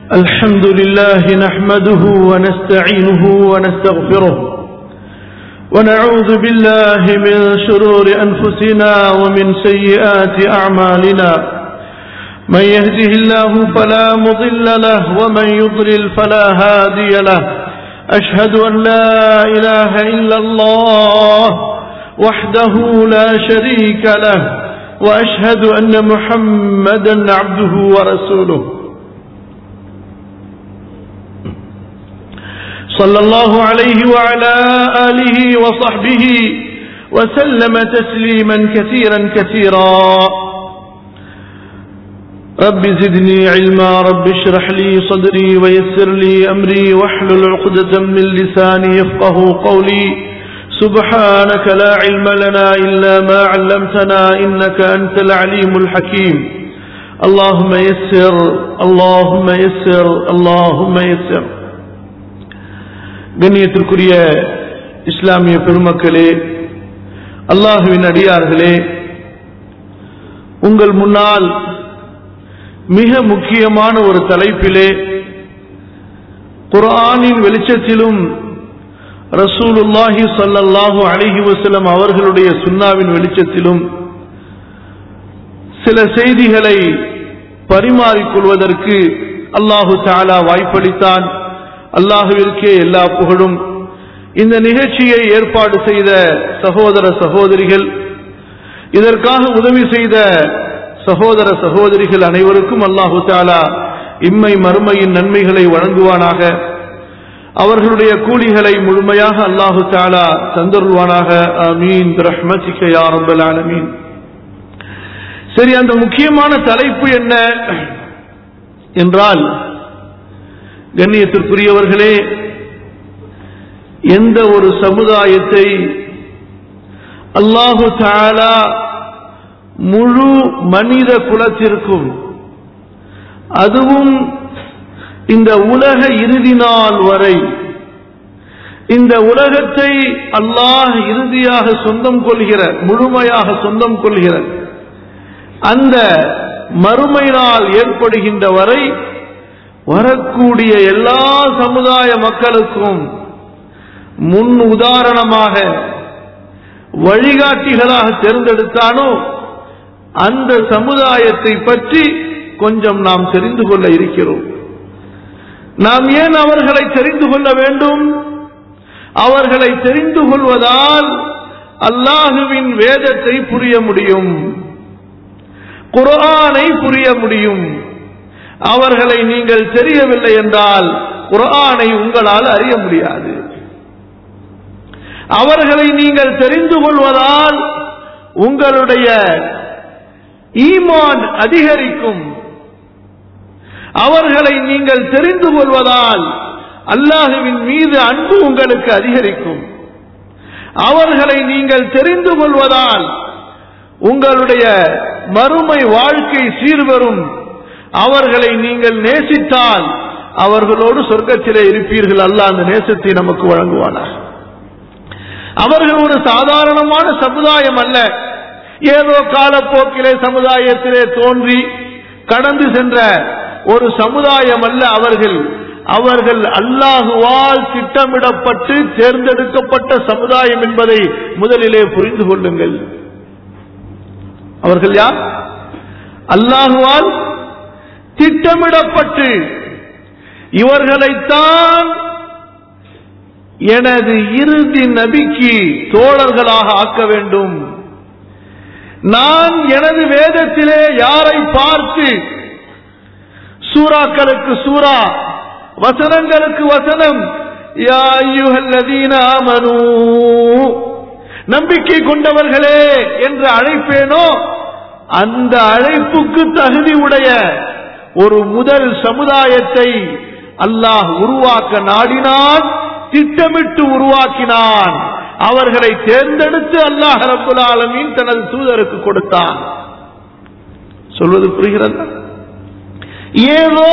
الحمد لله نحمده ونستعينه ونستغفره ونعوذ بالله من شرور أنفسنا ومن سيئات أعمالنا من يهده الله فلا مضل له ومن يضلل فلا هادي له أشهد أن لا إله إلا الله وحده لا شريك له وأشهد أن محمدا عبده ورسوله صلى الله عليه وعلى آله وصحبه وسلم تسليما كثيرا كثيرا رب زدني علما رب اشرح لي صدري ويسر لي أمري واحلل عقدة من لساني يفقه قولي سبحانك لا علم لنا إلا ما علمتنا إنك أنت العليم الحكيم اللهم يسر اللهم يسر اللهم يسر கண்ணியத்திற்குரிய இஸ்லாமிய பெருமக்களே அல்லாஹுவின் அடியார்களே உங்கள் முன்னால் மிக முக்கியமான ஒரு தலைப்பிலே குரானின் வெளிச்சத்திலும் ரசூலுல்லாஹி சல்லல்லாஹு அலிஹி வசலம் அவர்களுடைய சுன்னாவின் வெளிச்சத்திலும் சில செய்திகளை பரிமாறிக்கொள்வதற்கு அல்லாஹு தாலா வாய்ப்பளித்தான் அல்லாஹுவிற்கே எல்லா புகழும் இந்த நிகழ்ச்சியை ஏற்பாடு செய்த சகோதர சகோதரிகள் இதற்காக உதவி செய்த சகோதர சகோதரிகள் அனைவருக்கும் அல்லாஹு தாலா இம்மை மறுமையின் நன்மைகளை வழங்குவானாக அவர்களுடைய கூலிகளை முழுமையாக அல்லாஹு தாலா தந்தருள்வானாக அமீன் ரஹ்மதிக்க யாரம்பல் ஆலமீன் சரி அந்த முக்கியமான தலைப்பு என்ன என்றால் கண்ணியத்திற்குரியவர்களே எந்த ஒரு சமுதாயத்தை அல்லாஹு தாலா முழு மனித குலத்திற்கும் அதுவும் இந்த உலக இறுதி நாள் வரை இந்த உலகத்தை அல்லாஹ் இறுதியாக சொந்தம் கொள்கிற முழுமையாக சொந்தம் கொள்கிற அந்த மறுமை நாள் ஏற்படுகின்ற வரை வரக்கூடிய எல்லா சமுதாய மக்களுக்கும் முன் உதாரணமாக வழிகாட்டிகளாக தேர்ந்தெடுத்தானோ அந்த சமுதாயத்தை பற்றி கொஞ்சம் நாம் தெரிந்து கொள்ள இருக்கிறோம் நாம் ஏன் அவர்களை தெரிந்து கொள்ள வேண்டும் அவர்களை தெரிந்து கொள்வதால் அல்லாஹுவின் வேதத்தை புரிய முடியும் குரானை புரிய முடியும் அவர்களை நீங்கள் தெரியவில்லை என்றால் குரானை உங்களால் அறிய முடியாது அவர்களை நீங்கள் தெரிந்து கொள்வதால் உங்களுடைய ஈமான் அதிகரிக்கும் அவர்களை நீங்கள் தெரிந்து கொள்வதால் அல்லாஹுவின் மீது அன்பு உங்களுக்கு அதிகரிக்கும் அவர்களை நீங்கள் தெரிந்து கொள்வதால் உங்களுடைய மறுமை வாழ்க்கை சீர்வரும் அவர்களை நீங்கள் நேசித்தால் அவர்களோடு சொர்க்கத்திலே இருப்பீர்கள் அல்ல அந்த நேசத்தை நமக்கு வழங்குவானார் அவர்கள் ஒரு சாதாரணமான சமுதாயம் அல்ல ஏதோ காலப்போக்கிலே சமுதாயத்திலே தோன்றி கடந்து சென்ற ஒரு சமுதாயம் அல்ல அவர்கள் அவர்கள் அல்லாஹுவால் திட்டமிடப்பட்டு தேர்ந்தெடுக்கப்பட்ட சமுதாயம் என்பதை முதலிலே புரிந்து கொள்ளுங்கள் அவர்கள் யார் அல்லாஹுவால் திட்டமிடப்பட்டு இவர்களைத்தான் எனது இறுதி நபிக்கு தோழர்களாக ஆக்க வேண்டும் நான் எனது வேதத்திலே யாரை பார்த்து சூறாக்களுக்கு சூறா வசனங்களுக்கு வசனம் நம்பிக்கை கொண்டவர்களே என்று அழைப்பேனோ அந்த அழைப்புக்கு தகுதி உடைய ஒரு முதல் சமுதாயத்தை அல்லாஹ் உருவாக்க நாடினான் திட்டமிட்டு உருவாக்கினான் அவர்களை தேர்ந்தெடுத்து அல்லாஹ் ரபுல் ஆலமீன் தனது தூதருக்கு கொடுத்தான் சொல்வது புரிகிறது ஏதோ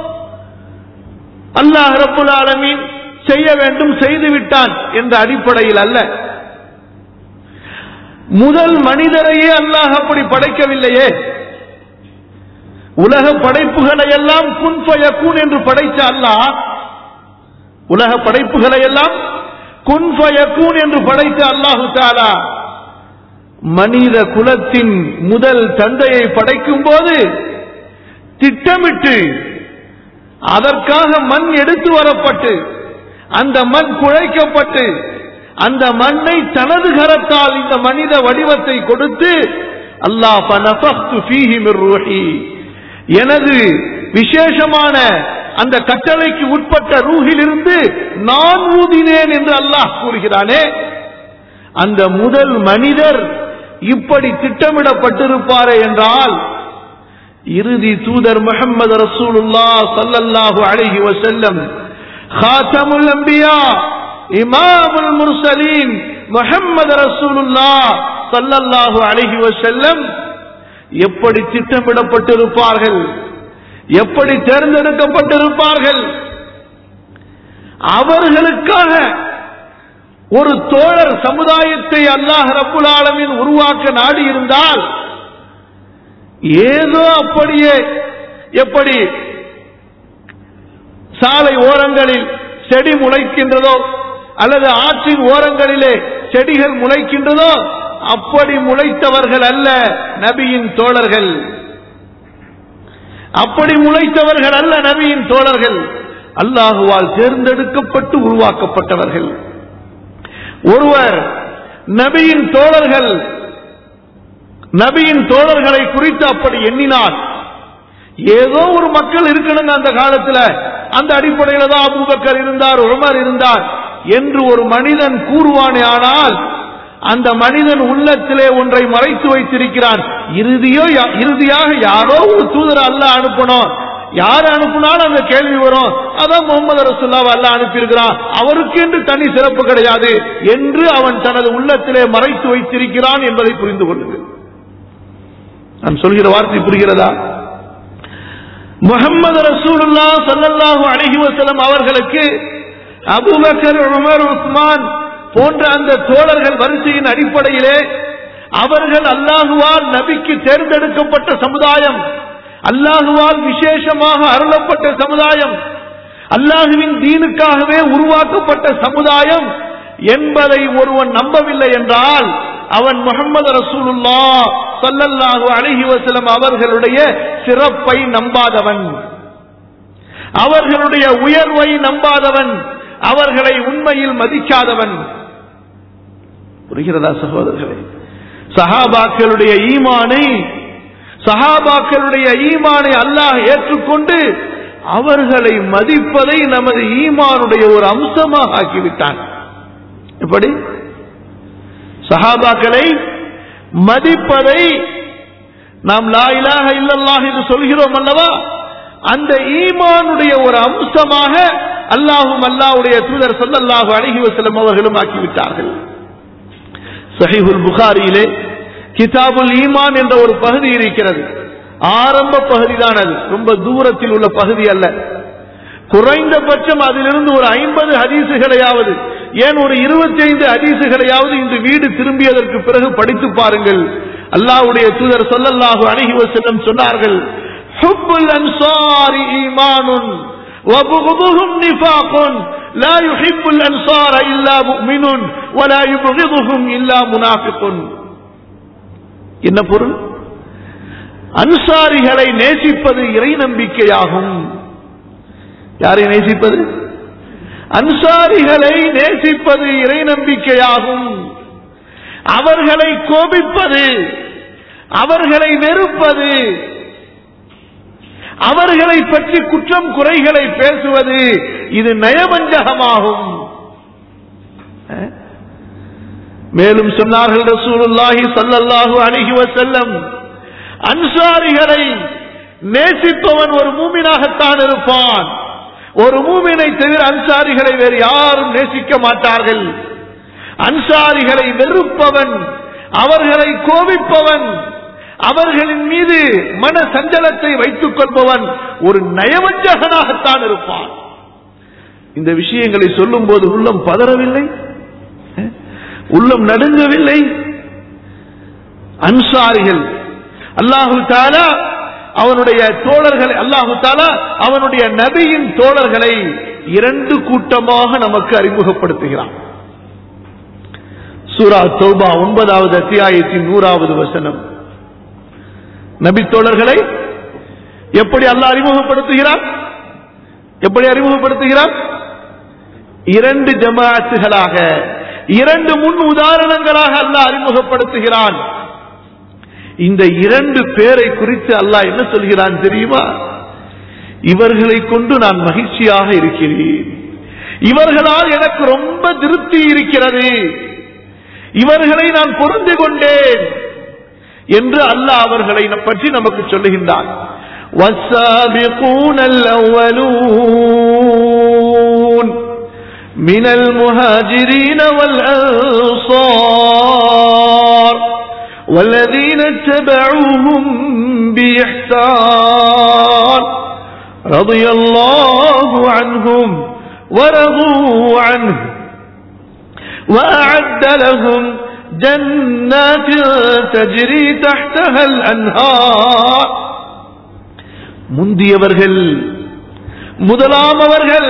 அல்லாஹ் ரபுல் ஆலமீன் செய்ய வேண்டும் செய்து விட்டான் என்ற அடிப்படையில் அல்ல முதல் மனிதரையே அல்லாஹ் அப்படி படைக்கவில்லையே உலக படைப்புகளை எல்லாம் குன் ஃபயக்கூன் என்று படைத்த அல்லாஹ் உலக படைப்புகளை எல்லாம் குன் ஃபயக்கூன் என்று படைத்த அல்லாஹு தாலா மனித குலத்தின் முதல் தந்தையை படைக்கும் போது திட்டமிட்டு அதற்காக மண் எடுத்து வரப்பட்டு அந்த மண் குழைக்கப்பட்டு அந்த மண்ணை தனது கரத்தால் இந்த மனித வடிவத்தை கொடுத்து அல்லாஹ் ஃபனஃபக்து ஃபீஹி மிர் ரூஹி எனது விசேஷமான அந்த கட்டளைக்கு உட்பட்ட ரூஹிலிருந்து நான் ஊதினேன் என்று அல்லாஹ் கூறுகிறானே அந்த முதல் மனிதர் இப்படி திட்டமிடப்பட்டிருப்பாரே என்றால் இறுதி தூதர் முகமது ரசூலுல்லா சல்லல்லாஹு அலைஹி வஸல்லம் خاتمுல் அன்பியா இமாமுல் முர்சலீன் முஹம்மது ரசூலுல்லா சல்லல்லாஹு அலைஹி வஸல்லம் எப்படி திட்டமிடப்பட்டிருப்பார்கள் எப்படி தேர்ந்தெடுக்கப்பட்டிருப்பார்கள் அவர்களுக்காக ஒரு தோழர் சமுதாயத்தை அல்லாஹ் ரப்புல் ஆலமீன் உருவாக்க நாடி இருந்தால் ஏதோ அப்படியே எப்படி சாலை ஓரங்களில் செடி முளைக்கின்றதோ அல்லது ஆற்றின் ஓரங்களிலே செடிகள் முளைக்கின்றதோ அப்படி முளைத்தவர்கள் அல்ல நபியின் தோழர்கள் அப்படி முளைத்தவர்கள் அல்ல நபியின் தோழர்கள் அல்லாஹுவால் தேர்ந்தெடுக்கப்பட்டு உருவாக்கப்பட்டவர்கள் ஒருவர் நபியின் தோழர்கள் நபியின் தோழர்களை குறித்து அப்படி எண்ணினார் ஏதோ ஒரு மக்கள் இருக்கணுங்க அந்த காலத்துல அந்த அடிப்படையில தான் அபூபக்கர் இருந்தார் உமர் இருந்தார் என்று ஒரு மனிதன் கூறுவானே ஆனால் அந்த மனிதன் உள்ளத்திலே ஒன்றை மறைத்து வைத்திருக்கிறான் இறுதியோ இறுதியாக யாரோ ஒரு தூதர் அல்ல அனுப்பணும் யார் அனுப்புனாலும் அந்த கேள்வி வரும் அதான் முகமது ரசுல்லாவை அல்ல அனுப்பியிருக்கிறான் அவருக்கு என்று தனி சிறப்பு கிடையாது என்று அவன் தனது உள்ளத்திலே மறைத்து வைத்திருக்கிறான் என்பதை புரிந்து கொள்ளுங்கள் நான் சொல்கிற வார்த்தை புரிகிறதா முகமது ரசூலுல்லா சல்லல்லாஹு அலைஹி வஸல்லம் அவர்களுக்கு அபூபக்கர் உமர் உஸ்மான் போன்ற அந்த தோழர்கள் வரிசையின் அடிப்படையிலே அவர்கள் அல்லாஹுவால் நபிக்கு தேர்ந்தெடுக்கப்பட்ட சமுதாயம் அல்லாஹுவால் விசேஷமாக அருளப்பட்ட சமுதாயம் அல்லாஹுவின் தீனுக்காகவே உருவாக்கப்பட்ட சமுதாயம் என்பதை ஒருவன் நம்பவில்லை என்றால் அவன் முகமது ரசூலுல்லா சல்லல்லாஹு அலைஹி வஸல்லம் அவர்களுடைய சிறப்பை நம்பாதவன் அவர்களுடைய உயர்வை நம்பாதவன் அவர்களை உண்மையில் மதிக்காதவன் புரிகிறதா சகோதரர்களே சஹாபாக்களுடைய ஈமானை சஹாபாக்களுடைய ஈமானை அல்லாஹ் ஏற்றுக்கொண்டு அவர்களை மதிப்பதை நமது ஈமானுடைய ஒரு அம்சமாக ஆக்கிவிட்டான் எப்படி சஹாபாக்களை மதிப்பதை நாம் லா இலாஹ இல்லல்லாஹ் என்று சொல்கிறோம் அல்லவா அந்த ஈமானுடைய ஒரு அம்சமாக அல்லாஹும் அல்லாஹ்வுடைய தூதர் ஸல்லல்லாஹு அலைஹி வஸல்லம் அவர்களும் ஆக்கிவிட்டார்கள் சஹீஹுல் புகாரியிலே கிதாபுல் ஈமான் என்ற ஒரு பகுதி இருக்கிறது ஆரம்ப பகுதி தான் அது ரொம்ப தூரத்தில் உள்ள பகுதி அல்ல குறைந்தபட்சம் அதிலிருந்து ஒரு ஐம்பது ஹதீசுகளையாவது ஏன் ஒரு இருபத்தி ஐந்து ஹதீசுகளையாவது இந்த வீடு திரும்பியதற்கு பிறகு படித்து பாருங்கள் அல்லாஹ்வுடைய தூதர் சொல்லல்லாஹு அழகி வசல்லம் சொன்னார்கள் ஹுப்புல் அன்சாரி ஈமானுன் وبغضهم نفاق لا يحب الأنصار إلا مؤمن ولا يبغضهم إلا منافق என்ன பொருள் அன்சாரிகளை நேசிப்பது இறை நம்பிக்கையாகும் யாரை நேசிப்பது அன்சாரிகளை நேசிப்பது இறை நம்பிக்கையாகும் அவர்களை கோபிப்பது அவர்களை வெறுப்பது அவர்களை பற்றி குற்றம் குறைகளை பேசுவது இது நயவஞ்சகமாகும் மேலும் சொன்னார்கள் ரசூலுல்லாஹி சல்லல்லாஹு அலைஹி வஸல்லம் அன்சாரிகளை நேசிப்பவன் ஒரு மூமினாகத்தான் இருப்பான் ஒரு மூமினை தவிர அன்சாரிகளை வேறு யாரும் நேசிக்க மாட்டார்கள் அன்சாரிகளை வெறுப்பவன் அவர்களை கோபிப்பவன் அவர்களின் மீது மன சஞ்சலத்தை வைத்துக் கொள்பவன் ஒரு நயவஞ்சகனாகத்தான் இருப்பான் இந்த விஷயங்களை சொல்லும் போது உள்ளம் பதறவில்லை உள்ளம் நடுங்கவில்லை அன்சாரிகள் அல்லாஹு தாலா அவனுடைய தோழர்களை அல்லாஹு தாலா அவனுடைய நபியின் தோழர்களை இரண்டு கூட்டமாக நமக்கு அறிமுகப்படுத்துகிறான் சூரா தௌபா ஒன்பதாவது அத்தியாயத்தின் நூறாவது வசனம் நபி தோழர்களை எப்படி அல்லாஹ் அறிமுகப்படுத்துகிறான் எப்படி அறிமுகப்படுத்துகிறான் இரண்டு ஜமாத்துகளாக இரண்டு முன் உதாரணங்களாக அல்லாஹ் அறிமுகப்படுத்துகிறான் இந்த இரண்டு பேரை குறித்து அல்லாஹ் என்ன சொல்கிறான் தெரியுமா இவர்களை கொண்டு நான் மகிழ்ச்சியாக இருக்கிறேன் இவர்களால் எனக்கு ரொம்ப திருப்தி இருக்கிறது இவர்களை நான் பொருந்து கொண்டேன் என்று அல்லாஹ் அவர்களை பற்றி நமக்கு சொல்லுகின்றான் والسابقون الأولون من المهاجرين والأنصار والذين اتبعوهم بإحسان رضي الله عنهم ورضوا عنه وأعد لهم جنات تجري تحتها الأنهار முந்தியவர்கள் முதலாமவர்கள்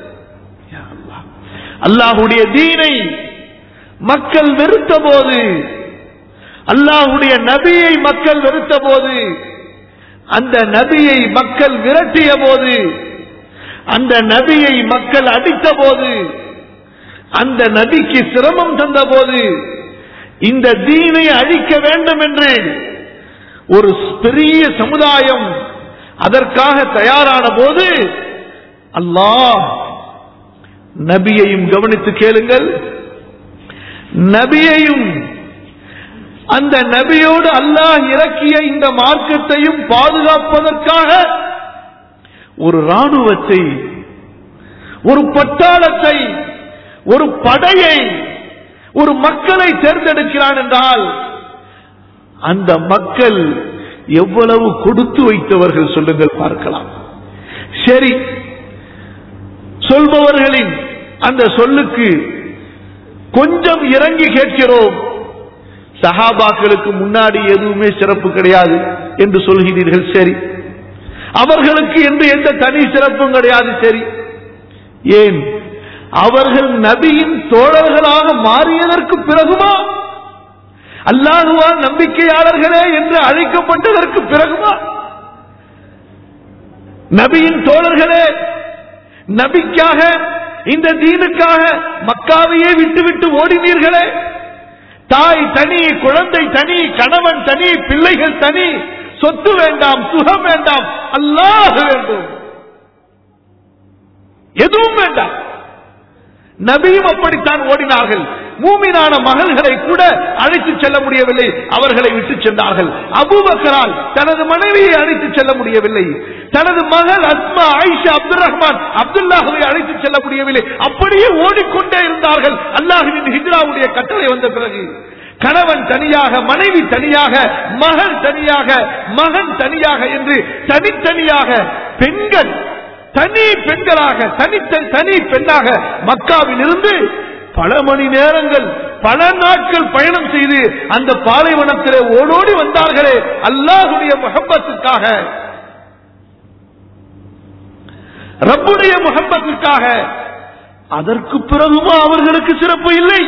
அல்லாஹுடைய தீனை மக்கள் வெறுத்த போது அல்லாஹுடைய நபியை மக்கள் வெறுத்த போது அந்த நபியை மக்கள் விரட்டிய போது அந்த நபியை மக்கள் அடித்த போது அந்த நபிக்கு சிரமம் தந்த போது இந்த தீனை அழிக்க வேண்டும் என்று ஒரு பெரிய சமுதாயம் அதற்காக தயாரான போது அல்லாஹ் நபியையும் கவனித்து கேளுங்கள் நபியையும் அந்த நபியோடு அல்லாஹ் இறக்கிய இந்த மார்க்கத்தையும் பாதுகாப்பதற்காக ஒரு ராணுவத்தை ஒரு பட்டாளத்தை ஒரு படையை ஒரு மக்களை தேர்ந்தெடுக்கிறான் என்றால் அந்த மக்கள் எவ்வளவு கொடுத்து வைத்தவர்கள் சொல்லுங்கள் பார்க்கலாம் சரி சொல்பவர்களின் அந்த சொல்லுக்கு கொஞ்சம் இறங்கி கேட்கிறோம் சஹாபாக்களுக்கு முன்னாடி எதுவுமே சிறப்பு கிடையாது என்று சொல்கிறீர்கள் சரி அவர்களுக்கு என்று எந்த தனி சிறப்பும் கிடையாது சரி ஏன் அவர்கள் நபியின் தோழர்களாக மாறியதற்கு பிறகுமா அல்லாஹுவா நம்பிக்கையாளர்களே என்று அழைக்கப்பட்டதற்கு பிறகுமா நபியின் தோழர்களே நபிக்காக இந்த தீனுக்காக மக்காவையே விட்டுவிட்டு ஓடினீர்களே தாய் தனி குழந்தை தனி கணவன் தனி பிள்ளைகள் தனி சொத்து வேண்டாம் சுகம் வேண்டாம் அல்லாஹ் வேண்டும் எதுவும் வேண்டாம் நபியும் அப்படித்தான் ஓடினார்கள் மூமினான மகள்களை கூட அழைத்து செல்ல முடியவில்லை அவர்களை விட்டு சென்றார்கள் அபூபக்கரால் தனது மனைவியை அழைத்து செல்ல முடியவில்லை தனது மகள் அஸ்மா ஆயிஷா அப்துல் ரஹ்மான் அப்துல்லாஹுவை அழைத்து செல்ல முடியவில்லை அப்படியே ஓடிக்கொண்டே இருந்தார்கள் அல்லாஹுவின் ஹிஜ்ராவுடைய கட்டளை வந்த பிறகு கணவன் தனியாக மனைவி தனியாக மகள் தனியாக மகன் தனியாக என்று தனித்தனியாக பெண்கள் தனி பெண்களாக தனி தனி பெண்ணாக மக்காவில் இருந்து பல மணி நேரங்கள் பல நாட்கள் பயணம் செய்து அந்த பாலைவனத்திலே ஓடோடி வந்தார்களே அல்லாஹுடைய முகப்பத்துக்காக ரப்புடைய முகப்பத்திற்காக அதற்கு பிறகுமா அவர்களுக்கு சிறப்பு இல்லை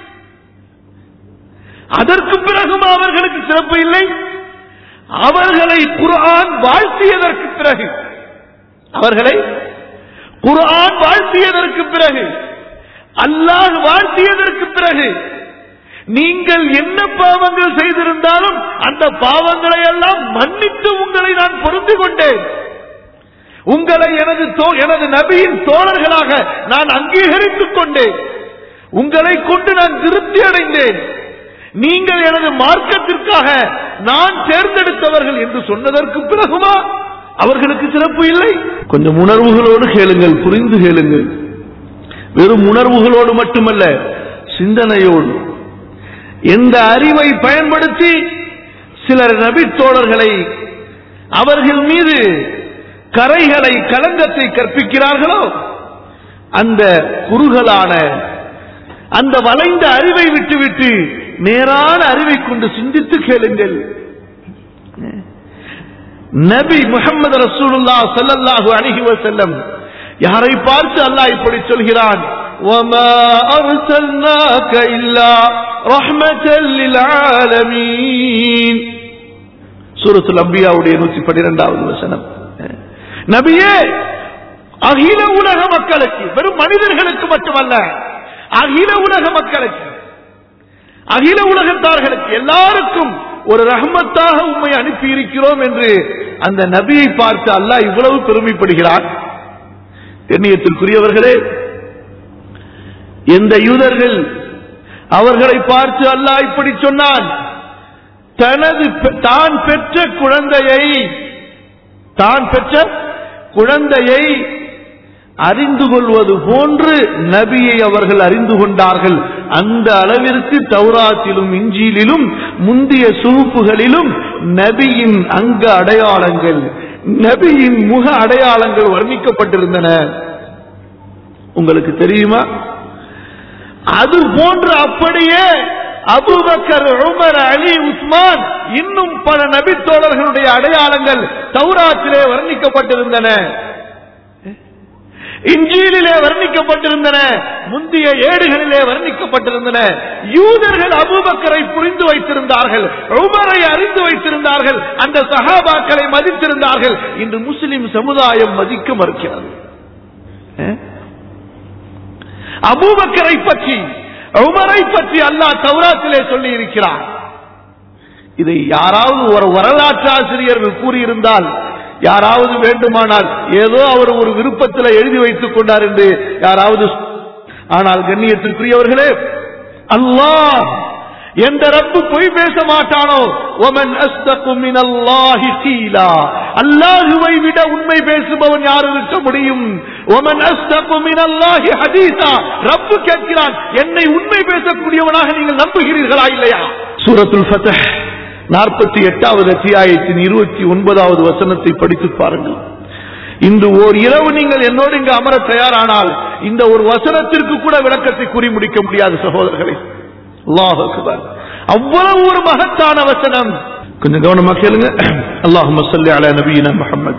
அதற்கு பிறகுமா அவர்களுக்கு சிறப்பு இல்லை அவர்களை குர்ஆன் வாழ்த்தியதற்கு பிறகு அவர்களை குர்ஆன் வாழ்த்தியதற்கு பிறகு அல்லாஹ் வாழ்த்தியதற்கு பிறகு நீங்கள் என்ன பாவங்கள் செய்திருந்தாலும் அந்த பாவங்களை எல்லாம் மன்னித்து உங்களை நான் பொருந்து கொண்டேன் உங்களை எனது தோ- எனது நபியின் தோழர்களாக நான் அங்கீகரித்துக் கொண்டேன் உங்களை கொண்டு நான் திருப்தி அடைந்தேன் நீங்கள் எனது மார்க்கத்திற்காக நான் தேர்ந்தெடுத்தவர்கள் என்று சொன்னதற்கு பிறகுமா அவர்களுக்கு சிறப்பு இல்லை கொஞ்சம் உணர்வுகளோடு கேளுங்கள் புரிந்து கேளுங்கள் வெறும் உணர்வுகளோடு மட்டுமல்ல சிந்தனையோடு எந்த அறிவை பயன்படுத்தி சிலர் நபித்தோழர்களை அவர்கள் மீது கரைகளை களங்கத்தை கற்பிக்கிறார்களோ அந்த குறுகலான அந்த வளைந்த அறிவை விட்டுவிட்டு நேரான அறிவை கொண்டு சிந்தித்து கேளுங்கள் நபி முகமது ரசூலுல்லா ஸல்லல்லாஹு அலைஹி வஸல்லம் யாரை பார்த்து அல்லாஹ் இப்படி சொல்கிறான் وما أرسلناك إلا رحمة للعالمين சூரத்துல் அம்பியாவுடைய நூத்தி பன்னிரெண்டாவது வசனம் நபியே அகில உலக மக்களுக்கு வெறும் மனிதர்களுக்கு மட்டுமல்ல அகில உலக மக்களுக்கு அகில உலகத்தார்களுக்கு எல்லாருக்கும் ஒரு ரஹமத்தாக உண்மை அனுப்பி இருக்கிறோம் என்று அந்த நபியை பார்த்து அல்லாஹ் இவ்வளவு பெருமைப்படுகிறார் கண்ணியத்திற்குரியவர்களே எந்த யூதர்கள் அவர்களை பார்த்து அல்லாஹ் இப்படி சொன்னான் தனது பெ- தான் பெற்ற குழந்தையை தான் பெற்ற குழந்தையை அறிந்து கொள்வது போன்று நபியை அவர்கள் அறிந்து கொண்டார்கள் அந்த அளவிற்கு தௌராத்திலும் இஞ்சியிலும் முந்திய சுகுப்புகளிலும் நபியின் அங்க அடையாளங்கள் நபியின் முக அடையாளங்கள் வர்ணிக்கப்பட்டிருந்தன உங்களுக்கு தெரியுமா அது போன்று அப்படியே அபூபக்கர் உமர் அலி உஸ்மான் இன்னும் பல நபித்தோழர்களுடைய அடையாளங்கள் தௌராத்திலே வர்ணிக்கப்பட்டிருந்தன இஞ்சீலிலே வர்ணிக்கப்பட்டிருந்தன முந்தைய ஏடுகளிலே வர்ணிக்கப்பட்டிருந்தன யூதர்கள் அபூபக்கரை புரிந்து வைத்திருந்தார்கள் உமரை அறிந்து வைத்திருந்தார்கள் அந்த சஹாபாக்களை மதித்திருந்தார்கள் இன்று முஸ்லிம் சமுதாயம் மதிக்க மறுக்கிறது அஹ்? அபூபக்கரை பற்றி உமரை பற்றி அல்லாஹ் தௌராத்திலே சொல்லி இருக்கிறார் இதை யாராவது ஒரு வரலாற்று ஆசிரியர்கள் கூறியிருந்தால் யாராவது வேண்டுமானால் ஏதோ அவர் ஒரு விருப்பத்தில் எழுதி வைத்துக் கொண்டார் என்று யாராவது சொ- ஆனால் கண்ணியத்திற்குரியவர்களே அல்லாஹ் எந்த ரப்பு பொய் பேச மாட்டானோ ஒமன் அஸ்தகு மினல்லாஹி கீலா அல்லாஹுவை விட உண்மை பேசுபவன் யாரு இருக்க முடியும் ஒமன் அஸ்தகு மினல்லாஹி ஹதீஸா ரப்பு கேட்கிறான் என்னை உண்மை பேசக்கூடியவனாக நீங்கள் நம்புகிறீர்களா இல்லையா சூரத்துல் ஃபத்ஹ் நாற்பத்தி எட்டாவது அத்தியாயத்தின் இருபத்தி ஒன்பதாவது வசனத்தை படித்து பாருங்கள் இன்று ஓர் இரவு நீங்கள் என்னோடு இங்கு அமர தயாரானால் இந்த ஒரு வசனத்திற்கு கூட விளக்கத்தை கூறி முடிக்க முடியாது சகோதரர்களே அல்லாஹ் அக்பர் அவ்வளவு ஒரு மகத்தான வசனம் கொஞ்சம் கவனமா கேளுங்க அல்லாஹும்ம ஸல்லி அலா நபியினா முஹம்மத்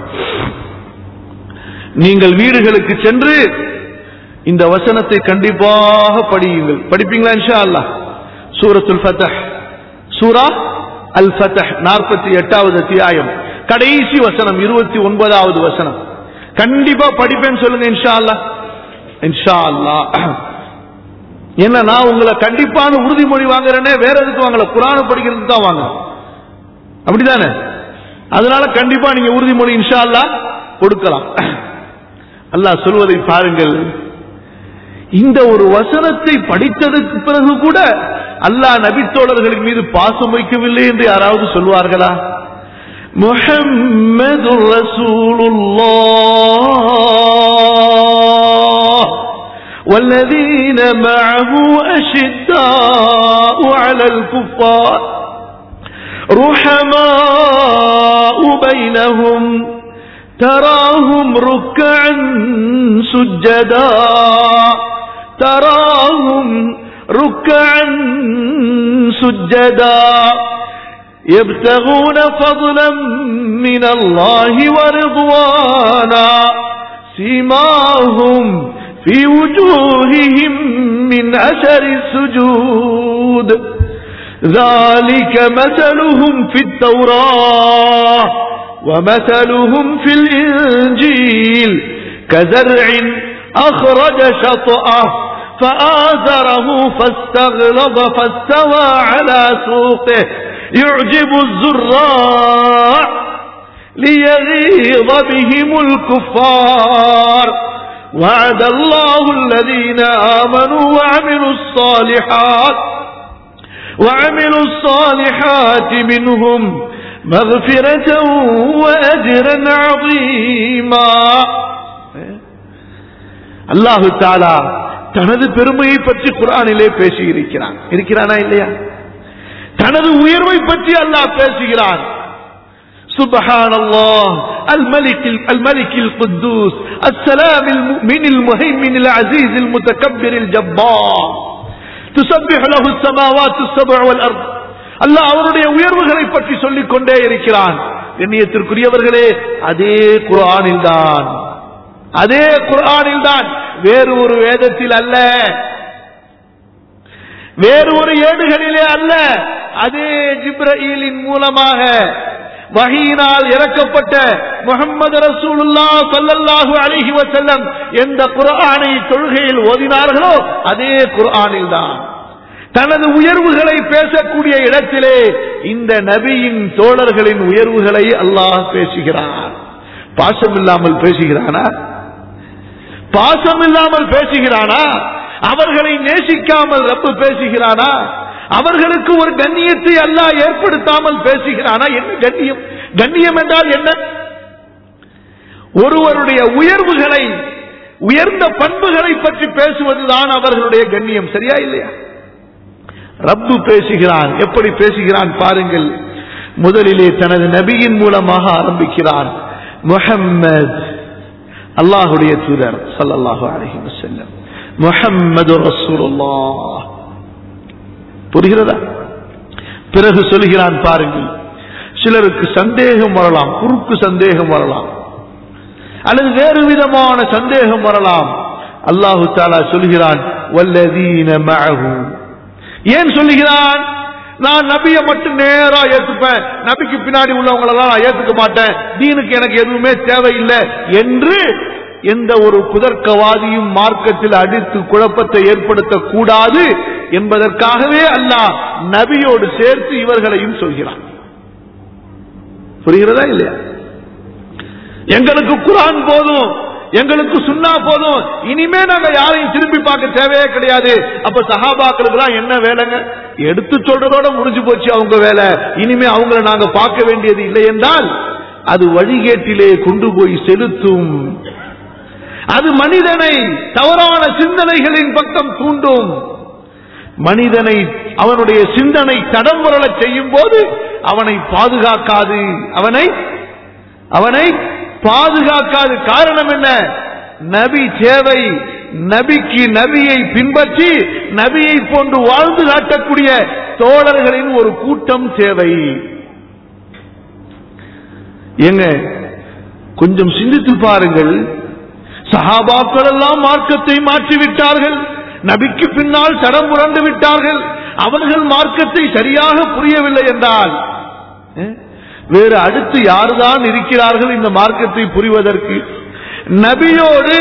நீங்கள் வீடுகளுக்கு சென்று இந்த வசனத்தை கண்டிப்பாக படியுங்கள் படிப்பீங்களா இன்ஷா அல்லாஹ் சூரத்துல் ஃபத்ஹ் சூரா அல் ஃபத்ஹ் நாற்பத்தி எட்டாவது அத்தியாயம் கடைசி வசனம் இருபத்தி ஒன்பதாவது வசனம் கண்டிப்பா படிப்பேன்னு சொல்லுங்க இன்ஷா அல்லாஹ் இன்ஷா அல்லாஹ் என்ன நான் உங்களை கண்டிப்பான உறுதிமொழி வாங்குறேனே வேற எதுக்கு வாங்கல குரான படிக்கிறதுக்கு தான் வாங்க அப்படிதானே அதனால கண்டிப்பா நீங்க உறுதிமொழி இன்ஷா அல்லாஹ் கொடுக்கலாம் அல்லாஹ் சொல்வதை பாருங்கள் இந்த ஒரு வசனத்தை படித்ததற்கு பிறகு கூட அல்லாஹ் நபித்தோழர்களின் மீது பாசம் வைக்கவில்லை என்று யாராவது சொல்வார்களா முஹம்மது ரசூலுல்லாஹ் والذين معه أشداء على الكفار رحماء بينهم تراهم ركعا سجدا تراهم ركعا سجدا يبتغون فضلا من الله ورضوانا سيماهم في وجوههم من أثر السجود ذلك مثلهم في التوراة ومثلهم في الإنجيل كزرع أخرج شطأه فآزره فاستغلظ فاستوى على سوقه يعجب الزراع ليغيظ بهم الكفار وعد الله الذين آمنوا وعملوا الصالحات وعملوا الصالحات منهم مغفرة وأجرا عظيما அல்லாஹு தாலா தனது பெருமையை பற்றி குரானிலே பேசி இருக்கிறான் இருக்கிறானா இல்லையா தனது உயர்வை பற்றி அல்லாஹ் பேசுகிறான் سبحان الله الملك الملك القدوس السلام المؤمن المهيمن العزيز المتكبر الجبار تسبح له السماوات السبع والارض அல்லாஹ் அவருடைய உயர்வுகளை பற்றி சொல்லிக் கொண்டே இருக்கிறான் கண்ணியத்திற்குரியவர்களே அதே குர்ஆனில் தான் அதே குர்ஆனில் தான் வேறு ஒரு வேதத்தில் அல்ல வேறு ஒரு ஏடுகளிலே அல்ல அதே ஜிப்ரஈலின் மூலமாக வகையினால் இறக்கப்பட்ட முகமது ரசூலுல்லா ஸல்லல்லாஹு அலைஹி வஸல்லம் எந்த குர்ஆனை தொழுகையில் ஓதினார்களோ அதே குர்ஆனில் தான் தனது உயர்வுகளை பேசக்கூடிய இடத்திலே இந்த நபியின் தோழர்களின் உயர்வுகளை அல்லாஹ் பேசுகிறான் பாசம் இல்லாமல் பேசுகிறானா பாசம் இல்லாமல் பேசுகிறானா அவர்களை நேசிக்காமல் ரப்பு பேசுகிறானா அவர்களுக்கு ஒரு கண்ணியத்தை அல்லாஹ் ஏற்படுத்தாமல் பேசுகிறானா என்ன கண்ணியம் கண்ணியம் என்றால் என்ன ஒருவருடைய உயர்வுகளை உயர்ந்த பண்புகளை பற்றி பேசுவதுதான் அவர்களுடைய கண்ணியம் சரியா இல்லையா ரப்பு பேசுகிறான் எப்படி பேசுகிறான் பாருங்கள் முதலிலே தனது நபியின் மூலமாக ஆரம்பிக்கிறான் முஹம்மது அல்லாஹுடைய தூதர் ஸல்லல்லாஹு அலைஹி வஸல்லம் முஹம்மது ரசூலுல்லாஹ் புரிகிறதா பிறகு சொல்கிறான் பாருங்கள் சிலருக்கு சந்தேகம் வரலாம் குறுக்கு சந்தேகம் வரலாம் அல்லது வேறு விதமான சந்தேகம் வரலாம் அல்லாஹு தாலா சொல்கிறான் வல்லதீன மஅஹு ஏன் சொல்லுகிறான் நான் நபியை மட்டும் நேரா ஏத்துப்பேன் நபிக்கு பின்னாடி உள்ளவங்களெல்லாம் நான் ஏத்துக்க மாட்டேன் தீனுக்கு எனக்கு எதுவுமே தேவையில்லை என்று எந்த ஒரு குதர்க்கவாதியும் மார்க்கத்தில் அடித்து குழப்பத்தை ஏற்படுத்தக் கூடாது என்பதற்காகவே அல்லாஹ் நபியோடு சேர்த்து இவர்களையும் சொல்கிறான் புரிகிறதா இல்லையா எங்களுக்கு குரான் போதும் எங்களுக்கு சுண்ணா போதும் இனிமே நாங்க யாரையும் திரும்பி பார்க்க தேவையே கிடையாது அப்ப சஹாபாக்களுக்கு என்ன வேலைங்க எடுத்து சொல்றதோட முடிஞ்சு போச்சு அவங்க வேலை இனிமே அவங்கள நாங்க பார்க்க வேண்டியது இல்லை என்றால் அது வழிகேட்டிலே கொண்டு போய் செலுத்தும் அது மனிதனை தவறான சிந்தனைகளின் பக்கம் தூண்டும் மனிதனை அவனுடைய சிந்தனை தடம் முரளச் செய்யும் போது அவனை பாதுகாக்காது அவனை அவனை பாதுகாக்காது காரணம் என்ன நபி தேவை நபிக்கு நபியை பின்பற்றி நபியை போன்று வாழ்ந்து காட்டக்கூடிய தோழர்களின் ஒரு கூட்டம் தேவை ஏங்க கொஞ்சம் சிந்தித்து பாருங்கள் சஹாபாக்கள் எல்லாம் மார்க்கத்தை மாற்றி விட்டார்கள் நபிக்கு பின்னால் தடம் புரண்டு விட்டார்கள் அவர்கள் மார்க்கத்தை சரியாக புரியவில்லை என்றால் அஹ், வேறு அடுத்து யாருதான் இருக்கிறார்கள் இந்த மார்க்கத்தை புரிவதற்கு நபியோடு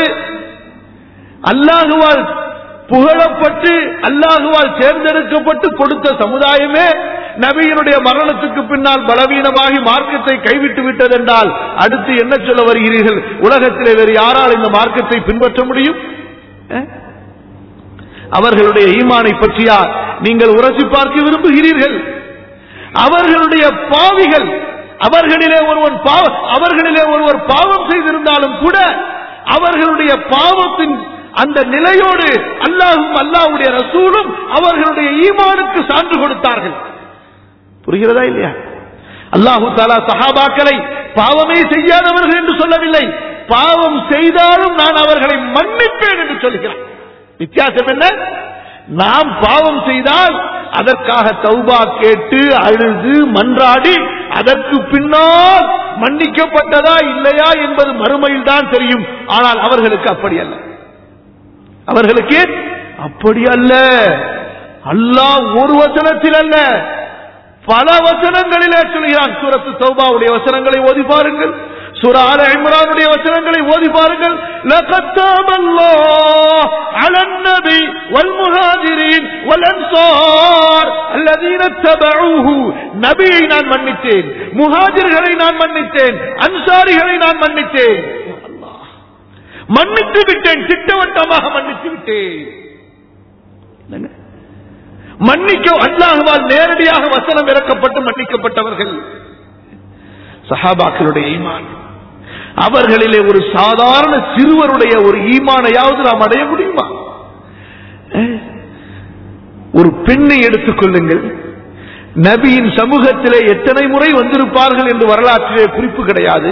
அல்லாஹுவால் புகழப்பட்டு அல்லாஹுவால் தேர்ந்தெடுக்கப்பட்டு கொடுத்த சமுதாயமே நபியினுடைய மரணத்துக்கு பின்னால் பலவீனமாகி மார்க்கத்தை கைவிட்டு விட்டதென்றால் அடுத்து என்ன சொல்ல வருகிறீர்கள் உலகத்திலே வேறு யாரால் இந்த மார்க்கத்தை பின்பற்ற முடியும் அஹ்? அவர்களுடைய ஈமானை பற்றியா நீங்கள் உரசி பார்க்க விரும்புகிறீர்கள் அவர்களுடைய பாவிகள் அவர்களிலே ஒருவன் பாவ அவர்களிலே ஒருவர் பாவம் செய்திருந்தாலும் கூட அவர்களுடைய பாவத்தின் அந்த நிலையோடு அல்லாஹும் அல்லாஹ்வுடைய ரசூலும் அவர்களுடைய ஈமானுக்கு சான்று கொடுத்தார்கள் புரிகிறதா இல்லையா அல்லாஹு தாலா சஹாபாக்களை பாவமே செய்யாதவர்கள் என்று சொல்லவில்லை பாவம் செய்தாலும் நான் அவர்களை மன்னிப்பேன் என்று சொல்கிறான் வித்தியாசம் என்ன நாம் பாவம் செய்தால் அதற்காக தௌபா கேட்டு அழுது மன்றாடி அதற்கு பின்னால் மன்னிக்கப்பட்டதா இல்லையா என்பது மறுமையில் தான் தெரியும் ஆனால் அவர்களுக்கு அப்படி அல்ல அவர்களுக்கு அப்படி அல்ல அல்லாஹ் ஒரு வசனத்தில் அல்ல பல வசனங்களிலே சொல்கிறான் சூரத்து தௌபாவுடைய வசனங்களை ஓதி பாருங்கள் சூரா ஆல இம்ரானுடைய வசனங்களை ஓதி பாருங்கள் லகத் தாபல்லாஹ் அலன் நபி வல் முஹாஜிரின் வல் அன்சார் அல்லதீன தபஊஹு நபியை நான் மன்னித்தேன் முஹாஜிர்களை நான் மன்னித்தேன் அன்சாரிகளை நான் மன்னித்தேன் யா அல்லாஹ். மன்னித்து விட்டேன் திட்டவட்டமாக மன்னித்து விட்டேன் என்னங்க? மன்னிக்க அல்லாஹுவால் நேரடியாக வசனம் இறக்கப்பட்டு மன்னிக்கப்பட்டவர்கள் சஹாபாக்களுடைய ஈமான் அவர்களிலே ஒரு சாதாரண சிறுவருடைய ஒரு ஈமானையாவது நாம் அடைய முடியுமா அஹ்? ஒரு பெண்ணை எடுத்துக் கொள்ளுங்கள் நபியின் சமூகத்திலே எத்தனை முறை வந்திருப்பார்கள் என்று வரலாற்றிலே குறிப்பு கிடையாது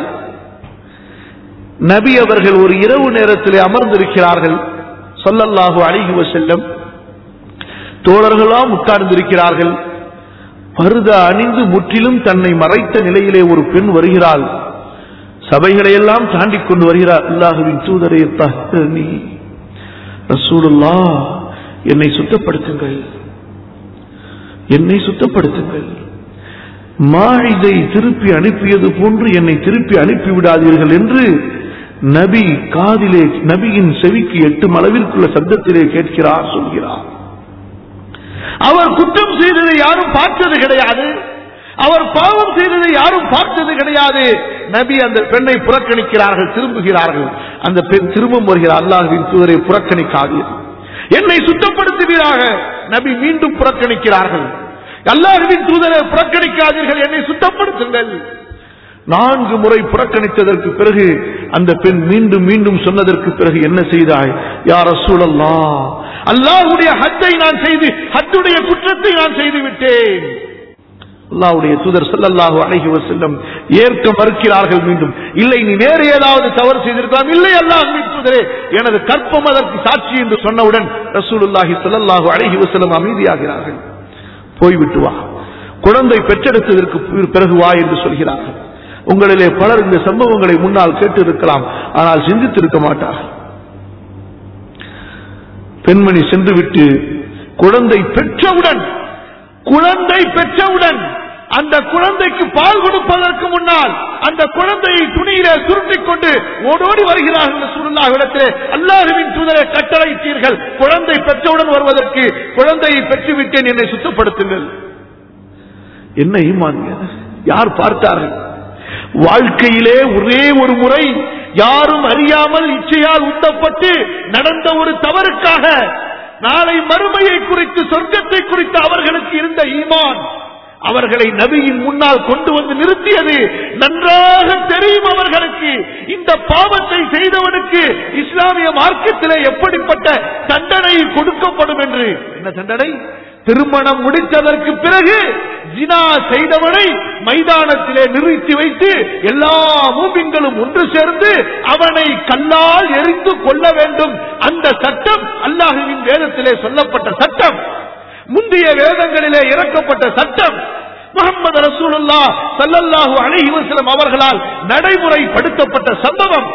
நபி அவர்கள் ஒரு இரவு நேரத்திலே அமர்ந்திருக்கிறார்கள் சொல்லல்லாஹு அழகி செல்லம் தோழர்களாம் உட்கார்ந்திருக்கிறார்கள் பருதா அணிந்து முற்றிலும் தன்னை மறைத்த நிலையிலே ஒரு பெண் வருகிறாள் சபைகளை எல்லாம் தாண்டி கொண்டு வருகிறார் அல்லாஹுவின் தூதரை நீ ரசூலுல்லா என்னை சுத்தப்படுத்துங்கள் என்னை சுத்தப்படுத்துங்கள் மாழிதை திருப்பி அனுப்பியது போன்று என்னை திருப்பி அனுப்பி விடாதீர்கள் என்று நபி காதிலே நபியின் செவிக்கு எட்டும் அளவிற்குள்ள சத்தத்திலே கேட்கிறார் சொல்கிறார் அவர் குற்றம் செய்ததை யாரும் பார்த்தது கிடையாது அவர் பாவம் செய்ததை யாரும் பார்த்தது கிடையாது நபி அந்த பெண்ணை புறக்கணிக்கிறார்கள் திரும்புகிறார்கள் அந்த பெண் திரும்பும் வருகிறார் அல்லாஹின் தூதரை புறக்கணிக்காதீர்கள் என்னை சுத்தப்படுத்துவீராக நபி மீண்டும் புறக்கணிக்கிறார்கள் அல்லாஹுவின் தூதரை புறக்கணிக்காதீர்கள் என்னை சுத்தப்படுத்துங்கள் நான்கு முறை புறக்கணித்ததற்கு பிறகு அந்த பெண் மீண்டும் மீண்டும் சொன்னதற்கு பிறகு என்ன செய்தாய் யார் சூழல்லா அல்லாஹுடைய ஹத்தை நான் செய்து ஹத்துடைய குற்றத்தை நான் செய்து விட்டேன் அல்லாவுடைய தூதர் சொல்லல்லாஹு அழகி செல்லம் ஏற்க மறுக்கிறார்கள் மீண்டும் இல்லை நீ வேறு ஏதாவது தவறு செய்திருக்கலாம் இல்லை அல்லாஹ் தூதரே எனது கற்பம் அதற்கு சாட்சி என்று சொன்னவுடன் ரசூலுல்லாஹி சொல்லல்லாஹு அழகி வசல்லம் அமைதியாகிறார்கள் போய்விட்டு வா குழந்தை பெற்றெடுத்ததற்கு பிறகு வா என்று சொல்கிறார்கள் உங்களிலே பலர் இந்த சம்பவங்களை முன்னால் கேட்டு இருக்கலாம் ஆனால் சிந்தித்திருக்க மாட்டார்கள் பெண்மணி சென்றுவிட்டு குழந்தை பெற்றவுடன் குழந்தை பெற்றவுடன் அந்த குழந்தைக்கு பால் கொடுப்பதற்கு முன்னால் அந்த குழந்தையை துணியில சுருட்டிக் கொண்டு ஓடோடி வருகிறார்கள் சுருல்லாவிடத்திலே அல்லாஹுவின் தூதரை கட்டளைத்தீர்கள் குழந்தை பெற்றவுடன் வருவதற்கு குழந்தையை பெற்றுவிட்டேன் என்னை சுத்தப்படுத்துங்கள் என்ன ஈமான் யார் பார்த்தார்கள் வாழ்க்கையிலே ஒரே ஒரு முறை யாரும் அறியாமல் இச்சையால் உந்தப்பட்டு நடந்த ஒரு தவறுக்காக நாளை மறுமையை குறித்து சொர்க்கத்தை குறித்து அவர்களுக்கு இருந்த ஈமான் அவர்களை நபியின் முன்னால் கொண்டு வந்து நிறுத்தியது நன்றாக தெரியும் அவர்களுக்கு இந்த பாவத்தை செய்தவனுக்கு இஸ்லாமிய மார்க்கத்திலே எப்படிப்பட்ட தண்டனை கொடுக்கப்படும் என்று என்ன தண்டனை திருமணம் முடித்ததற்கு பிறகு ஜினா செய்தவனை மைதானத்திலே நிறுத்தி வைத்து எல்லா மூமின்களும் ஒன்று சேர்ந்து அவனை கல்லால் எரிந்து கொள்ள வேண்டும் அந்த சட்டம் அல்லாஹுவின் வேதத்திலே சொல்லப்பட்ட சட்டம் முந்தைய வேதங்களிலே இறக்கப்பட்ட சட்டம் முகமது ரசூலுல்லா சல்லல்லாஹு அலைஹி வஸல்லம் அவர்களால் நடைமுறைப்படுத்தப்பட்ட சம்பவம்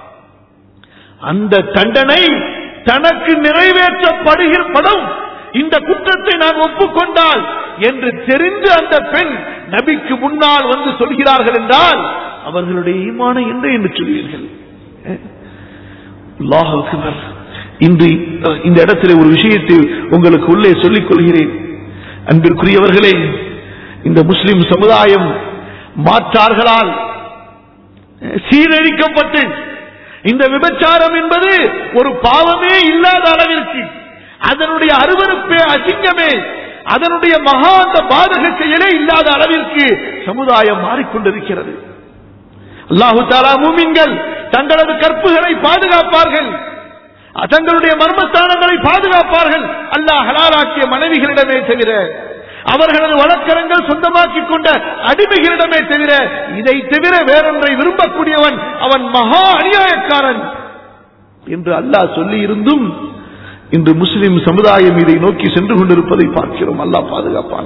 அந்த தண்டனை தனக்கு நிறைவேற்றப்படுகிறப்படும் இந்த குற்றத்தை நான் ஒப்புக்கொண்டால் என்று தெரிந்து அந்த பெண் நபிக்கு முன்னால் வந்து சொல்கிறார்கள் என்றால் அவர்களுடைய ஈமான என்ன என்று சொல்வீர்கள் இன்று இந்த இடத்துல ஒரு விஷயத்தை உங்களுக்கு உள்ளே சொல்லிக் கொள்கிறேன் அன்பிற்குரியவர்களே இந்த முஸ்லிம் சமுதாயம் மாற்றார்களால் சீரழிக்கப்பட்டு இந்த விபச்சாரம் என்பது ஒரு பாவமே இல்லாத அளவிற்கு அதனுடைய அருவறுப்பே அசிங்கமே அதனுடைய மகா அந்த பாதக செயலே இல்லாத அளவிற்கு சமுதாயம் மாறிக்கொண்டிருக்கிறது அல்லாஹு தாலா மூமின்கள் தங்களது கற்புகளை பாதுகாப்பார்கள் தங்களுடைய மர்மஸ்தானங்களை பாதுகாப்பார்கள் அல்லாஹ் ஹலாலாக்கிய மனைவிகளிடமே தவிர அவர்களது வழக்கரங்கள் சொந்தமாக்கிக் கொண்ட அடிமைகளிடமே தவிர இதை தவிர வேறொன்றை விரும்பக்கூடியவன் அவன் மகா அநியாயக்காரன் என்று அல்லாஹ் சொல்லி இருந்தும் இன்று முஸ்லிம் சமுதாயம் இதை நோக்கி சென்று கொண்டிருப்பதை பார்க்கிறோம் அல்லாஹ் பாதுகாப்பான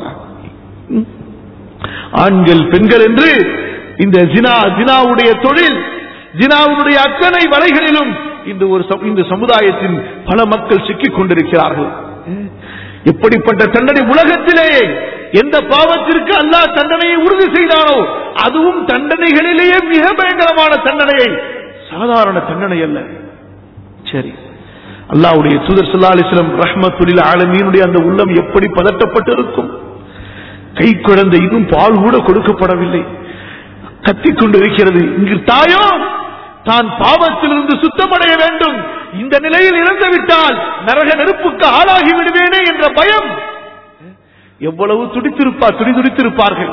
ஆண்கள் பெண்கள் என்று இந்த ஜினா ஜினாவுடைய தொழில் ஜினாவுடைய அத்தனை வலைகளிலும் இந்த ஒரு இந்த சமுதாயத்தின் பல மக்கள் சிக்கிக் கொண்டிருக்கிறார்கள் எப்படிப்பட்ட தண்டனை உலகத்திலே எந்த பாவத்திற்கு அல்லாஹ் தண்டனையை உறுதி செய்தானோ அதுவும் தண்டனைகளிலேயே மிக பயங்கரமான தண்டனையை சாதாரண தண்டனை அல்ல சரி அல்லாவுடைய தூதர் சல்லா அலிஸ்லம் ரஹ்மத்துலில் ஆலமீனுடைய அந்த உள்ளம் எப்படி பதட்டப்பட்டு இருக்கும் கை குழந்தை இதுவும் பால் கூட கொடுக்கப்படவில்லை கத்திக் கொண்டிருக்கிறது இங்கு தாயோ தான் பாவத்திலிருந்து சுத்தமடைய வேண்டும் இந்த நிலையில் இறந்து விட்டால் நரக நெருப்புக்கு ஆளாகி விடுவேனே என்ற பயம் எவ்வளவு துடித்திருப்பார் துடி துடித்திருப்பார்கள்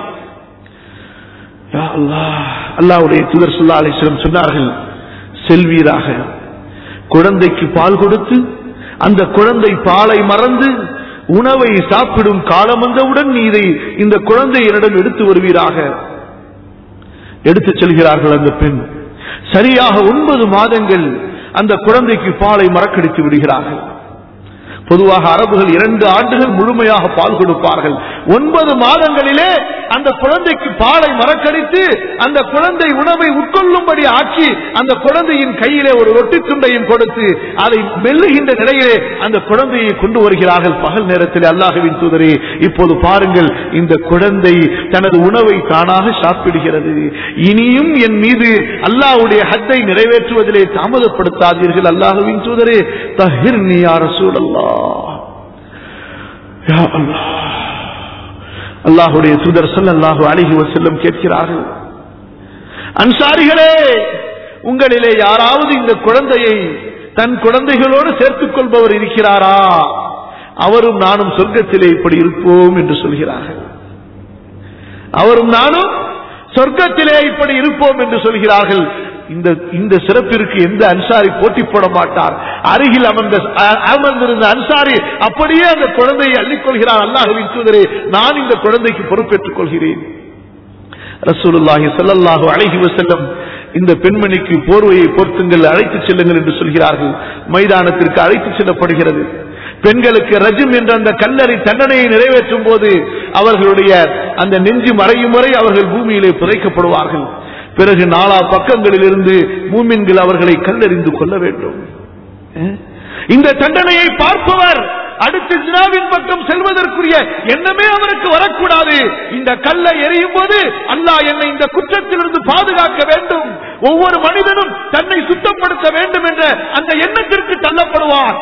அல்லாவுடைய தூதர் சுல்லா அலிஸ்லம் சொன்னார்கள் செல்வீராக குழந்தைக்கு பால் கொடுத்து அந்த குழந்தை பாலை மறந்து உணவை சாப்பிடும் காலம் வந்தவுடன் நீ இதை இந்த குழந்தை என்னிடம் எடுத்து வருவீராக எடுத்துச் செல்கிறார்கள் அந்த பெண் சரியாக ஒன்பது மாதங்கள் அந்த குழந்தைக்கு பாலை மறக்கடித்து விடுகிறார்கள் பொதுவாக அரபுகள் இரண்டு ஆண்டுகள் முழுமையாக பால் கொடுப்பார்கள் ஒன்பது மாதங்களிலே அந்த குழந்தைக்கு பாலை மறக்கடித்து அந்த குழந்தை உணவை உட்கொள்ளும்படி ஆக்கி அந்த குழந்தையின் கையிலே ஒரு ரொட்டி துண்டையும் கொடுத்து அதை மெல்லுகின்ற நிலையிலே அந்த குழந்தையை கொண்டு வருகிறார்கள் பகல் நேரத்தில் அல்லாஹுவின் தூதரே இப்போது பாருங்கள் இந்த குழந்தை தனது உணவை தானாக சாப்பிடுகிறது இனியும் என் மீது அல்லாஹ்வுடைய ஹத்தை நிறைவேற்றுவதிலே தாமதப்படுத்தாதீர்கள் அல்லாஹுவின் தூதரே தஹிர் நீ ரசூலல்லாஹ் யா அல்லாஹ் அல்லாஹுடைய தூதர் ஸல்லல்லாஹு அலைஹி வஸல்லம் கேட்கிறார்கள் அன்சாரிகளே உங்களிலே யாராவது இந்த குழந்தையை தன் குழந்தைகளோடு சேர்த்துக் கொள்பவர் இருக்கிறாரா அவரும் நானும் சொர்க்கத்திலே இப்படி இருப்போம் என்று சொல்கிறார்கள் அவரும் நானும் சொர்க்கத்திலே இப்படி இருப்போம் என்று சொல்கிறார்கள் இந்த இந்த சிறப்பிற்கு எந்த அன்சாரி போட்டி போட மாட்டார் அருகில் அமர்ந்த அ- அமர்ந்திருந்த அன்சாரி அப்படியே அந்த குழந்தையை அள்ளிக்கொள்கிறார் அல்லாஹுவின் தூதரே நான் இந்த குழந்தைக்கு பொறுப்பேற்றுக் கொள்கிறேன் ரசூலுல்லாஹி ஸல்லல்லாஹு அலைஹி வஸல்லம் இந்த பெண்மணிக்கு போர்வையை பொருத்துங்கள் அழைத்துச் செல்லுங்கள் என்று சொல்கிறார்கள் மைதானத்திற்கு அழைத்துச் செல்லப்படுகிறது பெண்களுக்கு ரஜம் என்ற அந்த கல்லறை தண்டனையை நிறைவேற்றும் போது அவர்களுடைய அந்த நெஞ்சு மறையும் வரை அவர்கள் பூமியிலே புதைக்கப்படுவார்கள் பிறகு நாலா பக்கங்களிலிருந்து மூமின்கள் அவர்களை கல்லறிந்து கொள்ள வேண்டும் அஹ்? இந்த தண்டனையை பார்ப்பவர் அடுத்து ஜினாவின் பக்கம் செல்வதற்குரிய எண்ணமே அவருக்கு வரக்கூடாது இந்த கல்லை எரியும் போது அல்லாஹ் என்னை இந்த குற்றத்திலிருந்து பாதுகாக்க வேண்டும் ஒவ்வொரு மனிதனும் தன்னை சுத்தப்படுத்த வேண்டும் என்ற அந்த எண்ணத்திற்கு தள்ளப்படுவார்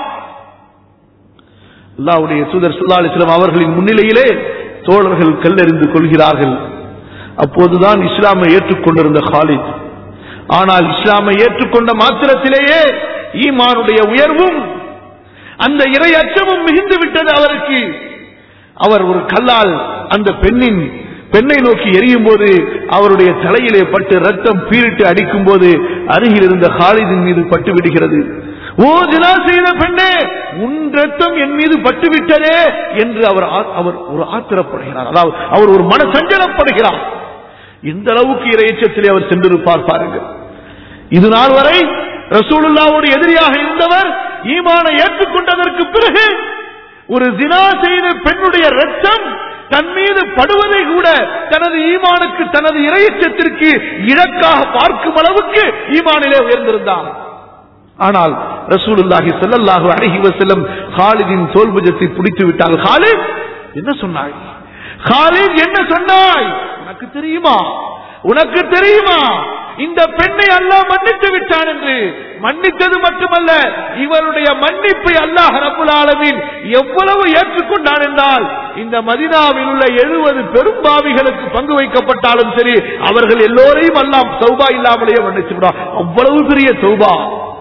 அல்லாவுடைய தூதர் சுல்லா அலிஸ்லாம் அவர்களின் முன்னிலையிலே தோழர்கள் கல்லெறிந்து கொள்கிறார்கள் அப்போதுதான் இஸ்லாமை ஏற்றுக்கொண்டிருந்த காலித் ஆனால் இஸ்லாமை ஏற்றுக்கொண்ட மாத்திரத்திலேயே ஈமானுடைய உயர்வும் அந்த இறை அச்சமும் மிகுந்து விட்டது அவருக்கு அவர் ஒரு கல்லால் அந்த பெண்ணின் பெண்ணை நோக்கி எரியும் போது அவருடைய தலையிலே பட்டு ரத்தம் பீரிட்டு அடிக்கும் போது அருகில் இருந்த ஹாலிதின் மீது பட்டு விடுகிறது ஓ ஜினா செய்த பெண்ணே உன் ரத்தம் என் மீது பட்டு விட்டதே என்று அவர் ஆ- அவர் ஒரு ஆத்திரப்படுகிறார் அதாவது அவர் ஒரு மன சஞ்சலப்படுகிறார் எந்த அளவுக்கு இறையச்சத்திலே அவர் சென்றிருப்பார் பாருங்கள் இது நாள் வரை ரசூலுல்லாவோடு எதிரியாக இருந்தவர் ஈமானை ஏற்றுக்கொண்டதற்கு பிறகு ஒரு ஜினா செய்த பெண்ணுடைய ரத்தம் தன் மீது படுவதை கூட தனது ஈமானுக்கு தனது இறையச்சத்திற்கு இலக்காக பார்க்கும் அளவுக்கு ஈமானிலே உயர்ந்திருந்தான் ஆனால் ரசூலுல்லாஹி ஸல்லல்லாஹு அலைஹி வஸல்லம் காலிதின் தோல்புஜத்தை பிடித்து விட்டார்கள் காலித் என்ன சொன்னாய் காலித் என்ன சொன்னாய் உனக்கு தெரியுமா உனக்கு தெரியுமா இந்த பெண்ணை அல்லாஹ் மன்னித்து விட்டான் என்று மன்னித்தது மட்டுமல்ல இவருடைய மன்னிப்பை அல்லாஹ் ரப்புல் ஆலமீன் எவ்வளவு ஏற்றுக்கொண்டான் என்றால் இந்த மதினாவில் உள்ள எழுபது பெரும்பாவிகளுக்கு பங்கு வைக்கப்பட்டாலும் சரி அவர்கள் எல்லோரையும் அல்லாம் சௌபா இல்லாமலேயே மன்னிச்சு விடுவார் அவ்வளவு பெரிய சௌபா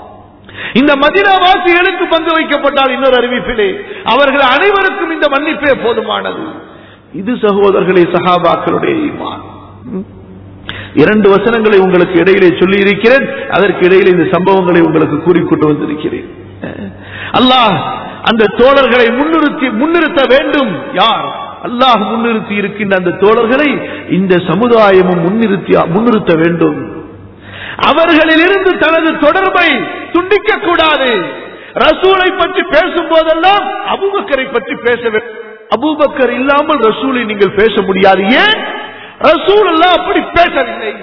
இந்த மதினா வாசிகளுக்கு பங்கு வைக்கப்பட்டால் இன்னொரு அறிவிப்பிலே அவர்கள் அனைவருக்கும் இந்த மன்னிப்பே போதுமானது இது சகோதரர்களே சஹாபாக்களுடைய ஈமான் ம். இரண்டு வசனங்களை உங்களுக்கு இடையிலே சொல்லி இருக்கிறேன் அதற்கு இடையிலே இந்த சம்பவங்களை உங்களுக்கு கூறிக்கொண்டு வந்திருக்கிறேன் அல்லாஹ் அந்த தோழர்களை முன்னிறுத்தி முன்னிறுத்த வேண்டும் யார் அல்லாஹ் முன்னிறுத்தி இருக்கின்ற அந்த தோழர்களை இந்த சமுதாயமும் முன்னிறுத்தி முன்னிறுத்த வேண்டும் அவர்களிலிருந்து தனது தொடர்பை துண்டிக்க கூடாது ரசூலை பற்றி பேசும் போதெல்லாம் அபூபக்கரை பற்றி பேச வேண்டும் அபூபக்கர் இல்லாமல் ரசூலை நீங்கள் பேச முடியாது ஏன் ரசூல் எல்லாம் அப்படி பேசவில்லை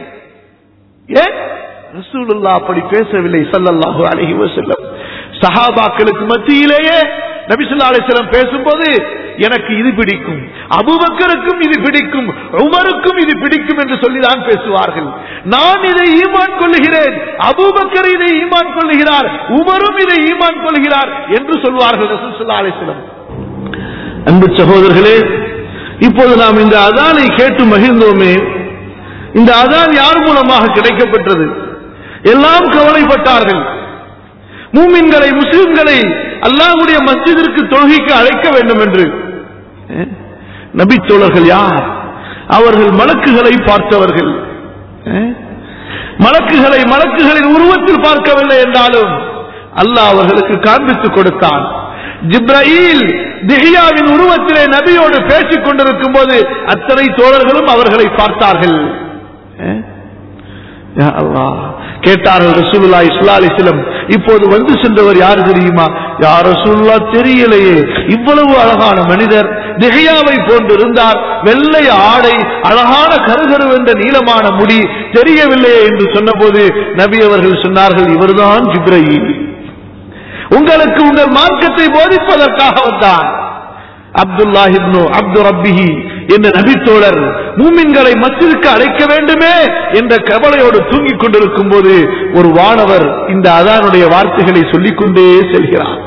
ஏன் ரசூலுல்லா அப்படி பேசவில்லை ஸல்லல்லாஹு அலைஹி வஸல்லம் சஹாபாக்களுக்கு மத்தியிலேயே நபி ஸல்லல்லாஹு அலைஹி வஸல்லம் பேசும்போது எனக்கு இது பிடிக்கும் அபூபக்கருக்கும் இது பிடிக்கும் உமருக்கும் இது பிடிக்கும் என்று சொல்லிதான் பேசுவார்கள் நான் இதை ஈமான் கொள்ளுகிறேன் அபூபக்கர் இதை ஈமான் கொள்ளுகிறார் உமரும் இதை ஈமான் கொள்கிறார் என்று சொல்வார்கள் ரசூல் ஸல்லல்லாஹு அலைஹி வஸல்லம் அன்பு சகோதரர்களே இப்போது நாம் இந்த அதானை கேட்டு மகிழ்ந்தோமே இந்த அதான் யார் மூலமாக கிடைக்கப்பட்டது எல்லாம் கவலைப்பட்டார்கள் மூமின்களை முஸ்லிம்களை அல்லாஹ்வுடைய மஸ்ஜிதிற்கு தொழுகைக்கு அழைக்க வேண்டும் என்று அஹ், நபித்தோழர்கள் யார் அவர்கள் மலக்குகளை பார்த்தவர்கள் அஹ், மலக்குகளை மலக்குகளின் உருவத்தில் பார்க்கவில்லை என்றாலும் அல்லாஹ் அவர்களுக்கு காண்பித்துக் கொடுத்தான் ஜிப்ரீல் திஹியாவின் உருவத்திலே நபியோடு பேசிக் கொண்டிருக்கும் போது அத்தனை தோழர்களும் அவர்களை பார்த்தார்கள் அஹ், யா அல்லாஹ். கேட்டார்கள் ரசூலுல்லாஹி ஸல்லல்லாஹு அலைஹி வஸல்லம் இப்போது வந்து சென்றவர் யார் தெரியுமா யார சொல்லா தெரியலையே இவ்வளவு அழகான மனிதர் திகையாவை போன்று இருந்தார் வெள்ளை ஆடை அழகான கருகருவென்ற நீளமான முடி தெரியவில்லையே என்று சொன்னபோது நபி அவர்கள் சொன்னார்கள் இவர்தான் ஜிப்ரயில் உங்களுக்கு உங்கள் மார்க்கத்தை போதிப்பதற்காக வந்தான் அப்துல்லாஹிப்னு அப்து ரப்பிஹி என்ற நபித்தோழர் மூமின்களை மஸ்ஜிதுக்கு அழைக்க வேண்டுமே என்ற கவலையோடு தூங்கிக் கொண்டிருக்கும் போது ஒரு வானவர் இந்த அதானுடைய வார்த்தைகளை சொல்லிக் கொண்டே செல்கிறார்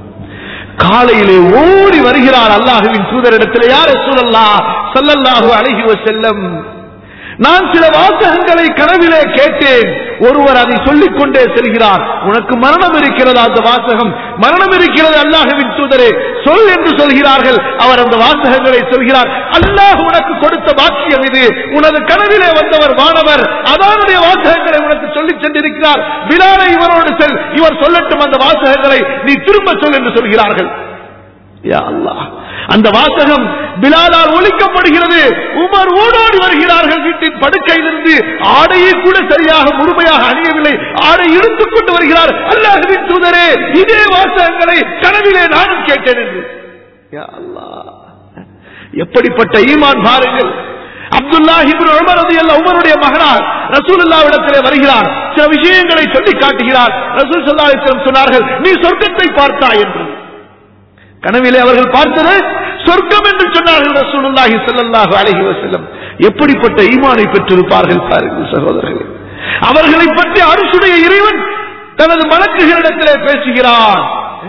காலையிலே ஓடி வருகிறார் அல்லாஹுவின் தூதரிடத்தில் யார் சூழல்லா சல்லல்லாஹு அழகி செல்லம் நான் சில வாசகங்களை கனவிலே கேட்டேன் ஒருவர் அதை சொல்லிக் கொண்டே செல்கிறார் உனக்கு மரணம் இருக்கிறதா அந்த வாசகம் மரணம் இருக்கிறது அல்லாஹுவின் தூதரே சொல் என்று சொல்கிறார்கள் அவர் அந்த வாசகங்களை சொல்கிறார் அல்லாஹ் உனக்கு கொடுத்த பாக்கியம் இது உனது கனவிலே வந்தவர் வானவர் அதானுடைய வாசகங்களை உனக்கு சொல்லிச் சென்றிருக்கிறார் பிலாலை இவரோடு செல் இவர் சொல்லட்டும் அந்த வாசகங்களை நீ திரும்ப சொல் என்று சொல்கிறார்கள் யா அல்லாஹ் அந்த வாசகம் பிலாலால் ஒழிக்கப்படுகிறது உமர் ஓடோடி வருகிறார்கள் வீட்டின் படுக்கையிலிருந்து ஆடையை கூட சரியாக முழுமையாக அணியவில்லை ஆடை இழுத்துக் கொண்டு வருகிறார் அல்லாஹுவின் தூதரே இதே வாசகங்களை கனவிலே நானும் கேட்டேன் என்று யா அல்லாஹ் எப்படிப்பட்ட ஈமான் பாருங்கள் அப்துல்லா இப்னு உமர் ரலியல்லாஹு உமருடைய மகனார் ரசூலுல்லாஹ்விடத்திலே வருகிறார் சில விஷயங்களை சொல்லி காட்டுகிறார் ரசூல் ஸல்லல்லாஹு அலைஹி வஸல்லம் சொன்னார்கள் நீ சொர்க்கத்தை பார்த்தாய் என்று கனவிலே அவர்கள் பார்த்தது சொர்க்கம் என்று சொன்னார்கள் ரசூலுல்லாஹி ஸல்லல்லாஹு அலைஹி வஸல்லம் எப்படிப்பட்ட ஈமானை பெற்றிருப்பார்கள் பாருங்கள் சகோதரர்களே அவர்களை பற்றி அரசுடைய இறைவன் தனது மலக்குகளிடத்திலே பேசுகிறான்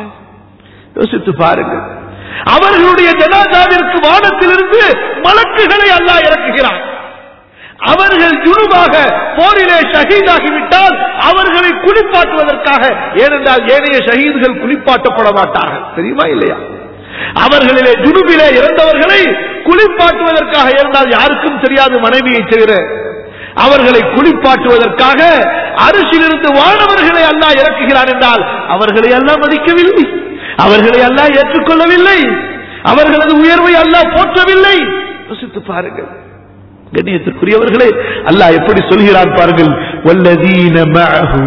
யோசித்து பாருங்கள் அவர்களுடைய ஜனாதாவிற்கு வானத்திலிருந்து மலக்குகளை அல்லாஹ் இறக்குகிறான் அவர்கள் ஜுனுவாக போரிலே ஷஹீதாகிவிட்டால் அவர்களை குளிப்பாட்டுவதற்காக ஏனென்றால் ஏனைய ஷஹீதுகள் குளிப்பாட்டப்பட மாட்டார்கள் தெரியுமா இல்லையா அவர்களிலே ஜுனுபிலே இறந்தவர்களை குளிப்பாட்டுவதற்காக இருந்தால் யாருக்கும் தெரியாது மனைவியை தவிர அவர்களை குளிப்பாட்டுவதற்காக அரிசியிலிருந்து வானவர்களை அல்லாஹ் இறக்குகிறார் என்றால் அவர்களை அல்லாஹ் மதிக்கவில்லை அவர்களை அல்லாஹ் ஏற்றுக்கொள்ளவில்லை அவர்களது உயர்வை அல்லாஹ் போற்றவில்லை யோசித்து பாருங்கள் கண்ணியத்திற்குரியவர்களே அல்லாஹ் எப்படி சொல்கிறார் பாருங்கள் வல்லதீன மஅஹு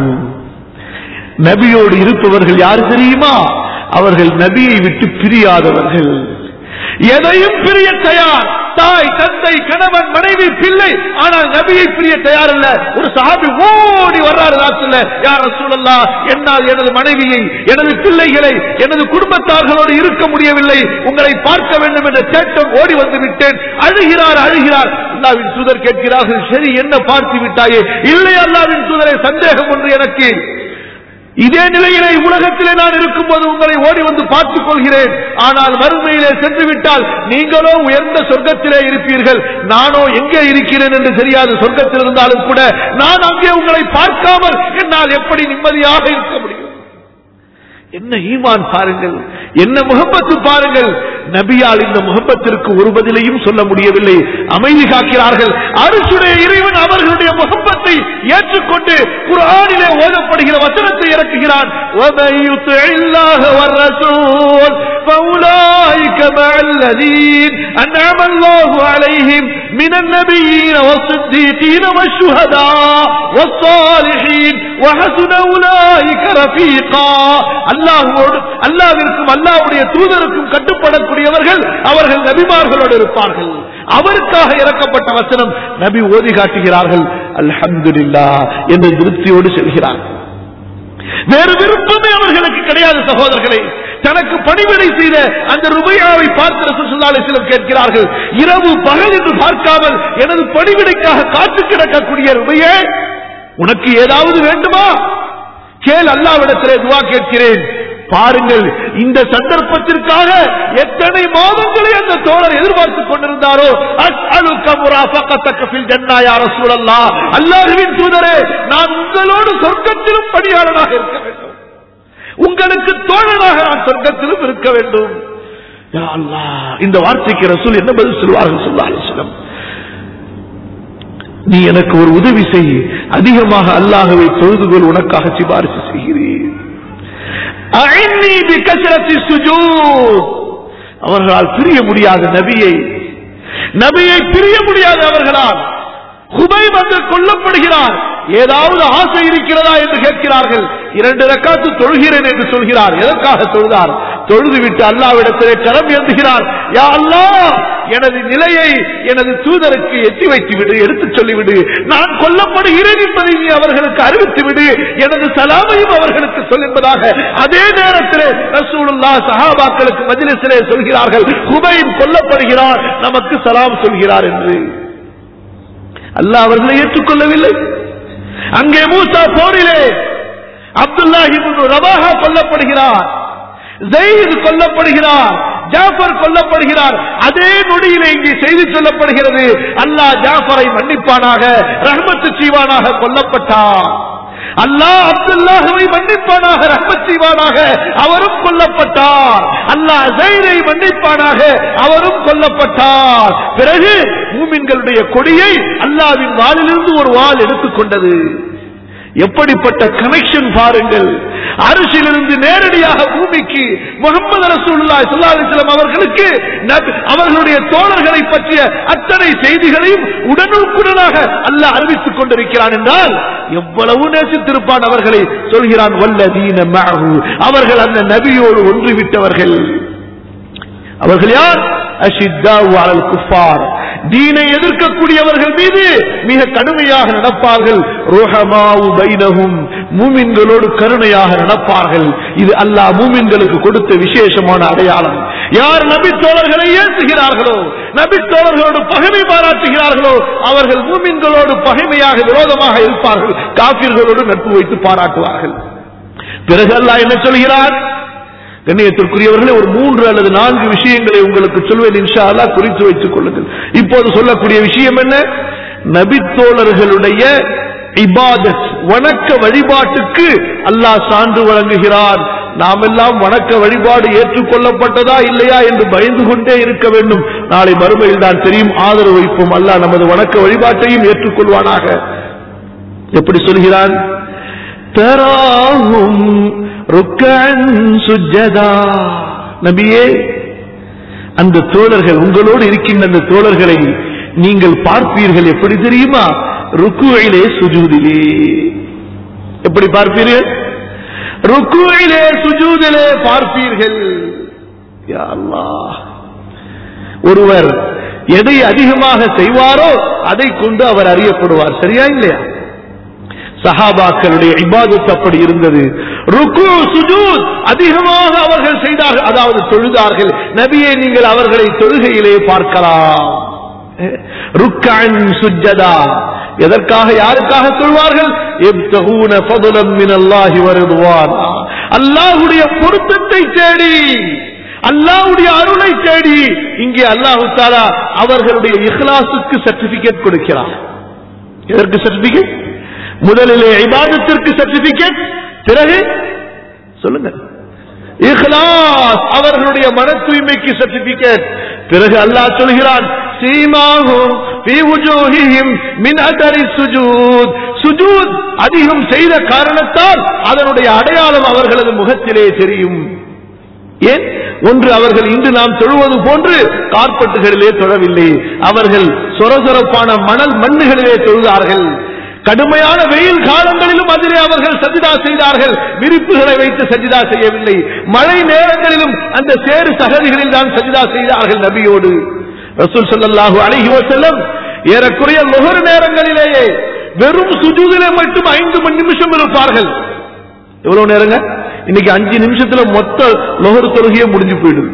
நபியோடு இருப்பவர்கள் யார் தெரியுமா அவர்கள் நபியை விட்டு பிரியாதவர்கள் எதையும் பிரிய தயார் தாய் தந்தை கணவன் மனைவி பிள்ளை ஆனால் நபியை பிரிய தயார் அல்ல ஒரு சஹாபி ஓடி வர்றாரு ராத்துல யார் சூழல்லா என்னால் எனது மனைவியை எனது பிள்ளைகளை எனது குடும்பத்தார்களோடு இருக்க முடியவில்லை உங்களை பார்க்க வேண்டும் என்ற தேட்டம் ஓடி வந்து விட்டேன் அழுகிறார் அழுகிறார் அல்லாவின் தூதர் கேட்கிறார்கள் சரி என்ன பார்த்து விட்டாயே இல்லை அல்லாவின் தூதரை சந்தேகம் ஒன்று எனக்கு இதே நிலையிலே உலகத்திலே நான் இருக்கும்போது உங்களை ஓடி வந்து பார்த்துக் கொள்கிறேன் ஆனால் மறுமையிலே சென்று விட்டால் நீங்களோ உயர்ந்த சொர்க்கத்திலே இருப்பீர்கள் நானோ எங்கே இருக்கிறேன் என்று தெரியாது சொர்க்கத்தில் இருந்தாலும் கூட நான் அங்கே உங்களை பார்க்காமல் என்னால் எப்படி நிம்மதியாக இருக்க முடியும் என்ன ஈமான் பாருங்கள் என்ன முகப்பத்து பாருங்கள் நபியால் இந்த முகப்பத்திற்கு ஒரு பதிலையும் சொல்ல முடியவில்லை அமைதி காக்கிறார்கள் அரசுடைய இறைவன் அவர்களுடைய முகப்பத்தை ஏற்றுக்கொண்டு குரானிலே ஓதப்படுகிற வசனத்தை இறக்குகிறான் وَمَن يُطِعِ اللَّهَ وَالرَّسُولَ فَأُولَٰئِكَ مَعَ الَّذِينَ أَنْعَمَ اللَّهُ عَلَيْهِم مِّنَ النَّبِيِّينَ وَالصِّدِّيقِينَ وَالشُّهَدَاءِ وَالصَّالِحِينَ وَحَسُنَ أُولَٰئِكَ رَفِيقًا அல்லாஹ்வோடு அல்லாஹ்விற்கும் அல்லாஹ்வுடைய தூதருக்கும் கட்டுப்படக்கூடியவர்கள் அவர்கள் நபிமார்களோடு இருப்பார்கள் அவருக்காக இறக்கப்பட்ட வசனம் நபி ஓதி காட்டுகிறார்கள் அல்ஹம்துலில்லாஹ் என்று திருப்தியோடு செல்கிறார்கள் வேறு விருப்பமே அவர்களுக்கு கிடையாது சகோதரர்களே தனக்கு பணிவிடை செய்த அந்த ருபையாவை பார்த்து ரசூலுல்லாஹி சிலர் கேட்கிறார்கள் இரவு பகல் என்று பார்க்காமல் எனது பணிவிடைக்காக காத்து கிடக்கக்கூடிய ருபையே உனக்கு ஏதாவது வேண்டுமா கேள் அல்லாவிடத்திலே துவா கேட்கிறேன் பாருங்கள் இந்த சந்தர்ப்பத்திற்காக எத்தனை மாதங்களை அந்த தோழர் எதிர்பார்த்துக் கொண்டிருந்தாரோ அஸ்அலுக முராஃபகத்தக ஃபில் ஜன்னா யா ரசூலல்லாஹ் அல்லாஹ்வின் தூதரே நான் உங்களோடு சொர்க்கத்திலும் பணியாளனாக இருக்க வேண்டும் உங்களுக்கு தோழனாக நான் சொர்க்கத்திலும் இருக்க வேண்டும் யா அல்லாஹ் இந்த வார்த்தைக்கு ரசூல் என்ன பதில் சொல்வார்கள் ஸல்லல்லாஹு அலைஹி வஸல்லம் நீ எனக்கு ஒரு உதவி செய் அதிகமாக அல்லாஹவை தொழுதுகொள் உனக்காக சிபாரிசு செய்கிறேன் அஇன்னி பிகஸ்ரத்தி சுஜூத் அவர்களால் பிரிய முடியாத நபியை நபியை பிரிய முடியாத அவர்களால் ஹுபை வந்து கொல்லப்படுகிறார் ஏதாவது ஆசை இருக்கிறதா என்று கேட்கிறார்கள் இரண்டு ரக்காத்து தொழுகிறேன் என்று சொல்கிறார் எதற்காக தொழுதார் தொழுது விட்டு அல்லாவிடத்திலே கரம் ஏந்துகிறார் யா அல்லாஹ் எனது நிலையை எனது தூதருக்கு எட்டி வைத்து விடு எடுத்துச் சொல்லிவிடு நான் கொல்லப்படுகிறேன் என்பதை நீ அவர்களுக்கு அறிவித்து விடு எனது சலாமையும் அவர்களுக்கு சொல் என்பதாக அதே நேரத்திலே ரசூலுல்லா சஹாபாக்களுக்கு மஜ்லிஸிலே சொல்கிறார்கள் ஹுபைன் கொல்லப்படுகிறார் நமக்கு சலாம் சொல்கிறார் என்று அல்லாஹ் அவர்களை ஏற்றுக்கொள்ளவில்லை அங்கே மூசா போரிலே அப்துல்லா இப்னு ரவாஹா கொல்லப்படுகிறார் ஜெயித் கொல்லப்படுகிறார் ஜாஃபர் கொல்லப்படுகிறார் அதே நொடியிலே இங்கே செய்தி சொல்லப்படுகிறது அல்லாஹ் ஜாஃபரை மன்னிப்பானாக ரஹ்மத்து செய்வானாக கொல்லப்பட்டார் அல்லாஹ் அப்துல்லாஹுவை மன்னிப்பானாக ரஹ்மத் செய்வானாக அவரும் கொல்லப்பட்டார் அல்லாஹ் ஜெயிரை மன்னிப்பானாக அவரும் கொல்லப்பட்டார் பிறகு மூமின்களுடைய கொடியை அல்லாவின் வாளிலிருந்து ஒரு வாள் எடுத்துக்கொண்டது எப்படிப்பட்ட கனெக்ஷன் பாருங்கள் அரசிலிருந்து நேரடியாக பூமிக்கு முகமது ரசூல்லா சுல்லாஸ்லம் அவர்களுக்கு நபி- அவர்களுடைய தோழர்களை பற்றிய அத்தனை செய்திகளையும் உடனுக்குடனாக அல்லாஹ் அறிவித்துக் கொண்டிருக்கிறான் என்றால் எவ்வளவு நேசித்திருப்பான் அவர்களை சொல்கிறான் வல்லதீன மஅஹு. அவர்கள் அந்த நபியோடு ஒன்று விட்டவர்கள் அவர்கள் யார் அஷித்தாவு அலல் குஃபார் தீனை எதிர்க்கக்கூடியவர்கள் மீது மிக கடுமையாக நடப்பார்கள் ருஹமாவு பைனஹும் மூமின்களோடு கருணையாக நடப்பார்கள் இது அல்லாஹ் மூமின்களுக்கு கொடுத்த விசேஷமான அடையாளம் யார் நபி தோழர்களை ஏற்றுகிறார்களோ நபி தோழர்களோடு பகைமை பாராட்டுகிறார்களோ அவர்கள் மூமின்களோடு பகைமையாக விரோதமாக இருப்பார்கள் காபிர்களோடு நட்பு வைத்து பாராட்டுவார்கள் பிறகு அல்லாஹ் என்ன சொல்கிறார் கண்ணியத்திற்குரியவர்களே ஒரு மூன்று அல்லது நான்கு விஷயங்களை உங்களுக்கு சொல்வேன் இன்ஷா அல்லாஹ் குறித்து வைத்துக் கொள்ளுங்கள் இப்போது சொல்லக்கூடிய விஷயம் என்ன நபித்தோழர்களுடைய இபாதத் வணக்க வழிபாட்டுக்கு அல்லாஹ் சான்று வழங்குகிறான் நாம் எல்லாம் வணக்க வழிபாடு ஏற்றுக்கொள்ளப்பட்டதா இல்லையா என்று பயந்து கொண்டே இருக்க வேண்டும் நாளை மறுமையில் தான் தெரியும் ஆதரவு வைப்போம் அல்லாஹ் நமது வணக்க வழிபாட்டையும் ஏற்றுக்கொள்வானாக எப்படி சொல்கிறான் தராஹும் ருக்கன் சுஜதா நபியே அந்த தோழர்கள் உங்களோடு இருக்கின்ற அந்த தோழர்களை நீங்கள் பார்ப்பீர்கள் எப்படி தெரியுமா ருக்குவிலே சுஜூதிலே எப்படி பார்ப்பீர்கள் ருக்குவிலே சுஜூதிலே பார்ப்பீர்கள் யா அல்லாஹ் ஒருவர் எதை அதிகமாக செய்வாரோ அதை கொண்டு அவர் அறியப்படுவார் சரியா இல்லையா சஹாபாக்களுடைய இபாதத் அப்படி இருந்தது ருக்கு சுஜூத் அதிகமாக அவர்கள் செய்தார்கள் அதாவது தொழுதார்கள் நபியை நீங்கள் அவர்களை தொழுகையிலே பார்க்கலாம் ருக்கன் சுஜதா எதற்காக யாருக்காக சொல்வார்கள் எப்தகூன ஃபதுலம் மினல்லாஹி வரிதுவானா அல்லாஹ்வுடைய பொருத்தத்தை தேடி அல்லாஹ்வுடைய அருளை தேடி இங்கே அல்லாஹு தாலா அவர்களுடைய இஹ்லாசுக்கு சர்டிபிகேட் கொடுக்கிறார் எதற்கு சர்டிபிகேட் முதலிலே இபாதத்திற்கு சர்டிபிகேட் பிறகு சொல்லுங்க இஹ்லாஸ் அவர்களுடைய மன தூய்மைக்கு சர்டிபிகேட் பிறகு அல்லாஹ் சொல்கிறான் சீமாகும் في وجوههم من اثر السجود சுஜூத் அதிகம் செய்த காரணத்தால் அதனுடைய அடையாளம் அவர்களது முகத்திலே தெரியும் ஏன் ஒன்று அவர்கள் இன்று நாம் தொழுவது போன்று கார்பெட்டுகளிலே தொழவில்லை அவர்கள் சொரசொரப்பான மணல் மண்ணுகளிலே தொழுதார்கள் கடுமையான வெயில் காலங்களிலும் அதிலே அவர்கள் சஜிதா செய்தார்கள் விரிப்புகளை வைத்து சஜிதா செய்யவில்லை மழை நேரங்களிலும் அந்த சேறு சகதிகளில் தான் சஜிதா செய்தார்கள் நபியோடு ரசூல் ஸல்லல்லாஹு அலைஹி வஸல்லம் ஏறக்குறைய நுகர் நேரங்களிலேயே வெறும் சுஜூதிலே மட்டும் ஐந்து மணி நிமிஷம் இருப்பார்கள் எவ்வளவு நேரங்க இன்னைக்கு அஞ்சு நிமிஷத்துல மொத்த நுகர் தொழுகையே முடிஞ்சு போயிடுது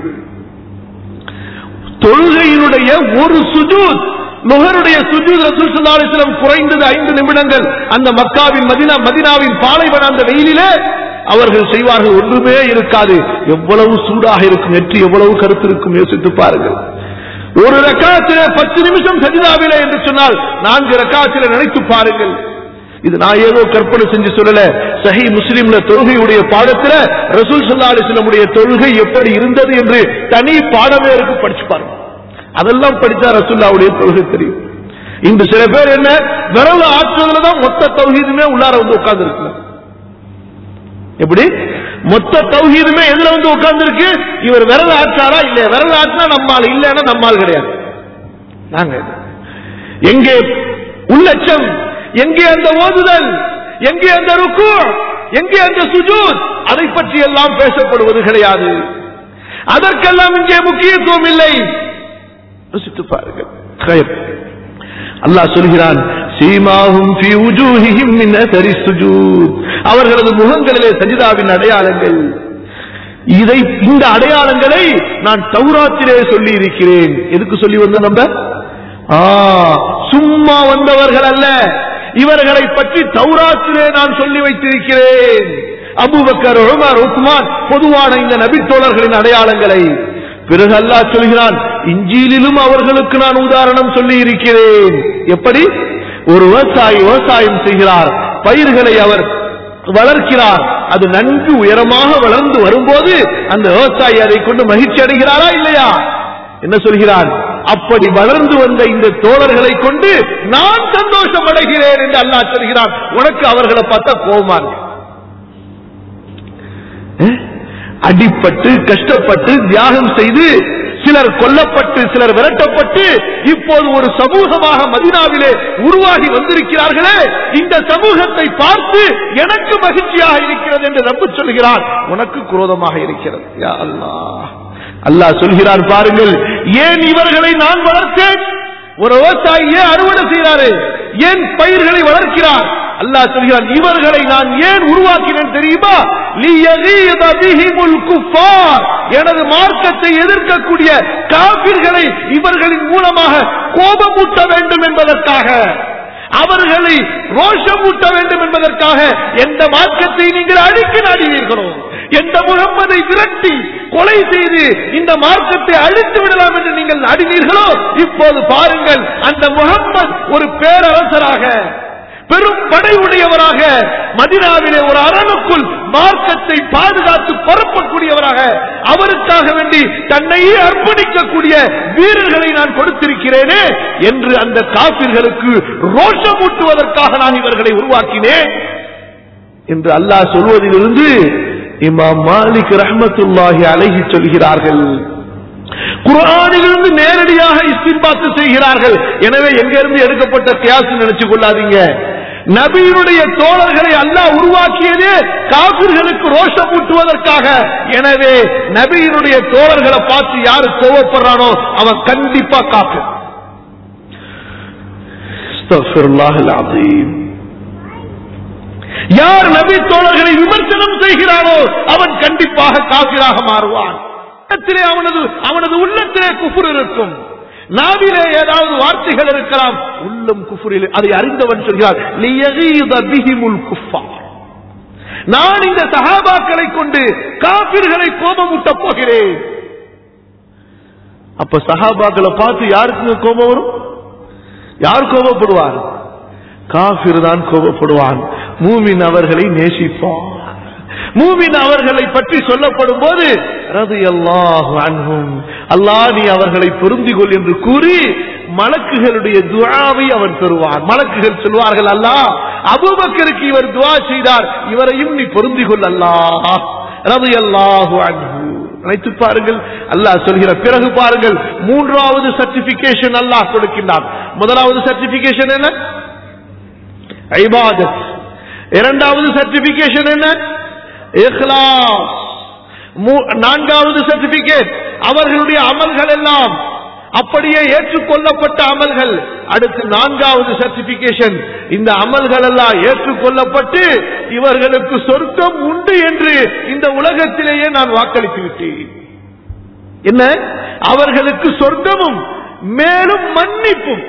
தொழுகையினுடைய ஒரு சுஜூத் நுகருடைய சுஜூத் ரசூல் ஸல்லல்லாஹு அலைஹி வஸல்லம் குறைந்தது ஐந்து நிமிடங்கள் அந்த மக்காவின் மதினா மதினாவின் பாலைவன அந்த வெயிலிலே அவர்கள் செய்வார்கள் ஒன்றுமே இருக்காது எவ்வளவு சூடாக இருக்கும் நெற்றி எவ்வளவு கருத்து இருக்கும் யோசித்து பாருங்கள் ஒரு ரக்காத்திலே பத்து நிமிஷம் சஜிதாவிலே என்று சொன்னால் நான்கு ரக்காத்திலே நினைத்து பாருங்கள் இது நான் ஏதோ கற்பனை செஞ்சு சொல்லல சஹி முஸ்லிம்ல தொழுகையுடைய பாடத்துல ரசூல் சல்லா அலிஸ்லமுடைய தொழுகை எப்படி இருந்தது என்று தனி பாடமே இருக்கு படிச்சு பாருங்க அதெல்லாம் படிச்சா ரசூல்லாவுடைய தொழுகை தெரியும் இன்று சில பேர் என்ன விரல் ஆற்றுவதுல தான் மொத்த தௌஹீதுமே உள்ளார வந்து உட்கார்ந்து இருக்கு எப்படி மொத்த தௌஹீதுமே எதுல வந்து உட்கார்ந்து இருக்கு இவர் விரல் ஆற்றாரா இல்ல விரல் ஆற்றினா நம்மால் இல்லைன்னா நம்மால் கிடையாது நாங்க இது. எங்கே உள்ளச்சம் எங்கே அந்த ஓதுதல் எங்கே அந்த ருக்கு எங்கே அந்த சுஜூத் அதை பற்றி எல்லாம் பேசப்படுவது கிடையாது அதற்கெல்லாம் இங்கே முக்கியத்துவம் இல்லை யோசித்து பாருங்கள் கயர். அல்லாஹ் சொல்கிறான் சீமாஹும் ஃபீ உஜூஹிஹிம் மின் அஸரி சுஜூத் அவர்களது முகங்களிலே சஜிதாவின் அடையாளங்கள் இதை இந்த அடையாளங்களை நான் தௌராத்திலே சொல்லி இருக்கிறேன் எதுக்கு சொல்லி வந்த நம்ம ஆ, சும்மா வந்தவர்கள் அல்ல இவர்களை பற்றி தௌராத்திலே நான் சொல்லி வைத்திருக்கிறேன் அபூபக்கர் உமர் உஸ்மான் பொதுவான இந்த நபித்தோழர்களின் அடையாளங்களை பிறகு அல்லாஹ் சொல்கிறான் இஞ்சியிலும் அவர்களுக்கு நான் உதாரணம் சொல்லி இருக்கிறேன் எப்படி ஒரு விவசாயி விவசாயம் செய்கிறார் பயிர்களை அவர் வளர்க்கிறார் அது நன்கு உயரமாக வளர்ந்து வரும்போது அந்த விவசாயி அதை கொண்டு மகிழ்ச்சி அடைகிறாரா இல்லையா என்ன சொல்கிறான் அப்படி வளர்ந்து வந்த இந்த தோழர்களை கொண்டு நான் சந்தோஷம் அடைகிறேன் என்று அல்லாஹ் சொல்கிறான் உனக்கு அவர்களை பார்த்தா கோபமா இருக்கு அஹ்? அடிப்பட்டு கஷ்டப்பட்டு தியாகம் செய்து சிலர் கொல்லப்பட்டு சிலர் விரட்டப்பட்டு இப்போது ஒரு சமூகமாக மதினாவிலே உருவாகி வந்திருக்கிறார்களே இந்த சமூகத்தை பார்த்து எனக்கு மகிழ்ச்சியாக இருக்கிறது என்று ரப்பு சொல்கிறான் உனக்கு குரோதமாக இருக்கிறது யா அல்லாஹ் அல்லாஹ் சொல்கிறான் பாருங்கள் ஏன் இவர்களை நான் வளர்த்தேன் ஒரு விவசாயி ஏன் அறுவடை செய்கிறாரு ஏன் பயிர்களை வளர்க்கிறார் அல்லாஹ் சொல்கிறான் இவர்களை நான் ஏன் உருவாக்கினேன் தெரியுமா லியகீத பிஹிமுல் குஃபார் எனது மார்க்கத்தை எதிர்க்கக்கூடிய காபிர்களை இவர்களின் மூலமாக கோபமூட்ட வேண்டும் என்பதற்காக அவர்களை ரோஷமூட்ட வேண்டும் என்பதற்காக எந்த மார்க்கத்தை நீங்கள் அழிக்க நாடுவீர்களோ எந்த முகம்மதை விரட்டி கொலை செய்து இந்த மார்க்கத்தை அழித்து விடலாம் என்று நீங்கள் நாடினீர்களோ இப்போது பாருங்கள் அந்த முகம்மது ஒரு பேரரசராக பெரும் படை உடையவராக மதினாவிலே ஒரு அரணுக்குள் மார்க்கத்தை பாதுகாத்து பரப்பக்கூடியவராக அவருக்காக வேண்டி தன்னையே அர்ப்பணிக்கக்கூடிய வீரர்களை நான் கொடுத்திருக்கிறேனே என்று அந்த காபிர்களுக்கு ரோஷமூட்டுவதற்காக நான் இவர்களை உருவாக்கினேன் என்று அல்லாஹ் சொல்வதிலிருந்து இமாம் மாலிக் ரஹ்மத்துல்லாஹி அலைஹி சொல்கிறார்கள் குர்ஆனிலிருந்து நேரடியாக இஸ்தின்பாத்து செய்கிறார்கள் எனவே எங்கிருந்து எடுக்கப்பட்ட கியாஸ் நினைச்சு கொள்ளாதீங்க நபியினுடைய தோழர்களை அல்லாஹ் உருவாக்கியதே காபிர்களுக்கு ரோஷம் ஊட்டுவதற்காக எனவே நபியினுடைய தோழர்களை பார்த்து யாரு கோவப்படுறானோ அவன் கண்டிப்பா காப்பு யார் நபி தோழர்களை விமர்சனம் செய்கிறானோ அவன் கண்டிப்பாக காபிராக மாறுவான் உள்ளத்திலே அவனது அவனது உள்ளத்திலே குஃபுர் இருக்கும் நாவிலே ஏதாவது வார்த்தைகள் இருக்கலாம் உள்ளம் குஃபுரில் அதை அறிந்தவன் சொல்கிறார் "லியகீத பிஹிமுல் குஃபார்." நான் இந்த சஹாபாக்களை கொண்டு காபிர்களை கோபமூட்ட போகிறேன் அப்ப சஹாபாக்களை பார்த்து யாருக்கு கோபம் வரும் யார் கோபப்படுவார் காபிர் தான் கோபப்படுவான் மூமின் அவர்களை நேசிப்பான் மூமின் அவர்களை பற்றி சொல்லப்படும் போது ரதியல்லாஹு அன்ஹும் அல்லாஹ் நீ அவர்களை பொருந்திக் கொள் என்று கூறி மலக்குகளுடைய துஆவை அவன் தருவான் மலக்குகள் சொல்வார்கள் அல்லாஹ் அபூபக்கருக்கு இவர் துஆ செய்தார் இவரையும் நீ பொருந்திக் கொள் அல்லாஹ் ரதியல்லாஹு அன்ஹு நினைத்து பாருங்கள் அல்லாஹ் சொல்கிற பிறகு பாருங்கள் மூன்றாவது சர்டிபிகேஷன் அல்லாஹ் கொடுக்கின்றான் முதலாவது சர்டிபிகேஷன் என்ன ஐபாதத் இரண்டாவது சர்டிபிகேஷன் என்ன இஹ்லாஸ் மூ- நான்காவது சர்டிபிகேட் அவர்களுடைய அமல்கள் எல்லாம் அப்படியே ஏற்றுக்கொள்ளப்பட்ட அமல்கள் அடுத்து நான்காவது சர்டிபிகேஷன் இந்த அமல்கள் எல்லாம் ஏற்றுக்கொள்ளப்பட்டு இவர்களுக்கு சொர்க்கம் உண்டு என்று இந்த உலகத்திலேயே நான் வாக்களித்து விட்டேன் என்ன அவர்களுக்கு சொர்க்கமும் மேலும் மன்னிப்பும்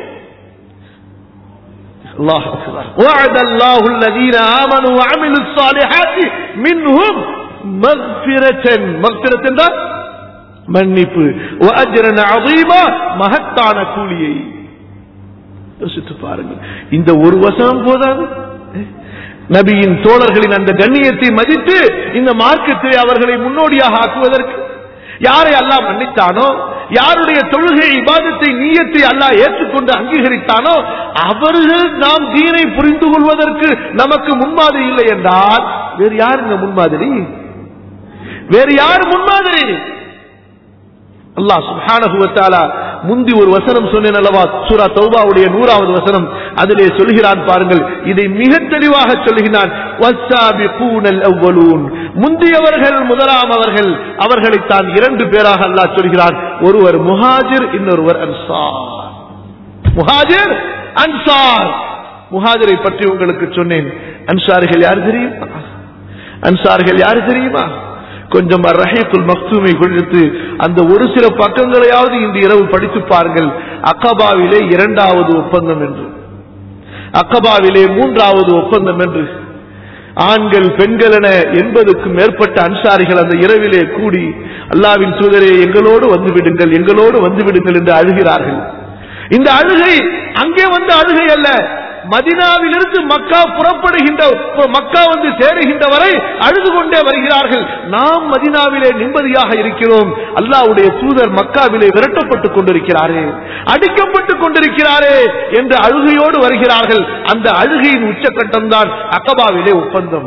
الله أكبر وعد الله الذين آمنوا وعملوا الصالحات منهم مغفرة مغفرة தான் மன்னிப்பு وأجرا عظيما மகத்தான கூலியை யோசித்து பாருங்கள் இந்த ஒரு வசனம் போதாது நபியின் தோழர்களின் அந்த கண்ணியத்தை மதித்து இந்த மார்க்கத்தை அவர்களை முன்னோடியாக ஆக்குவதற்கு யாரை அல்லாஹ் மன்னித்தானோ யாருடைய தொழுகை இபாதத்தை நீயத்தை அல்லாஹ் ஏற்றுக்கொண்டு அங்கீகரித்தானோ அவர்கள் நாம் தீனை புரிந்து கொள்வதற்கு நமக்கு முன்மாதிரி இல்லை என்றால் வேறு யாருங்க முன்மாதிரி வேறு யார் முன்மாதிரி அல்லாஹ் சுப்ஹானஹு வ தஆலா முந்தி ஒரு வசனம் சொன்னேன் அல்லவா சூரா தௌபாவுடைய நூறாவது வசனம் அதிலே சொல்கிறான் பாருங்கள் இதை மிக தெளிவாக சொல்கிறான் வஸ்ஸாபிகூனல் அவ்வலூன் முந்தியவர்கள் முதலாம் அவர்கள் அவர்களைத்தான் இரண்டு பேராக அல்லாஹ் சொல்கிறான் ஒருவர் முஹாஜிர் இன்னொருவர் அன்சார் முஹாஜிர் அன்சார் முஹாஜரை பற்றி உங்களுக்கு சொன்னேன் அன்சார்கள் யார் தெரியுமா அன்சார்கள் யார் தெரியுமா கொஞ்சம் ரஹீக்குல் மக்தூமை கொடுத்து அந்த ஒரு சில பக்கங்களையாவது இந்த இரவு படித்து பாருங்கள் அக்கபாவிலே இரண்டாவது ஒப்பந்தம் என்று அக்கபாவிலே மூன்றாவது ஒப்பந்தம் என்று ஆண்கள் பெண்கள் என எண்பதுக்கும் மேற்பட்ட அன்சாரிகள் அந்த இரவிலே கூடி அல்லாவின் தூதரே எங்களோடு வந்து விடுங்கள் எங்களோடு வந்து விடுங்கள் என்று அழுகிறார்கள் இந்த அழுகை அங்கே வந்த அழுகை அல்ல மதினாவிலிருந்து மக்கா புறப்படுகின்ற மக்கா வந்து சேருகின்ற வரை அழுது கொண்டே வருகிறார்கள் நாம் மதினாவிலே நிம்மதியாக இருக்கிறோம் அல்லாவுடைய தூதர் மக்காவிலே விரட்டப்பட்டுக் கொண்டிருக்கிறாரே அடிக்கப்பட்டுக் கொண்டிருக்கிறாரே என்ற அழுகையோடு வருகிறார்கள் அந்த அழுகையின் உச்சக்கட்டம் தான் அக்கபாவிலே ஒப்பந்தம்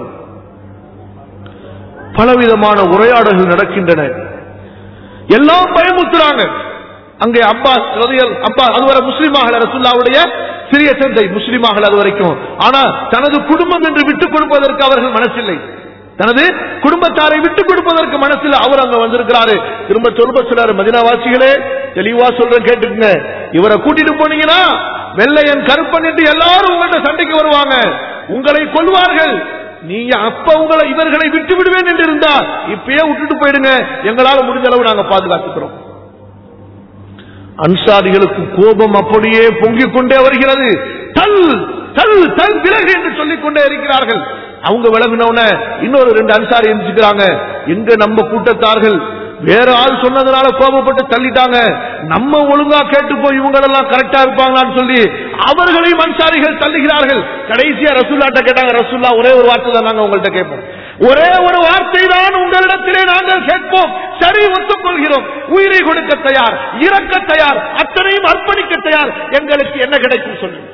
பலவிதமான உரையாடல்கள் நடக்கின்றன எல்லாம் பயமுத்துறாங்க அங்கே அப்பாஸ் ரதியல் அப்பா அதுவரை முஸ்லீமாக ரசுல்லாவுடைய சிறிய தந்தை முஸ்லீமாக அது வரைக்கும் ஆனா தனது குடும்பம் என்று விட்டுக் கொடுப்பதற்கு அவர்கள் மனசில்லை தனது குடும்பத்தாரை விட்டுக் கொடுப்பதற்கு மனசில் அவர் அங்க வந்திருக்கிறாரு திரும்ப சொல்ப சொல்லாரு மதினாவாசிகளே தெளிவா சொல்றேன் கேட்டுக்குங்க இவரை கூட்டிட்டு போனீங்கன்னா வெள்ளையன் கருப்பன் என்று எல்லாரும் உங்கள்ட்ட சண்டைக்கு வருவாங்க உங்களை கொள்வார்கள் நீங்க அப்ப உங்களை இவர்களை விட்டு விடுவேன் என்று இருந்தா இப்பயே விட்டுட்டு போயிடுங்க எங்களால முடிஞ்ச அளவு நாங்க பாதுகாத்துக்கிறோம் அன்சாரிகளுக்கு கோபம் அப்படியே பொங்கிக் கொண்டே வருகிறது தல் தல் தல் விலகு என்று சொல்லிக் கொண்டே இருக்கிறார்கள் அவங்க விலகினவுன இன்னொரு ரெண்டு அன்சாரி எந்திரிச்சுக்கிறாங்க எங்க நம்ம கூட்டத்தார்கள் வேற ஆள் சொன்னதுனால கோபப்பட்டு தள்ளிட்டாங்க நம்ம ஒழுங்கா கேட்டு போய் இவங்க எல்லாம் கரெக்டா இருப்பாங்களான்னு சொல்லி அவர்களையும் அன்சாரிகள் தள்ளுகிறார்கள் கடைசியா ரசூல்லாட்ட கேட்டாங்க ரசூல்லா ஒரே ஒரு வார்த்தை தான் நாங்க உங்கள்ட்ட கேட்போம் ஒரே ஒரு வார்த்தை தான் உங்களிடத்திலே நாங்கள் கேட்போம் சரி ஒத்துக்கொள்கிறோம் உயிரை கொடுக்க தயார் இறக்க தயார் அத்தனையும் அர்ப்பணிக்க தயார் எங்களுக்கு என்ன கிடைக்கும் சொல்லுங்க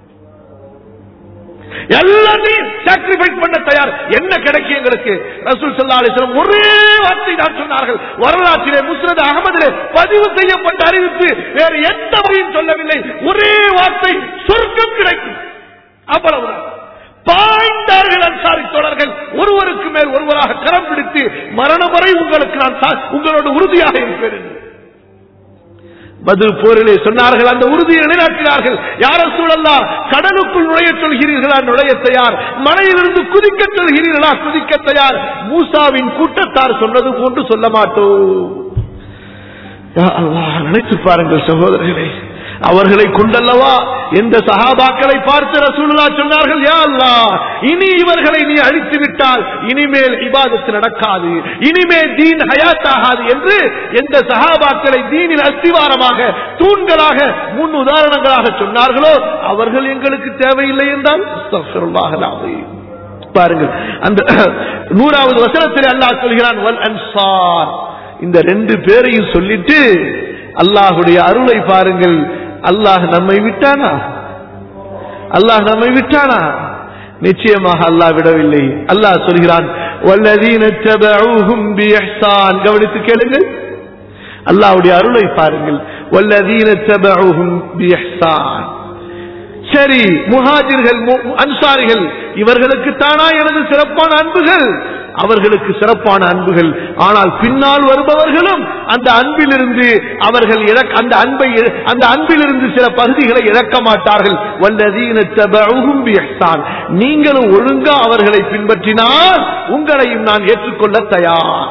எல்லாத்தையும் சாக்ரிஃபைஸ் பண்ண தயார் என்ன கிடைக்கும் எங்களுக்கு ரசூல் சல்லா அலிஸ்லாம் ஒரே வார்த்தை தான் சொன்னார்கள் வரலாற்றிலே முஸ்ரத் அகமதிலே பதிவு செய்யப்பட்ட அறிவிப்பு வேறு எந்த வகையும் சொல்லவில்லை ஒரே வார்த்தை சொர்க்கம் கிடைக்கும் அவ்வளவுதான் பாய்ந்தார்கள் அன்சாரி தொடர்கள் ஒருவருக்கு மேல் ஒருவராக கரம் பிடித்து மரணம் வரை உங்களுக்கு நான் சா- உங்களோட உறுதியாக இருப்பேன் என்று. பதில் போரிலே சொன்னார்கள் அந்த உறுதியை நிலைநாட்டினார்கள் யார சூழல்லா கடலுக்குள் நுழைய சொல்கிறீர்களா நுழைய தயார் மலையிலிருந்து குதிக்க சொல்கிறீர்களா குதிக்க தயார் மூசாவின் கூட்டத்தார் சொன்னது போன்று சொல்ல மாட்டோம் யா அல்லாஹ், நினைத்து பாருங்கள் சகோதரர்களே அவர்களை கொண்டல்லவா எந்த சஹாபாக்களை பார்த்து ரசூலுல்லா சொன்னார்கள் யா அல்லாஹ் இனி இவர்களை நீ அழித்து விட்டால் இனிமேல் இபாதத்து நடக்காது இனிமேல் தீன் ஹயாத் ஆகாது என்று எந்த சஹாபாக்களை தீனின் அஸ்திவாரமாக தூண்களாக முன் உதாரணங்களாக சொன்னார்களோ அவர்கள் எங்களுக்கு தேவையில்லை என்றால் அஸ்தக்ஃபிருல்லாஹ் அல்-அஸீம். பாருங்கள் அந்த நூறாவது வசனத்தில் அல்லாஹ் சொல்கிறான் வல் அன்சார் இந்த ரெண்டு பேரையும் சொல்லிட்டு அல்லாஹுடைய அருளை பாருங்கள் அல்லாஹ் நம்மை விட்டானா அல்லாஹ் நம்மை விட்டானா நிச்சயமாக அல்லாஹ் விடவில்லை அல்லாஹ் சொல்கிறான் வல்லதீன தபஊஹும் பிஇஹ்சான் கவனித்து கேளுங்கள் அல்லாஹ்வுடைய அருளை பாருங்கள் வல்லதீன தபஊஹும் பிஇஹ்சான் சரி முஹாஜிர்கள் மு- அன்சாரிகள் இவர்களுக்கு தானா எனது சிறப்பான அன்புகள் அவர்களுக்கு சிறப்பான அன்புகள் ஆனால் பின்னால் வருபவர்களும் அந்த அன்பிலிருந்து அவர்கள் இழக்க அந்த அன்பை இழ- அந்த அன்பிலிருந்து சில பகுதிகளை இழக்க மாட்டார்கள் வல்லதீன தபஊஹும் பிஇஹ்சான் நீங்களும் ஒழுங்கா அவர்களை பின்பற்றினால் உங்களையும் நான் ஏற்றுக்கொள்ள தயார்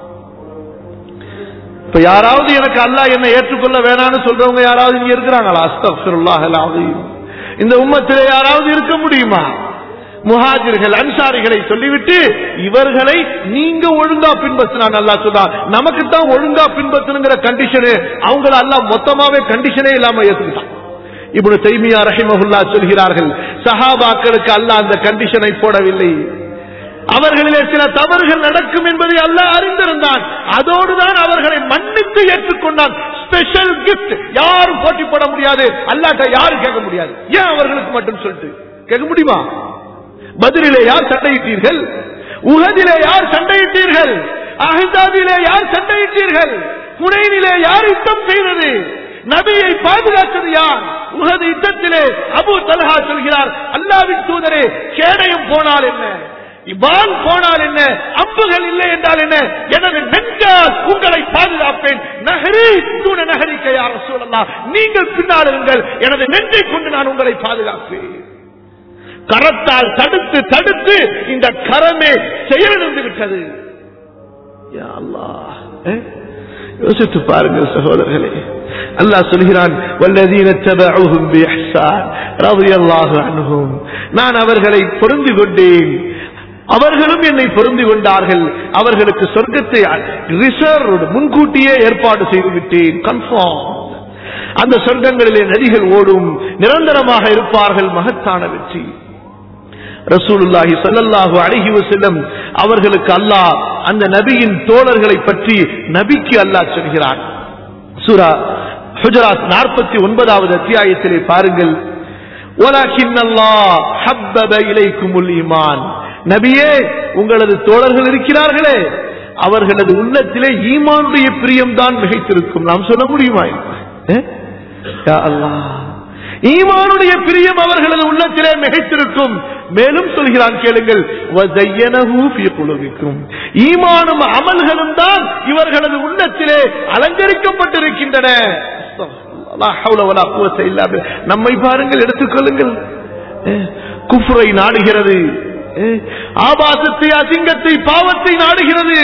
இப்ப யாராவது எனக்கு அல்லாஹ் என்னை ஏற்றுக்கொள்ள வேணாம்னு சொல்றவங்க யாராவது இங்க இருக்கிறாங்களா அஸ்தக்ஃபிருல்லாஹ் அல்-அஸீம். இந்த உம்மத்திலே யாராவது இருக்க முடியுமா முஹாஜிர்கள் அன்சாரிகளை சொல்லிவிட்டு இவர்களை நீங்க ஒழுங்கா பின்பற்றினான் அல்லா சொல்றா நமக்கு தான் ஒழுங்கா பின்பற்றணுங்கிற கண்டிஷனு அவங்கள அல்லாஹ் மொத்தமாவே கண்டிஷனே இல்லாம ஏத்துக்கிட்டான் இப்படி தைமியா ரஹிமஹுல்லா சொல்கிறார்கள் சஹாபாக்களுக்கு அல்லாஹ் அந்த கண்டிஷனை போடவில்லை அவர்களிலே சில தவறுகள் நடக்கும் என்பதை அல்லாஹ் அறிந்திருந்தான் அதோடுதான் அவர்களை மன்னித்து ஏற்றுக்கொண்டான் ஸ்பெஷல் கிஃப்ட் யாரும் போட்டி போட முடியாது அல்லாட்ட யாரும் கேட்க முடியாது ஏன் அவர்களுக்கு மட்டும் சொல்லிட்டு கேட்க முடியுமா பதிலிலே யார் சண்டையிட்டீர்கள் உகதிலே யார் சண்டையிட்டீர்கள் அஹ்தாபிலே யார் சண்டையிட்டீர்கள் புனையிலே யார் யுத்தம் செய்தது நபியை பாதுகாத்தது யார் உகது யுத்தத்திலே அபு தல்ஹா சொல்கிறார் அல்லாவின் தூதரே கேடயம் போனால் என்ன இவான் போனால் என்ன அம்புகள் இல்லை என்றால் என்ன எனது நெஞ்சால் உங்களை பாதுகாப்பேன் நகரி தூண நகரிக்க யார சொல்லலாம் நீங்கள் பின்னால் இருங்கள் எனது நெஞ்சை கொண்டு நான் உங்களை பாதுகாப்பேன் கரத்தால் தடுத்து தடுத்து இந்த கரமே செயலிழந்து விட்டது யா அல்லாஹ் அஹ்? யோசித்து பாருங்கள் சகோதரர்களே அல்லாஹ் சொல்கிறான் வல்லதீன தபஉஹும் பிஇஹ்சான் ரலியல்லாஹு அன்ஹும் நான் அவர்களை பொருந்தி கொண்டேன் அவர்களும் என்னை பொருந்தி கொண்டார்கள் அவர்களுக்கு சொர்க்கத்தை ரிசர்வ் முன்கூட்டியே ஏற்பாடு செய்து விட்டேன் கன்ஃபார்ம் அந்த சொர்க்கங்களிலே நதிகள் ஓடும் நிரந்தரமாக இருப்பார்கள் மகத்தான வெற்றி ரசூலுல்லாஹி ஸல்லல்லாஹு அலைஹி வஸல்லம் அவர்களுக்கு அல்லாஹ் அந்த நபியின் தோழர்களை பற்றி நபிக்கு அல்லாஹ் சொல்கிறான் சூரா ஹுஜராத் 49வது அத்தியாயத்திலே பாருங்கள் وَلَكِنَّ اللَّهَ حَبَّبَ إِلَيْكُمُ الْإِيمَانَ நபியே உங்களது தோழர்கள் இருக்கிறார்களே அவர்களது உள்ளத்திலே ஈமானுடைய பிரியம்தான் மிகைத்திருக்கும் நாம் சொல்ல முடியுமா அஹ்? யா அல்லாஹ் ஈமானுடைய பிரியம் அவர்களது உள்ளத்திலே மிகைத்திருக்கும் மேலும் சொல்கிறான் கேளுங்கள் வஸய்யனஹு ஃபீ குலூபிக்கும் ஈமானும் அமல்களும் தான் இவர்களது உள்ளத்திலே அலங்கரிக்கப்பட்டிருக்கின்றன லா ஹவ்ல வலா குவத்த இல்லா பில்லா. நம்மை பாருங்கள் எடுத்துக்கொள்ளுங்கள் அஹ், குஃப்ரை நாடுகிறது அஹ், ஆபாசத்தை அசிங்கத்தை பாவத்தை நாடுகிறது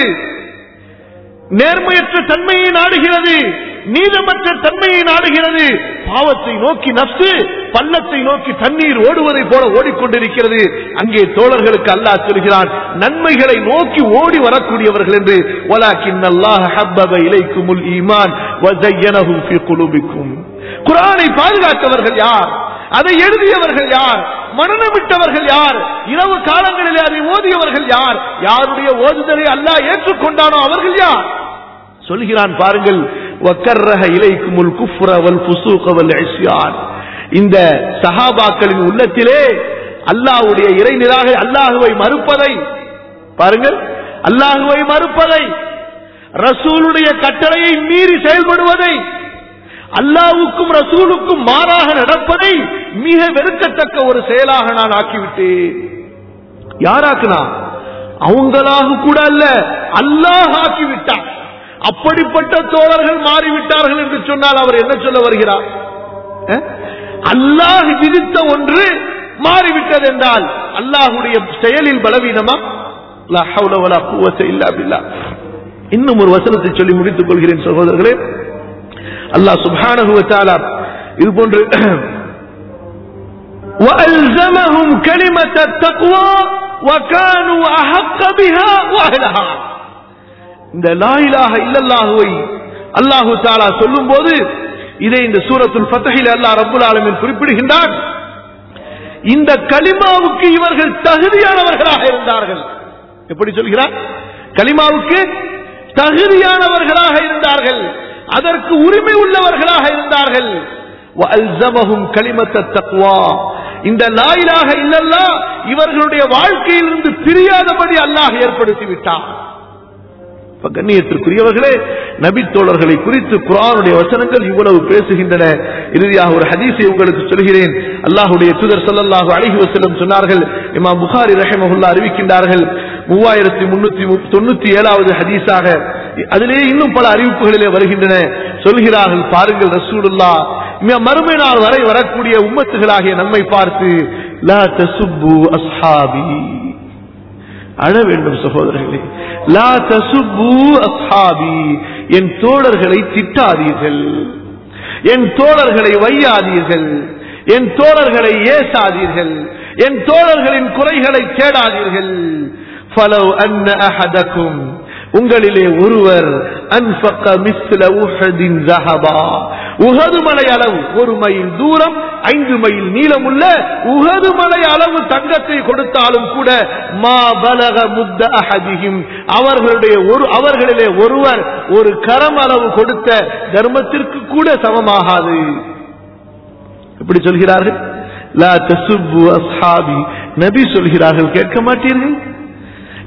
நேர்மையற்ற தன்மையை நாடுகிறது நீதமற்ற தன்மையை நாடுகிறது பாவத்தை நோக்கி நப்சு பள்ளத்தை நோக்கி தண்ணீர் ஓடுவதை போல ஓடிக்கொண்டிருக்கிறது அங்கே தோழர்களுக்கு அல்லாஹ் சொல்கிறான் நன்மைகளை நோக்கி ஓடி வரக்கூடியவர்கள் என்று வலாக்கின் அல்லாஹ் ஹப்பப இலைக்குமுல் ஈமான் வஸய்யனஹு ஃபீ குலூபிக்கும் குர்ஆனை பாதுகாத்தவர்கள் யார் அதை எழுதியவர்கள் யார் மரணமிட்டவர்கள் யார் இரவு காலங்களிலே அதை ஓதியவர்கள் யார் யாருடைய ஓதுதலை அல்லாஹ் ஏற்றுக்கொண்டானோ அவர்கள் யார் சொல்கிறான் பாருங்கள் வக்கர்ரஹ இலைக்குமுல் குஃப்ர வல் ஃபுசூக வல் இஸ்யான் இந்த சஹாபாக்களின் உள்ளத்திலே அல்லாஹ்வுடைய இறை நிராக அல்லாஹுவை மறுப்பதை பாருங்கள் அல்லாஹுவை மறுப்பதை ரசூலுடைய கட்டளையை மீறி செயல்படுவதை அல்லாவுக்கும் ரசூலுக்கும் மாறாக நடப்பதை மிக வெறுக்கத்தக்க ஒரு செயலாக நான் ஆக்கிவிட்டேன் யாராக்குனா அவங்களாக கூட அல்ல அல்லாஹ் ஆக்கிவிட்டார் அப்படிப்பட்ட தோழர்கள் மாறிவிட்டார்கள் என்று சொன்னால் அவர் என்ன சொல்ல வருகிறார் அஹ்? அல்லாஹ் விதித்த ஒன்று மாறிவிட்டது என்றால் அல்லாஹுடைய செயலில் பலவீனமா லா ஹவ்ல வலா குவத்த இல்லா பில்லா இன்னும் ஒரு வசனத்தை சொல்லி முடித்துக் கொள்கிறேன் சகோதரர்களே அல்லாஹ் சுப்ஹானஹு வ தஆலா இது போன்று وألزمهم كلمة التقوى وكانوا أحق بها وأهلها இந்த லா இலாஹ இல்லல்லாஹுவை அல்லாஹு தாலா சொல்லும் போது இதை இந்த சூரத்துல் ஃபத்தஹில் அல்லாஹ் ரப்புல் ஆலமீன் குறிப்பிடுகின்றான் இந்த கலிமாவுக்கு இவர்கள் தகுதியானவர்களாக இருந்தார்கள் எப்படி சொல்கிறார் கலிமாவுக்கு தகுதியானவர்களாக இருந்தார்கள் அதற்கு உரிமை உள்ளவர்களாக இருந்தார்கள் وَأَلْزَمَهُمْ كَلِمَةَ التَّقْوَى இந்த லாயிலாக இல்லல்லா இவர்களுடைய வாழ்க்கையிலிருந்து பிரியாதபடி அல்லாஹ் ஏற்படுத்தி விட்டார் இப்ப கண்ணியத்திற்குரியவர்களே நபி தோழர்களை குறித்து குரானுடைய வசனங்கள் இவ்வளவு பேசுகின்றன இறுதியாக ஒரு ஹதீஸை உங்களுக்கு சொல்கிறேன் அல்லாஹுடைய தூதர் ஸல்லல்லாஹு அலைஹி வஸல்லம் சொன்னார்கள் இமாம் புகாரி ரஹிமஹுல்லா அறிவிக்கின்றார்கள் மூவாயிரத்தி முன்னூத்தி தொண்ணூத்தி ஏழாவது ஹதீஸாக அதிலே இன்னும் பல அறிவிப்புகளிலே வருகின்றன சொல்கிறார்கள் பாருங்கள் ரசூலுல்லா ம- மறுமை நாள் வரை வரக்கூடிய உம்மத்துகளாகிய நம்மை பார்த்து லா தசுப்பு அஸ்ஹாபி அழ வேண்டும் சகோதரர்களே லா தசுப்பு அஸ்ஹாபி என் தோழர்களை திட்டாதீர்கள் என் தோழர்களை வையாதீர்கள் என் தோழர்களை ஏசாதீர்கள் என் தோழர்களின் குறைகளை தேடாதீர்கள் ஃபலவ் அன்ன அஹதக்கும் உங்களிலே ஒருவர் அன்பக்க மிஸ்ல உஹதின் ஜஹபா உகது மலை அளவு ஒரு மைல் தூரம் ஐந்து மைல் நீளமுள்ள உகது மலை அளவு தங்கத்தை கொடுத்தாலும் கூட மா பலக முத்த அஹதிஹிம் அவர்களுடைய ஒரு அவர்களிலே ஒருவர் ஒரு கரம் அளவு கொடுத்த தர்மத்திற்கு கூட சமமாகாது எப்படி சொல்கிறார்கள் லா தசுப்பு அஸ்ஹாபி நபி சொல்கிறார்கள் கேட்க மாட்டீர்கள்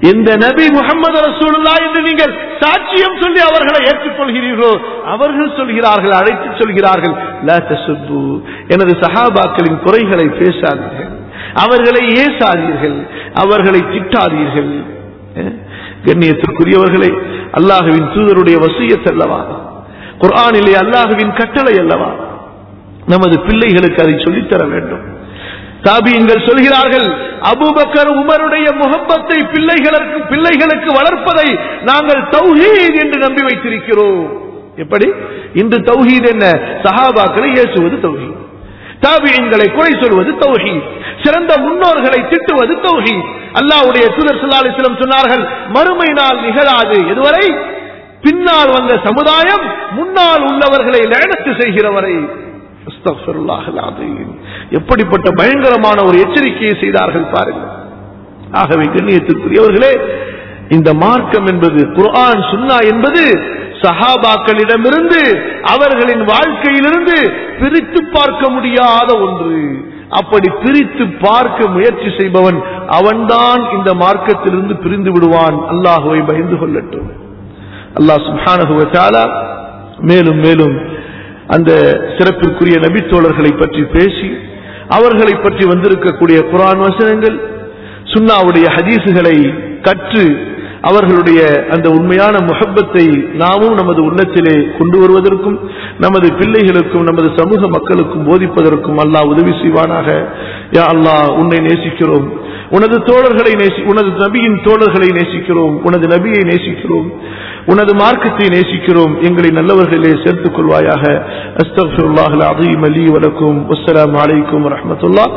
இந்த நபி முகமது ரசூலுல்லா என்று நீங்கள் சாட்சியம் சொல்லி அவர்களை ஏற்றுக்கொள்கிறீர்களோ அவர்கள் சொல்கிறார்கள் அழைத்து சொல்கிறார்கள் லா தசுப்பு எனது சஹாபாக்களின் குறைகளை பேசாதீர்கள் அவர்களை ஏசாதீர்கள் அவர்களை திட்டாதீர்கள் அஹ், கண்ணியத்திற்குரியவர்களே அல்லாஹுவின் தூதருடைய வசியத் அல்லவா குர்ஆனிலே அல்லாஹுவின் கட்டளை அல்லவா நமது பிள்ளைகளுக்கு அதை சொல்லித்தர வேண்டும் தாபியங்கள் சொல்கிறார்கள் அபூபக்கர் உமருடைய முகப்பத்தை பிள்ளைகளுக்கு பிள்ளைகளுக்கு வளர்ப்பதை நாங்கள் தௌஹீத் என்று நம்பி வைத்திருக்கிறோம் எப்படி இன்று தௌஹீத் என்ன சஹாபாக்களை ஏசுவது தௌஹீத் தாபியங்களை குறை சொல்வது தௌஹீத் சிறந்த முன்னோர்களை திட்டுவது தௌஹீத் அல்லாஹ்வுடைய தூதர் ஸல்லல்லாஹு அலைஹி வஸல்லம் சொன்னார்கள் மறுமை நாள் நிகழாது எதுவரை பின்னால் வந்த சமுதாயம் முன்னால் உள்ளவர்களை லேனத்து செய்கிறவரை அஸ்தக்ஃபிருல்லாஹ் அல்-அஸீம். எப்படிப்பட்ட பயங்கரமான ஒரு எச்சரிக்கையை செய்தார்கள் பாருங்கள் ஆகவே கண்ணியத்திற்குரியவர்களே இந்த மார்க்கம் என்பது குர்ஆன் சுன்னா என்பது சஹாபாக்களிடமிருந்து அவர்களின் வாழ்க்கையிலிருந்து பிரித்து பார்க்க முடியாத ஒன்று அப்படி பிரித்து பார்க்க முயற்சி செய்பவன் அவன்தான் இந்த மார்க்கத்திலிருந்து பிரிந்து விடுவான் அல்லாஹுவை பயந்து கொள்ளட்டும் அல்லாஹ் சுப்ஹானஹு வ தஆலா மேலும் மேலும் அந்த சிறப்பிற்குரிய நபித்தோழர்களை பற்றி பேசி அவர்களை பற்றி வந்திருக்கக்கூடிய குர்ஆன் வசனங்கள் சுன்னாவுடைய ஹதீசுகளை கற்று அவர்களுடைய அந்த உண்மையான முஹப்பத்தை நாமும் நமது உள்ளத்திலே கொண்டு வருவதற்கும் நமது பிள்ளைகளுக்கும் நமது சமூக மக்களுக்கும் போதிப்பதற்கும் அல்லாஹ் உதவி செய்வானாக யா அல்லாஹ் உன்னை நேசிக்கிறோம் உனது தோழர்களை நேசி உனது நபியின் தோழர்களை நேசிக்கிறோம் உனது நபியை நேசிக்கிறோம் உனது மார்க்கத்தை நேசிக்கிறோம் எங்களை நல்லவர்களிலே சேர்த்துக் கொள்வாயாக அஸ்தக்ஃபிருல்லாஹ் அலீம் அலி வலக்கும் அஸ்ஸலாமு அலைக்கும் வரஹ்மத்துல்லாஹ்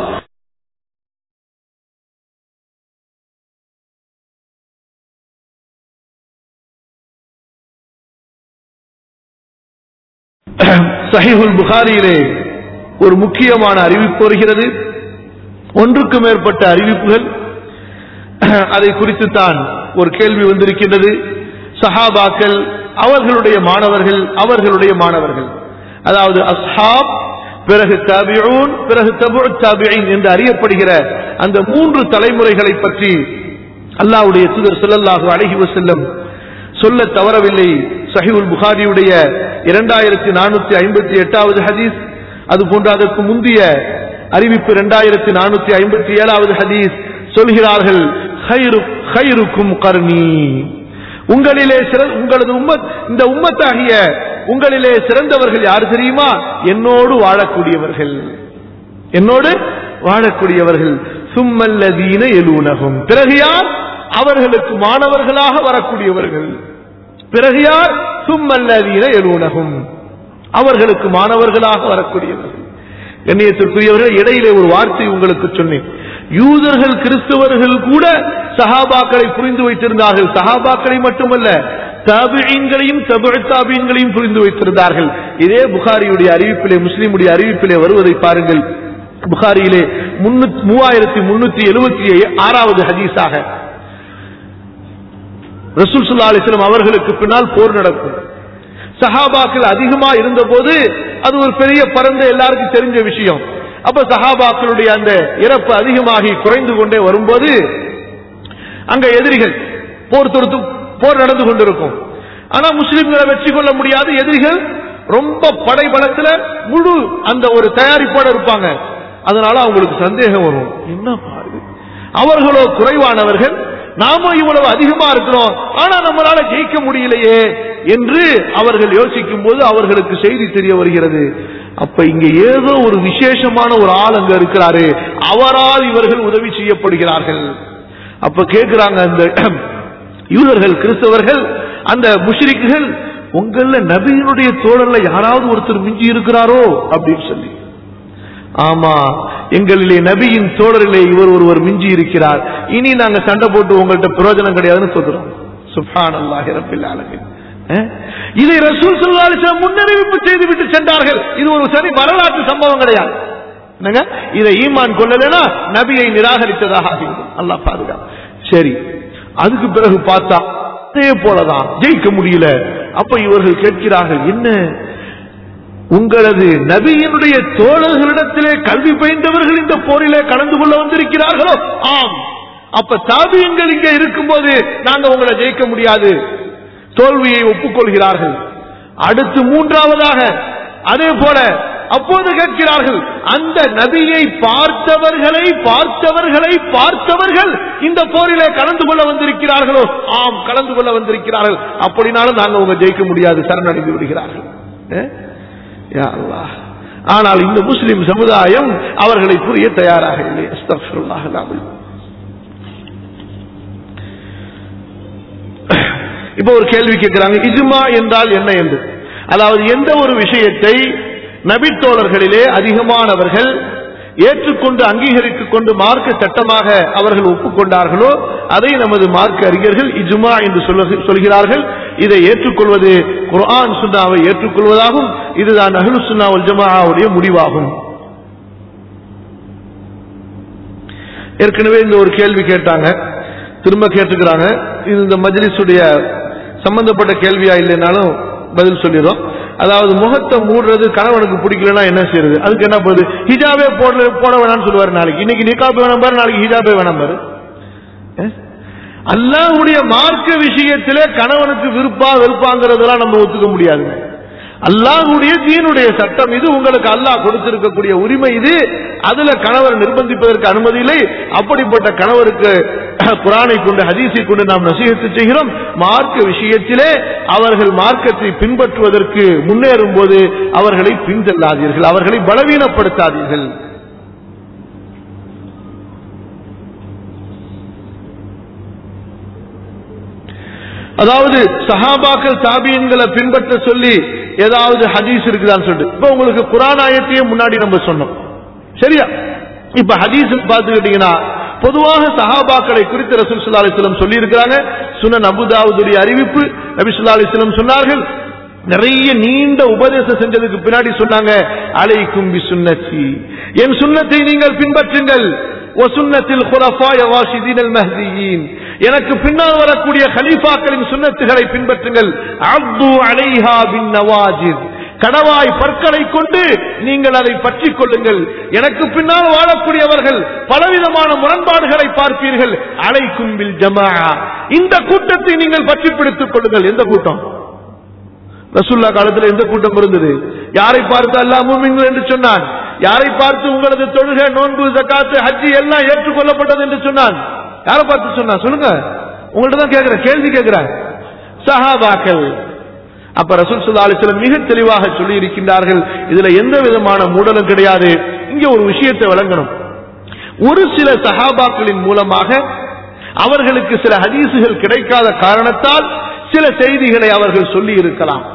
சஹீஹுல் புகாரியிலே ஒரு முக்கியமான அறிவிப்பு வருகிறது ஒன்றுக்கு மேற்பட்ட அறிவிப்புகள் அதை குறித்து தான் ஒரு கேள்வி வந்திருக்கின்றது சஹாபாக்கள் அவர்களுடைய மாணவர்கள் அவர்களுடைய மாணவர்கள் அதாவது அஸ்ஹாப் பிறகு தாபியூன் பிறகு தபு தாபியின் என்று அறியப்படுகிற அந்த மூன்று தலைமுறைகளை பற்றி அல்லாஹ்வுடைய தூதர் ஸல்லல்லாஹு அலைஹி வஸல்லம் சொல்ல தவறவில்லை சஹிவுல் புகாரியுடைய இரண்டாயிரத்தி நானூத்தி ஐம்பத்தி எட்டாவது ஹதீஸ் அது போன்று அதற்கு முந்தைய அறிவிப்பு இரண்டாயிரத்தி நானூத்தி ஐம்பத்தி ஏழாவது ஹதீஸ் சொல்கிறார்கள் "ஹைரு- ஹைருக்கும் கர்ணி உங்களிலே சிற- உங்களது உம்மத் இந்த உம்மத்தாகிய உங்களிலே சிறந்தவர்கள் யார் தெரியுமா என்னோடு வாழக்கூடியவர்கள் என்னோடு வாழக்கூடியவர்கள் சும்மல்லதீன எலூனகும் பிறகு யார் அவர்களுக்கு மாணவர்களாக வரக்கூடியவர்கள் பிறகு யார் சும்மல்லதீன எலூனகும் அவர்களுக்கு மாணவர்களாக வரக்கூடியவர்கள் கண்ணியத்திற்குரியவர்கள் இடையிலே ஒரு வார்த்தை உங்களுக்கு சொன்னேன் யூதர்கள் கிறிஸ்தவர்கள் கூட சஹாபாக்களை புரிந்து வைத்திருந்தார்கள் சஹாபாக்களை மட்டுமல்ல தாபியங்களையும் தாபியங்களையும் புரிந்து வைத்திருந்தார்கள் இதே புகாரியுடைய அறிவிப்பிலே முஸ்லிமுடைய அறிவிப்பிலே வருவதை பாருங்கள் புகாரியிலே முன்னூத்தி- மூவாயிரத்தி முன்னூத்தி எழுபத்தி ஆறாவது ஹதீஸாக ரசூல் சுல்லா அலிஸ்லாம் அவர்களுக்கு பின்னால் போர் நடக்கும் சஹாபாக்கள் அதிகமா இருந்தபோது அது ஒரு பெரிய பரந்த எல்லாருக்கும் தெரிஞ்ச விஷயம் அப்ப சஹாபாக்களுடைய அந்த இறப்பு அதிகமாகி குறைந்து கொண்டே வரும்போது அங்க எதிரிகள் போர் தொடுத்து போர் நடந்து கொண்டிருக்கும் ஆனா முஸ்லிம்களை வெற்றி கொள்ள முடியாத எதிரிகள் ரொம்ப படை பலத்துல முழு அந்த ஒரு தயாரிப்போட இருப்பாங்க அதனால அவங்களுக்கு சந்தேகம் வரும் என்ன பாரு அவர்களோ குறைவானவர்கள் நாம இவ்வளவு அதிகமா இருக்கிறோம் ஆனா நம்மளால ஜெயிக்க முடியலையே என்று அவர்கள் யோசிக்கும் போது அவர்களுக்கு செய்தி தெரிய வருகிறது அப்ப இங்க ஏதோ ஒரு விசேஷமான ஒரு ஆள் அங்க இருக்கிறாரு அவரால் இவர்கள் உதவி செய்யப்படுகிறார்கள் அப்ப கேட்கிறாங்க அந்த யூதர்கள் கிறிஸ்தவர்கள் அந்த முஷ்ரிக்குகள் உங்கள நபியினுடைய தோழர்ல யாராவது ஒருத்தர் மிஞ்சி இருக்கிறாரோ அப்படின்னு சொல்லி ஆமா எங்களிலே நபியின் தோழரிலே இவர் ஒருவர் மிஞ்சி இருக்கிறார் இனி நாங்க சண்டை போட்டு உங்கள்ட்ட பிரயோஜனம் கிடையாதுன்னு சொல்றோம் சுப்ஹான் அல்லாஹி ரப்பில் ஆலமீன் அஹ்? இதை ரசூல் ஸல்லல்லாஹு அலைஹி வஸல்லம் முன்னறிவிப்பு செய்து விட்டு சென்றார்கள் இது ஒரு சரி வரலாற்று சம்பவம் கிடையாது என்னங்க இதை ஈமான் கொள்ளலைன்னா நபியை நிராகரித்ததாக ஆகிவிடும் அல்லாஹ் பாருங்க சரி அதுக்கு பிறகு பார்த்தா அதே போலதான் ஜெயிக்க முடியல அப்ப இவர்கள் கேட்கிறார்கள் என்ன உங்களது நபியினுடைய தோழர்களிடத்திலே கல்வி பயின்றவர்கள் இந்த போரிலே கலந்து கொள்ள வந்திருக்கிறார்களோ ஆம் அப்ப தாபியங்கள் இங்க இருக்கும்போது நாங்க உங்களை ஜெயிக்க முடியாது தோல்வியை ஒப்புக்கொள்கிறார்கள் அடுத்து மூன்றாவதாக அதே போல அப்போது கேட்கிறார்கள் அந்த நபியை பார்த்தவர்களை பார்த்தவர்களை பார்த்தவர்கள் இந்த போரிலே கலந்து கொள்ள வந்திருக்கிறார்களோ ஆம் கலந்து கொள்ள வந்திருக்கிறார்கள் அப்படினாலும் நாங்க உங்க ஜெயிக்க முடியாது சரணடைந்து விடுகிறார்கள் அஹ்? யா அல்லாஹ். ஆனால் இந்த முஸ்லிம் சமுதாயம் அவர்களை புரிய தயாராக இல்லை அஸ்தக்ஃபிருல்லாஹ் அல்-அஸீம். இப்ப ஒரு கேள்வி கேட்கிறாங்க இஜ்மா என்றால் என்ன என்று அதாவது எந்த ஒரு விஷயத்தை நபித்தோழர்களிலே அதிகமானவர்கள் ஏற்றுக்கொண்டு அங்கீகரித்துக் கொண்டு மார்க்க சட்டமாக அவர்கள் ஒப்புக்கொண்டார்களோ அதை நமது மார்க்க அறிஞர்கள் இஜ்மா என்று சொல்ல- சொல்கிறார்கள் இதை ஏற்றுக்கொள்வது குர்ஆன் சுன்னாவை ஏற்றுக்கொள்வதாகும் இதுதான் அஹ்லு சுன்னா வல் ஜமாஆவுடைய முடிவாகும் ஏற்கனவே இந்த ஒரு கேள்வி கேட்டாங்க திரும்ப கேட்டுக்கிறாங்க இது இந்த மஜ்லிஸுடைய சம்பந்தப்பட்ட கேள்வியா இல்லைனாலும் பதில் சொல்லிடும் அதாவது முகத்தை மூடுறது கணவனுக்கு பிடிக்கலன்னா என்ன செய்யறது அதுக்கு என்ன பண்ணுது ஹிஜாபே போட போட வேணாம்னு சொல்லுவாரு நாளைக்கு இன்னைக்கு நிக்காபே வேணாம் பாரு நாளைக்கு ஹிஜாபே வேணாம் பாரு அஹ்? அல்லாஹ்வுடைய மார்க்க விஷயத்திலே கணவனுக்கு விருப்பா வெறுப்பாங்கிறதெல்லாம் நம்ம ஒத்துக்க முடியாது அல்லாஹ்வுடைய தீனுடைய சட்டம் இது உங்களுக்கு அல்லாஹ் கொடுத்திருக்கக்கூடிய உரிமை இது அதுல கணவர் நிர்பந்திப்பதற்கு அனுமதி இல்லை அப்படிப்பட்ட கணவருக்கு குரானை கொண்டு ஹதீஸை கொண்டு நாம் நசீகத்து செய்கிறோம் மார்க்க விஷயத்திலே அவர்கள் மார்க்கத்தை பின்பற்றுவதற்கு முன்னேறும் போது அவர்களை பின்தள்ளாதீர்கள் அவர்களை பலவீனப்படுத்தாதீர்கள் அதாவது சஹாபாக்கள் தாபியன்களை பின்பற்ற சொல்லி ஏதாவது ஹதீஸ் இருக்குதான்னு சொல்லிட்டு இப்ப உங்களுக்கு குரான் ஆயத்தையே முன்னாடி நம்ம சொன்னோம் சரியா இப்ப ஹதீஸ் பார்த்துக்கிட்டீங்கன்னா பொதுவாக சஹாபாக்களை குறித்து ரசூல் ஸல்லல்லாஹு அலைஹி வஸல்லம் சொல்லி இருக்கிறாங்க சுனன் அபுதாவுதுடைய அறிவிப்பு நபி ஸல்லல்லாஹு அலைஹி வஸல்லம் சொன்னார்கள் நிறைய நீண்ட உபதேசம் செஞ்சதுக்கு பின்னாடி சொன்னாங்க அலைக்கும் பி சுன்னத்தி என் சுன்னத்தை நீங்கள் பின்பற்றுங்கள் வசுன்னத்தில் குலஃபாய வாஷிதீன் அல் மஹ்தியீன் எனக்கு பின்னால் வரக்கூடிய கலீஃபாக்களின் சுன்னத்துகளை பின்பற்றுங்கள் அப்து அலைஹா பின் நவாஜித் கடவாய் பற்களை கொண்டு நீங்கள் அதை பற்றிக் கொள்ளுங்கள் எனக்கு பின்னால் வாழக்கூடியவர்கள் பலவிதமான முரண்பாடுகளை பார்ப்பீர்கள் அலைக்கும் பில் ஜமா இந்த கூட்டத்தை நீங்கள் பற்றி பிடித்துக் கொள்ளுங்கள் எந்த கூட்டம் ரசூல்லா காலத்தில் எந்த கூட்டம் இருந்தது யாரை பார்த்து அல்லாஹ் மூமின்கள் என்று சொன்னான் யாரை பார்த்து உங்களது தொழுகை நோன்பு ஜக்காத்து ஹஜ்ஜி எல்லாம் ஏற்றுக்கொள்ளப்பட்டது என்று சொன்னான் யாரை பார்த்து சொன்னான் சொல்லுங்க உங்கள்ட்ட தான் கேட்கிறேன் கேள்வி கேட்கிறேன் சஹாபாக்கள் அப்ப ரசூல் ஸல்லல்லாஹு அலைஹி வஸல்லம் மிக தெளிவாக சொல்லி இருக்கின்றார்கள் இதுல எந்த விதமான மூடலும் கிடையாது இங்க ஒரு விஷயத்தை விளங்கணும் ஒரு சில சஹாபாக்களின் மூலமாக அவர்களுக்கு சில ஹதீசுகள் கிடைக்காத காரணத்தால் சில செய்திகளை அவர்கள் சொல்லி இருக்கலாம்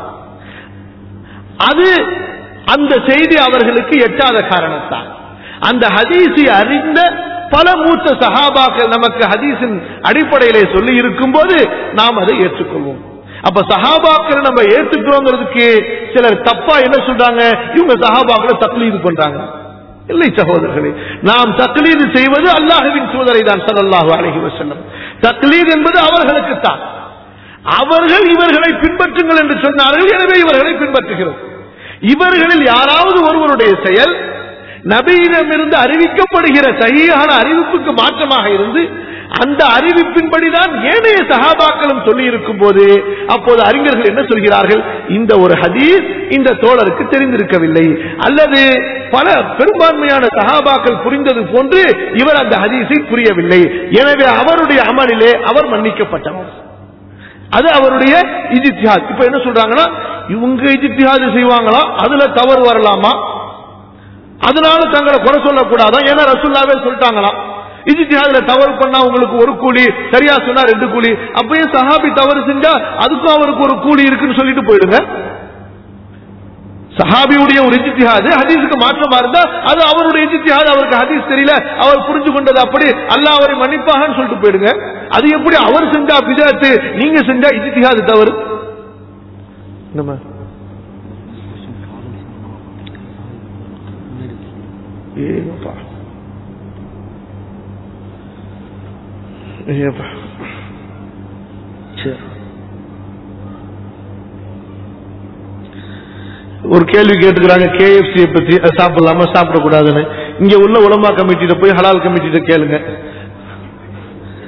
அது அந்த செய்தி அவர்களுக்கு எட்டாத காரணத்தால் அந்த ஹதீஸை அறிந்த பல மூத்த சஹாபாக்கள் நமக்கு ஹதீஸின் அடிப்படையிலே சொல்லி இருக்கும் போது நாம் அதை ஏற்றுக்கொள்வோம் அப்ப சஹாபாக்களை நம்ம ஏற்றுக்கிறோங்கிறதுக்கு சிலர் தப்பா என்ன சொல்றாங்க இவங்க சஹாபாக்களை தக்லீது பண்றாங்க இல்லை சகோதரர்களே நாம் தக்லீது செய்வது அல்லாஹுவின் சூதரை தான் ஸல்லல்லாஹு அலைஹி வஸல்லம் தக்லீத் என்பது அவர்களுக்கு தான் அவர்கள் இவர்களை பின்பற்றுங்கள் என்று சொன்னார்கள் எனவே இவர்களை பின்பற்றுகிறோம் இவர்களில் யாராவது ஒருவருடைய செயல் நபியிடமிருந்து அறிவிக்கப்படுகிற சரியான அறிவிப்புக்கு மாற்றமாக இருந்து அந்த அறிவிப்பின்படிதான் ஏனைய சகாபாக்களும் சொல்லி இருக்கும் போது அப்போது அறிஞர்கள் என்ன சொல்கிறார்கள் இந்த ஒரு ஹதீஸ் இந்த தோழருக்கு தெரிந்திருக்கவில்லை அல்லது பல பெரும்பான்மையான சகாபாக்கள் புரிந்தது போன்று இவர் அந்த ஹதீஸை புரியவில்லை எனவே அவருடைய அமலிலே அவர் மன்னிக்கப்பட்டவர் அது அவருடைய இஜித்திஹாத் இப்ப என்ன சொல்றாங்கன்னா இவங்க இஜித்திஹாது செய்வாங்களா அதுல தவறு வரலாமா அதனால தங்களை குறை சொல்லக்கூடாதா ஏன்னா ரசுல்லாவே சொல்லிட்டாங்களாம் இஜித்திஹாதுல தவறு பண்ணா உங்களுக்கு ஒரு கூலி சரியா சொன்னா ரெண்டு கூலி அப்பயே சஹாபி தவறு செஞ்சா அதுக்கும் அவருக்கு ஒரு கூலி இருக்குன்னு சொல்லிட்டு போயிடுங்க சஹாபியுடைய ஒரு இஜித்திஹாது ஹதீஸுக்கு மாற்றமா இருந்தா அது அவருடைய இஜித்திஹாது அவருக்கு ஹதீஸ் தெரியல அவர் புரிஞ்சு கொண்டது அப்படி அல்லாஹ் அவரை மன்னிப்பாகன்னு சொல்லிட்டு போயிடுங்க அது எப்படி அவர் செஞ்சா பிதாத்து நீங்க செஞ்சா இஜித்திஹாது தவறு நம்ம ஏப்பா ஏப்பா சரி ஒரு கேள்வி கேட்டுக்கிறாங்க கேஎஃப்சி பத்தி அது சாப்பிடலாமா சாப்பிடக்கூடாதுன்னு இங்க உள்ள உலமா கமிட்டியில போய் ஹலால் கமிட்டியில கேளுங்க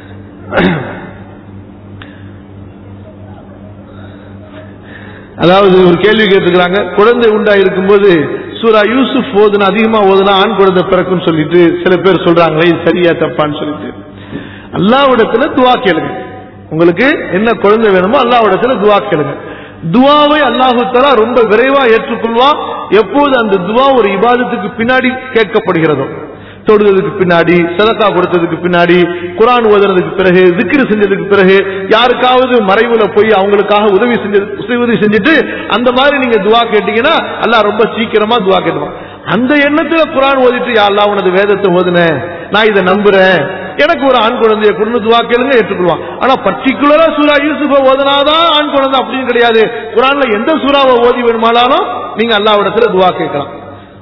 அதாவது ஒரு கேள்வி கேட்டுக்கிறாங்க குழந்தை உண்டா இருக்கும்போது சூரா யூசுப் ஓதுனா அதிகமா ஓதுனா ஆண் குழந்தை பிறக்கும்னு சொல்லிட்டு சில பேர் சொல்றாங்களே இது சரியா தப்பான்னு சொல்லிட்டு அல்லாவிடத்துல துவா கேளுங்க உங்களுக்கு என்ன குழந்தை வேணுமோ அல்லாவிடத்துல துவா கேளுங்க துவாவை அல்லாஹு தஆலா ரொம்ப விரைவா ஏற்றுக்கொள்வான் எப்போது அந்த துவா ஒரு இபாதத்துக்கு பின்னாடி கேட்கப்படுகிறதோ தொடுதலுக்கு பின்னாடி சதக்கா கொடுத்ததுக்கு பின்னாடி குரான் ஓதுறதுக்கு பிறகு திக்ரு செஞ்சதுக்கு பிறகு யாருக்காவது மறைவுல போய் அவங்களுக்காக உதவி செஞ்சது உதவி செஞ்சுட்டு அந்த மாதிரி நீங்க துவா கேட்டீங்கன்னா அல்லாஹ் ரொம்ப சீக்கிரமா துவா கேட்டுவான் அந்த எண்ணத்துல குரான் ஓதிட்டு யா அல்லாஹ் உனது வேதத்தை ஓதுனேன் நான் இதை நம்புறேன் எனக்கு ஒரு ஆண் குழந்தைய கொண்டு துவா கேளுங்க ஏற்றுக்கொள்வான் ஆனா பர்டிகுலரா சூரா யூசுஃப ஓதுனாதான் ஆண் குழந்தை அப்படின்னு கிடையாது குரான்ல எந்த சூறாவை ஓதி வேணுமானாலும் நீங்க அல்லாவிடத்துல துவா கேட்கலாம்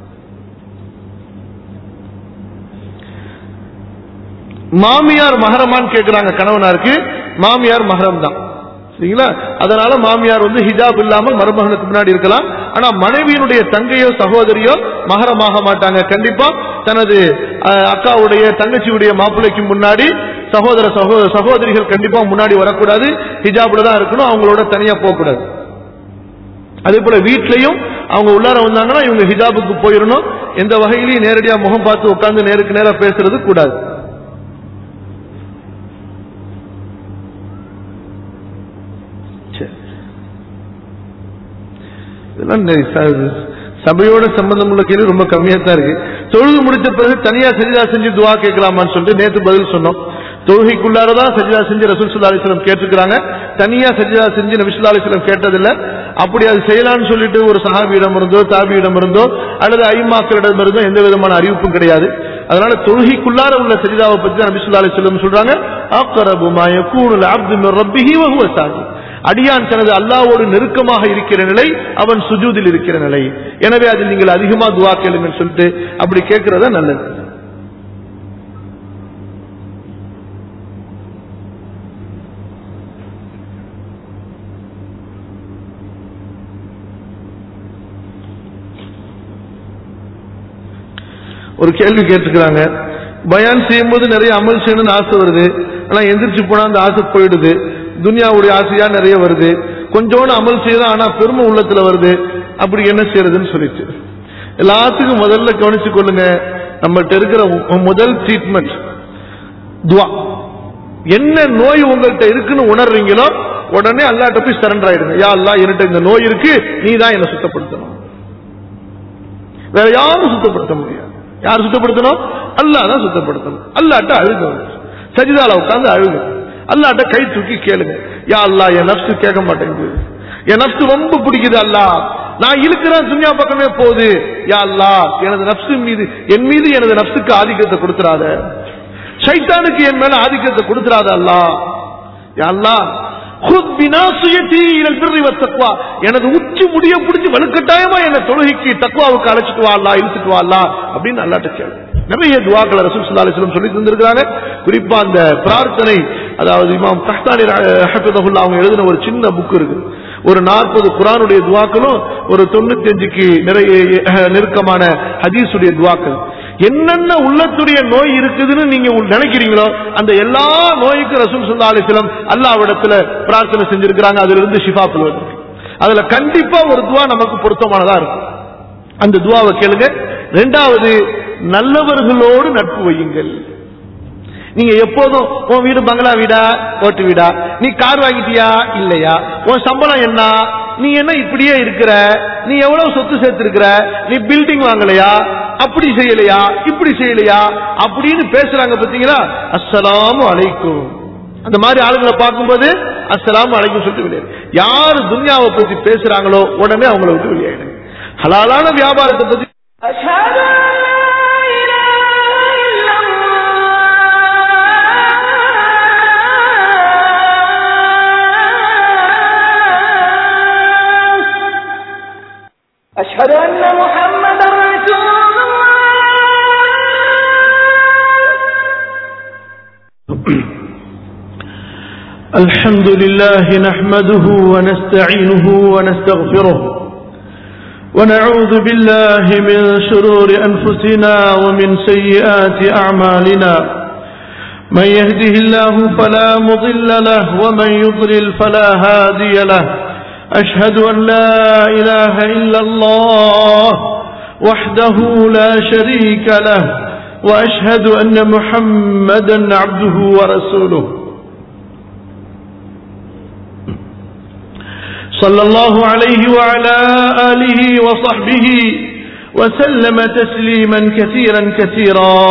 மாமியார் மகரமான்னு கேட்கிறாங்க கணவனாருக்கு மாமியார் மகரம் தான் சரிங்களா அதனால மாமியார் வந்து ஹிஜாப் இல்லாமல் மருமகனுக்கு முன்னாடி இருக்கலாம் ஆனா மனைவியினுடைய தங்கையோ சகோதரியோ மகரமாக மாட்டாங்க கண்டிப்பா தனது அஹ், அக்காவுடைய தங்கச்சியுடைய மாப்பிள்ளைக்கு முன்னாடி சகோதர சகோ சகோதரிகள் கண்டிப்பா முன்னாடி வரக்கூடாது ஹிஜாப்ல தான் இருக்கணும் அவங்களோட தனியா போகக்கூடாது அதே போல வீட்லயும் அவங்க உள்ளார வந்தாங்கன்னா இவங்க ஹிஜாபுக்கு போயிடணும் எந்த வகையிலையும் நேரடியா முகம் பார்த்து உட்கார்ந்து நேருக்கு நேரா பேசுறது கூடாது சரி. இதெல்லாம் நெ- ச- சபையோட சம்பந்தம் உள்ள கேள்வி ரொம்ப கம்மியா தான் இருக்கு தொழுது முடிச்ச பிறகு தனியா சஜிதா செஞ்சு துவா கேட்கலாமான்னு சொல்லிட்டு நேத்து பதில் சொன்னோம் தொழுகைக்குள்ளாரதான் சஜிதா செஞ்சு ரசூல் சுல்லா அலிஸ்லம் கேட்டிருக்கிறாங்க தனியா சஜிதா செஞ்சு நபி ஸல்லல்லாஹு அலைஹி வஸல்லம் கேட்டதில்ல அப்படி அது செய்யலாம்னு சொல்லிட்டு ஒரு சஹாபியிடம் இருந்தோ தாபியிடம் இருந்தோ அல்லது ஐமாக்களிடம் இருந்தோ எந்த விதமான அறிவிப்பும் கிடையாது அதனால தொழுகைக்குள்ளார உள்ள சஜிதாவை பத்தி தான் நபி ஸல்லல்லாஹு அலைஹி வஸல்லம் சொல்றாங்க அக்ரபு மா யகூனு அல்-அப்து மின் ரப்பிஹி வ ஹுவ சாஜித் அடியான் தனது அல்லாவோடு நெருக்கமாக இருக்கிற நிலை அவன் சுஜூதில் இருக்கிற நிலை எனவே அதில் நீங்கள் அதிகமா துவா கேளுங்கன்னு சொல்லிட்டு அப்படி கேட்கறதா நல்லது ஒரு கேள்வி கேட்டுக்கிறாங்க பயான் செய்யும்போது நிறைய அமல் செய்யணும்னு ஆசை வருது ஆனா எந்திரிச்சு போனா அந்த ஆசை போயிடுது துனியாவுடைய ஆசையா நிறைய வருது கொஞ்சோண்டு அமல் செய்யலாம் ஆனா பெருமை உள்ளத்துல வருது அப்படி என்ன செய்யறதுன்னு சொல்லிட்டு எல்லாத்துக்கும் முதல்ல கவனிச்சு கொள்ளுங்க நம்மகிட்ட இருக்கிற மு- முதல் ட்ரீட்மெண்ட் துவா என்ன நோய் உங்கள்கிட்ட இருக்குன்னு உணர்றீங்களோ உடனே அல்லாட்ட போய் சரண்டர் ஆயிடுங்க யா அல்லா என்கிட்ட இந்த நோய் இருக்கு நீ தான் என்னை சுத்தப்படுத்தணும் வேற யாரும் சுத்தப்படுத்த முடியாது யார் சுத்தப்படுத்தணும் அல்லாஹ் தான் சுத்தப்படுத்தணும் அல்லாட்ட அழுக சஜிதால உட்கார்ந்து அழுக அல்லாட்ட கை தூக்கி கேளுங்க யா அல்லாஹ் என் நப்சு கேட்க மாட்டேங்குது என் நப்சு ரொம்ப பிடிக்குது அல்லாஹ் நான் இருக்கிறேன் துன்யா பக்கமே போகுது யா அல்லாஹ் எனது நப்சு மீது என் மீது எனது நப்சுக்கு ஆதிக்கத்தை கொடுத்துறாத சைத்தானுக்கு என் மேல ஆதிக்கத்தை கொடுத்துறாத அல்லாஹ் யா அல்லாஹ் குத் பினாசியத்தி இலல் பிர்ரி வத்தக்வா எனது உச்சி முடிய பிடிச்சி வலுக்கட்டாயமா என்ன தொழுகைக்கு தக்வாவுக்கு அழைச்சிட்டு வா அல்லாஹ் இழுத்துட்டு வா அல்லாஹ் அப்படின்னு அல்லாட்ட கேளு நிறைய துவாக்களை ரசூல் ஸல்லல்லாஹு அலைஹி வஸல்லம் சொல்லி தந்திருக்காங்க குறிப்பா அந்த பிரார்த்தனை அதாவது இமாம் கஹ்தானி ஹஃபிதஹுல்லாஹ் அவங்க எழுதின ஒரு சின்ன புக் இருக்கு ஒரு நாற்பது குரானுடைய துவாக்களும் ஒரு தொண்ணூத்தி அஞ்சுக்கு நிறைய அஹ், நெருக்கமான ஹதீஸுடைய துவாக்கள் என்னென்ன உள்ளத்துடைய நோய் இருக்குதுன்னு நீங்க உள் நினைக்கிறீங்களோ அந்த எல்லா நோய்க்கும் ரசூல் ஸல்லல்லாஹு அலைஹி வஸல்லம் அல்லாஹ்விடத்துல பிரார்த்தனை செஞ்சிருக்கிறாங்க அதுல இருந்து ஷிஃபா பெறுவதற்கு அதுல கண்டிப்பா ஒரு துவா நமக்கு பொருத்தமானதா இருக்கும் அந்த துவாவை கேளுங்க ரெண்டாவது நல்லவர்களோடு நட்பு வையுங்கள் நீங்க எப்போதும் உன் வீடு பங்களா வீடா ஓட்டு வீடா நீ கார் வாங்கிட்டியா இல்லையா உன் சம்பளம் என்ன நீ என்ன இப்படியே இருக்கிற நீ எவ்வளவு சொத்து சேர்த்திருக்கிற நீ பில்டிங் வாங்கலையா அப்படி செய்யலையா இப்படி செய்யலையா அப்படின்னு பேசுறாங்க பாத்தீங்களா அஸ்ஸலாமு அலைக்கும் அந்த மாதிரி ஆளுங்களை பார்க்கும்போது அஸ்ஸலாமு அலைக்கும் சொல்லிட்டு வெளியேறு யாரு துன்யாவை பத்தி பேசுறாங்களோ உடனே அவங்கள விட்டு வெளியாயிடுங்க ஹலாலான வியாபாரத்தை பத்தி أشهد أن لا إله إلا الله أشهد أن محمدا رسول الله الحمد لله نحمده ونستعينه ونستغفره ونعوذ بالله من شرور أنفسنا ومن سيئات أعمالنا من يهده الله فلا مضل له ومن يضلل فلا هادي له أشهد أن لا إله إلا الله وحده لا شريك له وأشهد أن محمدا عبده ورسوله صلى الله عليه وعلى آله وصحبه وسلم تسليما كثيرا كثيرا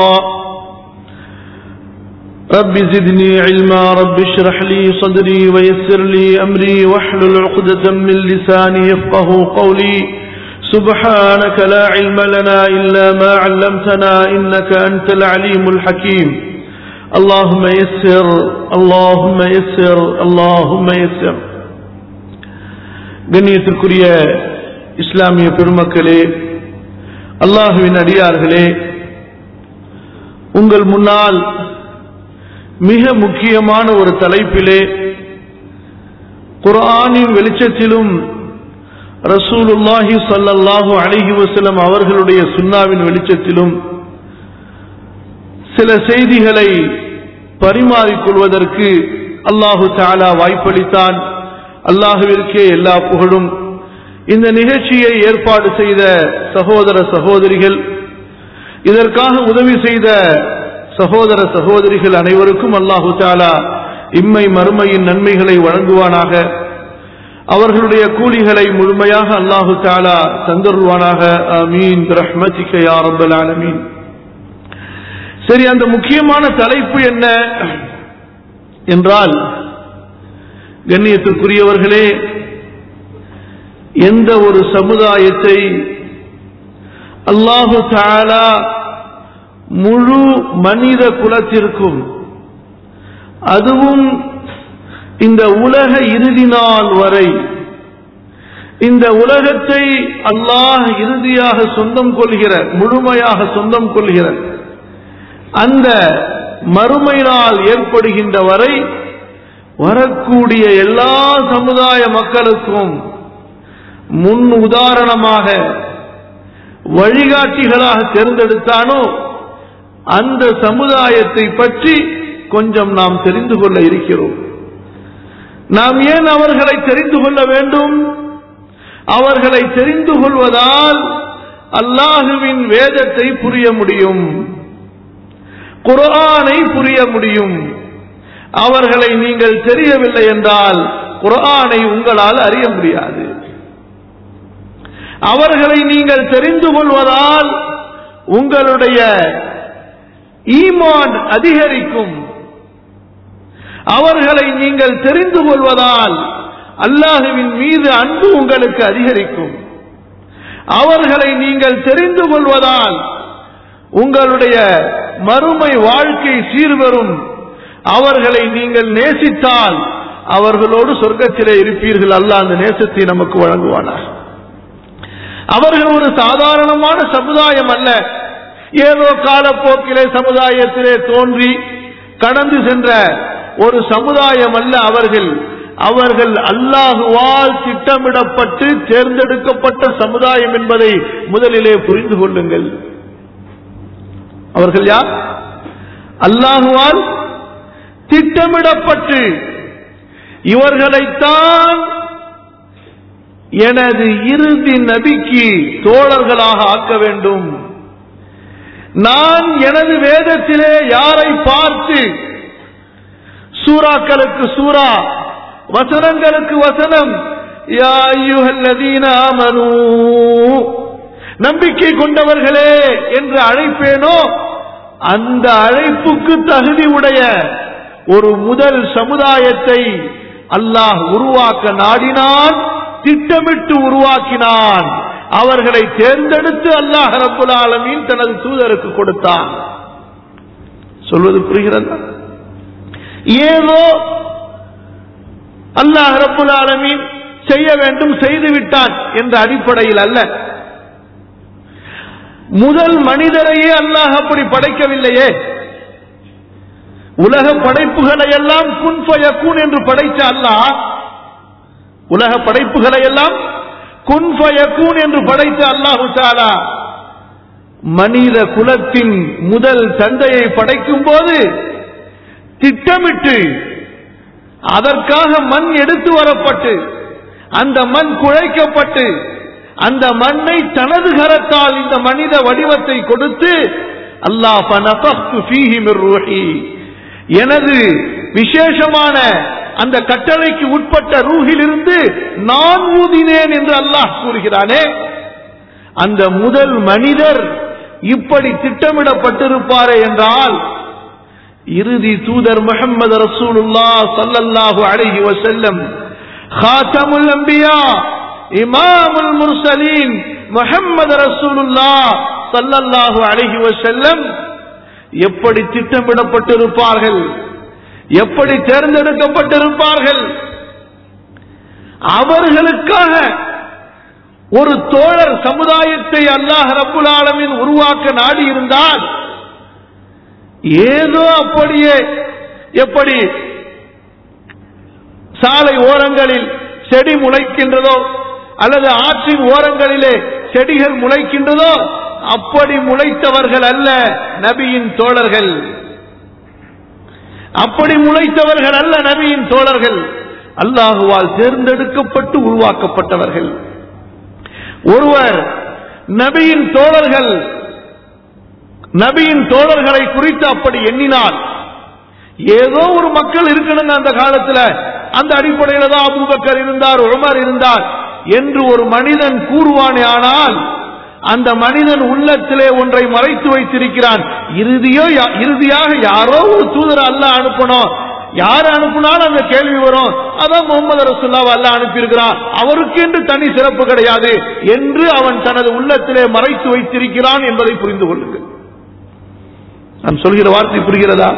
رب زدني علما رب اشرح لي صدري ويسر لي أمري واحلل عقدة من لساني يفقه قولي سبحانك لا علم لنا إلا ما علمتنا إنك أنت العليم الحكيم اللهم يسر اللهم يسر اللهم يسر கண்ணியத்திற்குரிய இஸ்லாமிய பெருமக்களே அல்லாஹுவின் அடியார்களே உங்கள் முன்னால் மிக முக்கியமான ஒரு தலைப்பிலே குர்ஆனின் வெளிச்சத்திலும் ரசூலுல்லாஹி ஸல்லல்லாஹு அலைஹி வஸல்லம் அவர்களுடைய சுன்னாவின் வெளிச்சத்திலும் சில செய்திகளை பரிமாறிக்கொள்வதற்கு அல்லாஹு தாலா வாய்ப்பளித்தான் அல்லாஹுவிற்கே எல்லா புகழும் இந்த நிகழ்ச்சியை ஏற்பாடு செய்த சகோதர சகோதரிகள் இதற்காக உதவி செய்த சகோதர சகோதரிகள் அனைவருக்கும் அல்லாஹு தாலா இம்மை மறுமையின் நன்மைகளை வழங்குவானாக அவர்களுடைய கூலிகளை முழுமையாக அல்லாஹு தாலா தந்தருவானாக அமீன் ரஹ்மதிக யா ரப்பல் ஆலமீன் சரி அந்த முக்கியமான தலைப்பு என்ன என்றால் கண்ணியத்திற்குரியவர்களே எந்த ஒரு சமுதாயத்தை அல்லாஹு தாலா முழு மனித குலத்திற்கும் அதுவும் இந்த உலக இறுதி நாள் வரை இந்த உலகத்தை அல்லாஹ் இறுதியாக சொந்தம் கொள்கிற முழுமையாக சொந்தம் கொள்கிற அந்த மறுமை நாள் ஏற்படுகின்ற வரை வரக்கூடிய எல்லா சமுதாய மக்களுக்கும் முன் உதாரணமாக வழிகாட்டிகளாக தேர்ந்தெடுத்தானோ அந்த சமுதாயத்தை பற்றி கொஞ்சம் நாம் தெரிந்து கொள்ள இருக்கிறோம் நாம் ஏன் அவர்களை தெரிந்து கொள்ள வேண்டும் அவர்களை தெரிந்து கொள்வதால் அல்லாஹுவின் வேதத்தை புரிய முடியும் குரானை புரிய முடியும் அவர்களை நீங்கள் தெரியவில்லை என்றால் குரானை உங்களால் அறிய முடியாது அவர்களை நீங்கள் தெரிந்து கொள்வதால் உங்களுடைய ஈமான் அதிகரிக்கும் அவர்களை நீங்கள் தெரிந்து கொள்வதால் அல்லாஹுவின் மீது அன்பு உங்களுக்கு அதிகரிக்கும் அவர்களை நீங்கள் தெரிந்து கொள்வதால் உங்களுடைய மறுமை வாழ்க்கை சீர்வரும் அவர்களை நீங்கள் நேசித்தால் அவர்களோடு சொர்க்கத்திலே இருப்பீர்கள் அல்ல அந்த நேசத்தை நமக்கு வழங்குவானார் அவர்கள் ஒரு சாதாரணமான சமுதாயம் அல்ல ஏதோ காலப்போக்கிலே சமுதாயத்திலே தோன்றி கடந்து சென்ற ஒரு சமுதாயம் அல்ல அவர்கள் அவர்கள் அல்லாஹுவால் திட்டமிடப்பட்டு தேர்ந்தெடுக்கப்பட்ட சமுதாயம் என்பதை முதலிலே புரிந்து கொள்ளுங்கள் அவர்கள் யார் அல்லாஹுவால் திட்டமிடப்பட்டு இவர்களைத்தான் எனது இறுதி நபிக்கு தோழர்களாக ஆக்க வேண்டும் நான் எனது வேதத்திலே யாரை பார்த்து சூறாக்களுக்கு சூரா வசனங்களுக்கு வசனம் யா அய்யுஹல்லதீன ஆமனூ நம்பிக்கை கொண்டவர்களே என்று அழைப்பேனோ அந்த அழைப்புக்கு தகுதி உடைய ஒரு முதல் சமுதாயத்தை அல்லாஹ் உருவாக்க நாடினான் திட்டமிட்டு உருவாக்கினான் அவர்களை தேர்ந்தெடுத்து அல்லாஹ் ரப்புல் ஆலமீன் தனது தூதருக்கு கொடுத்தான் சொல்வது புரிகிறது ஏதோ அல்லாஹ் ரப்புல் ஆலமீன் செய்ய வேண்டும் செய்து விட்டான் என்ற அடிப்படையில் அல்ல முதல் மனிதரையே அல்லாஹ் அப்படி படைக்கவில்லையே உலக படைப்புகளை எல்லாம் குன் ஃபயக்கூன் என்று படைத்த அல்லாஹ் உலக படைப்புகளை எல்லாம் குன் ஃபயக்கூன் என்று படைத்த அல்லாஹு தாலா மனித குலத்தின் முதல் தந்தையை படைக்கும் போது திட்டமிட்டு அதற்காக மண் எடுத்து வரப்பட்டு அந்த மண் குழைக்கப்பட்டு அந்த மண்ணை தனது கரத்தால் இந்த மனித வடிவத்தை கொடுத்து அல்லாஹ் ஃபனஃபக்து ஃபீஹி மிர் ரூஹி எனது விசேஷமான அந்த கட்டளைக்கு உட்பட்ட ரூஹிலிருந்து நான் ஊதினேன் என்று அல்லாஹ் கூறுகிறானே அந்த முதல் மனிதர் இப்படி திட்டமிடப்பட்டிருப்பாரே என்றால் இறுதி தூதர் முகமது ரசூலுல்லா சல்லல்லாஹு அலைஹி வஸல்லம் خاتمுல் அன்பியா இமாமுல் முர்சலீன் முஹம்மது ரசூலுல்லா சல்லல்லாஹு அலைஹி வஸல்லம் எப்படி திட்டமிடப்பட்டிருப்பார்கள் எப்படி தேர்ந்தெடுக்கப்பட்டிருப்பார்கள் அவர்களுக்காக ஒரு தோழர் சமுதாயத்தை அல்லாஹ் ரப்புல் ஆலமீன் உருவாக்க நாடி இருந்தால் ஏதோ அப்படியே எப்படி சாலை ஓரங்களில் செடி முளைக்கின்றதோ அல்லது ஆற்றின் ஓரங்களிலே செடிகள் முளைக்கின்றதோ அப்படி முளைத்தவர்கள் அல்ல நபியின் தோழர்கள் அப்படி முளைத்தவர்கள் அல்ல நபியின் தோழர்கள் அல்லாஹுவால் தேர்ந்தெடுக்கப்பட்டு உருவாக்கப்பட்டவர்கள் ஒருவர் நபியின் தோழர்கள் நபியின் தோழர்களை குறித்து அப்படி எண்ணினால் ஏதோ ஒரு மக்கள் இருக்கணுங்க அந்த காலத்துல அந்த அடிப்படையில தான் அபூபக்கர் இருந்தார் உமர் இருந்தார் என்று ஒரு மனிதன் கூறுவானே ஆனால் அந்த மனிதன் உள்ளத்திலே ஒன்றை மறைத்து வைத்திருக்கிறான் இறுதியோ யா- இறுதியாக யாரோ ஒரு தூதர் அல்ல அனுப்பணும் யார் அனுப்புனாலும் அந்த கேள்வி வரும் அதான் முகமது ரசுல்லாவை அல்ல அனுப்பியிருக்கிறான் அவருக்கு என்று தனி சிறப்பு கிடையாது என்று அவன் தனது உள்ளத்திலே மறைத்து வைத்திருக்கிறான் என்பதை புரிந்து கொள்ளுங்கள் நான் சொல்கிற வார்த்தை புரிகிறதா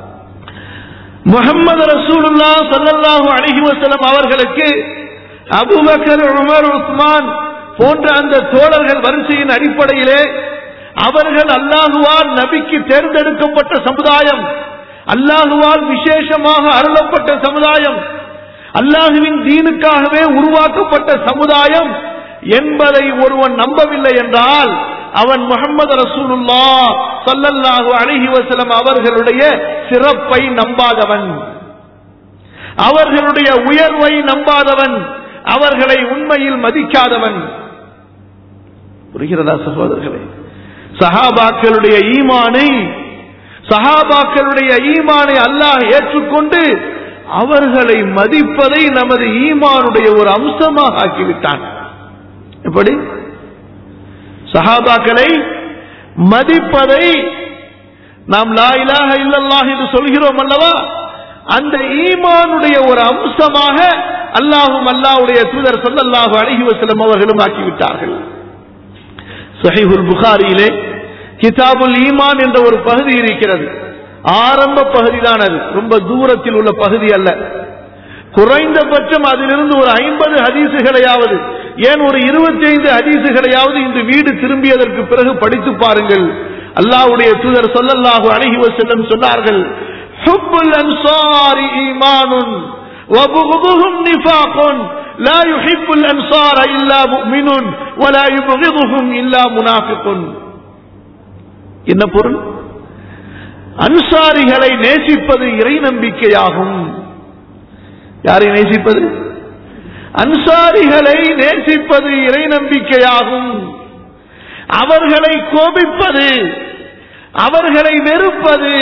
முகமது ரசூலுல்லா ஸல்லல்லாஹு அலைஹி வஸல்லம் அவர்களுக்கு அபூபக்கர் உமர் உஸ்மான் போன்ற அந்த தோழர்கள் வரிசையின் அடிப்படையிலே அவர்கள் அல்லாஹுவால் நபிக்கு தேர்ந்தெடுக்கப்பட்ட சமுதாயம் அல்லாஹுவால் விசேஷமாக அருளப்பட்ட சமுதாயம் அல்லாஹுவின் தீனுக்காகவே உருவாக்கப்பட்ட சமுதாயம் என்பதை ஒருவன் நம்பவில்லை என்றால் அவன் முகமது ரசூலுல்லா ஸல்லல்லாஹு அலைஹி வஸல்லம் அவர்களுடைய சிறப்பை நம்பாதவன் அவர்களுடைய உயர்வை நம்பாதவன் அவர்களை உண்மையில் மதிக்காதவன் புரிகிறதா சகோதரர்களே சஹாபாக்களுடைய ஈமானை சஹாபாக்களுடைய ஈமானை அல்லாஹ் ஏற்றுக்கொண்டு அவர்களை மதிப்பதை நமது ஈமானுடைய ஒரு அம்சமாக ஆக்கிவிட்டான் எப்படி சஹாபாக்களை மதிப்பதை நாம் லா இலாஹ இல்லல்லாஹ் என்று சொல்கிறோம் அல்லவா அந்த ஈமானுடைய ஒரு அம்சமாக அல்லாஹும் அல்லாஹ்வுடைய தூதர் ஸல்லல்லாஹு அலைஹி வஸல்லம் அவர்களும் ஆக்கிவிட்டார்கள் சஹீஹுல் புகாரியிலே கிதாபுல் ஈமான் என்ற ஒரு பகுதி இருக்கிறது ஆரம்ப பகுதி தான் அது ரொம்ப தூரத்தில் உள்ள பகுதி அல்ல குறைந்தபட்சம் அதிலிருந்து ஒரு ஐம்பது ஹதீசுகளையாவது ஏன் ஒரு இருபத்தி ஐந்து ஹதீசுகளையாவது இந்த வீடு திரும்பியதற்கு பிறகு படித்து பாருங்கள் அல்லாஹ்வுடைய தூதர் ஸல்லல்லாஹு அலைஹி வஸல்லம் சொன்னார்கள் ஹுப்புல் அன்சாரி ஈமானுன் وبغضهم نفاق لا يحب الأنصار إلا مؤمن ولا يبغضهم إلا منافق என்ன பொருள் அன்சாரிகளை நேசிப்பது இறை நம்பிக்கையாகும் யாரை நேசிப்பது அன்சாரிகளை நேசிப்பது இறை நம்பிக்கையாகும் அவர்களை கோபிப்பது அவர்களை வெறுப்பது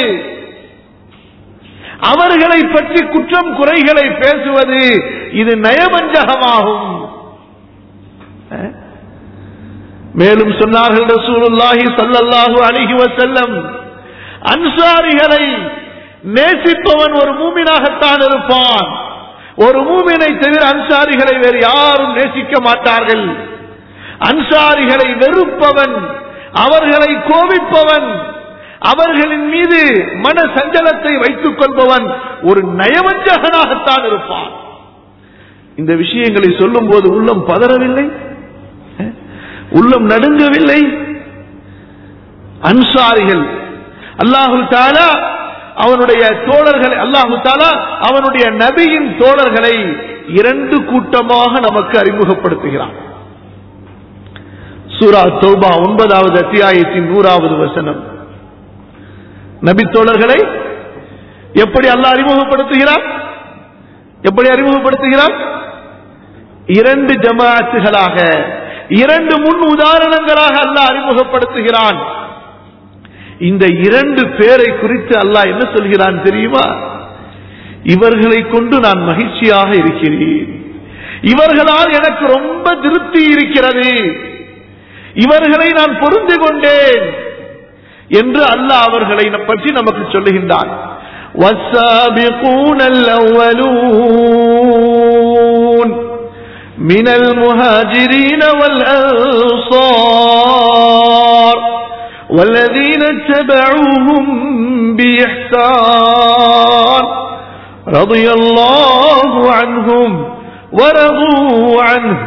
அவர்களை பற்றி குற்றம் குறைகளை பேசுவது இது நயவஞ்சகமாகும் அஹ்? மேலும் சொன்னார்கள் ரசூலுல்லாஹி ஸல்லல்லாஹு அலைஹி வஸல்லம் அன்சாரிகளை நேசிப்பவன் ஒரு மூமினாகத்தான் இருப்பான் ஒரு மூமினை தவிர அன்சாரிகளை வேறு யாரும் நேசிக்க மாட்டார்கள் அன்சாரிகளை வெறுப்பவன் அவர்களை கோபிப்பவன் அவர்களின் மீது மன சஞ்சலத்தை வைத்துக் கொள்பவன் ஒரு நயவஞ்சகனாகத்தான் இருப்பான் இந்த விஷயங்களை சொல்லும் போது உள்ளம் பதறவில்லை அஹ்? உள்ளம் நடுங்கவில்லை அன்சாரிகள் அல்லாஹு தாலா அவனுடைய தோழர்களை அல்லாஹு தாலா அவனுடைய நபியின் தோழர்களை இரண்டு கூட்டமாக நமக்கு அறிமுகப்படுத்துகிறான் சூரா தௌபா ஒன்பதாவது அத்தியாயத்தின் நூறாவது வசனம் நபி தோழர்களை எப்படி அல்லாஹ் அறிமுகப்படுத்துகிறார் எப்படி அறிமுகப்படுத்துகிறார் இரண்டு ஜமாத்துகளாக இரண்டு முன் உதாரணங்களாக அல்லாஹ் அறிமுகப்படுத்துகிறான் இந்த இரண்டு பேரை குறித்து அல்லாஹ் என்ன சொல்கிறான் தெரியுமா இவர்களை கொண்டு நான் மகிழ்ச்சியாக இருக்கிறேன் இவர்களால் எனக்கு ரொம்ப திருப்தி இருக்கிறது இவர்களை நான் பொருந்து கொண்டேன் என்று அல்லாஹ் அவர்களை பற்றி நமக்கு சொல்லுகின்றான் والسابقون الأولون من المهاجرين والأنصار والذين اتبعوهم بإحسان رضي الله عنهم ورضوا عنه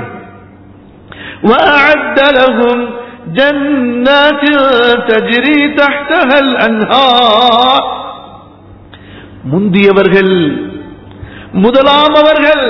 وأعد لهم جنات تجري تحتها الأنهار முந்தியவர்கள் முதலாமவர்கள்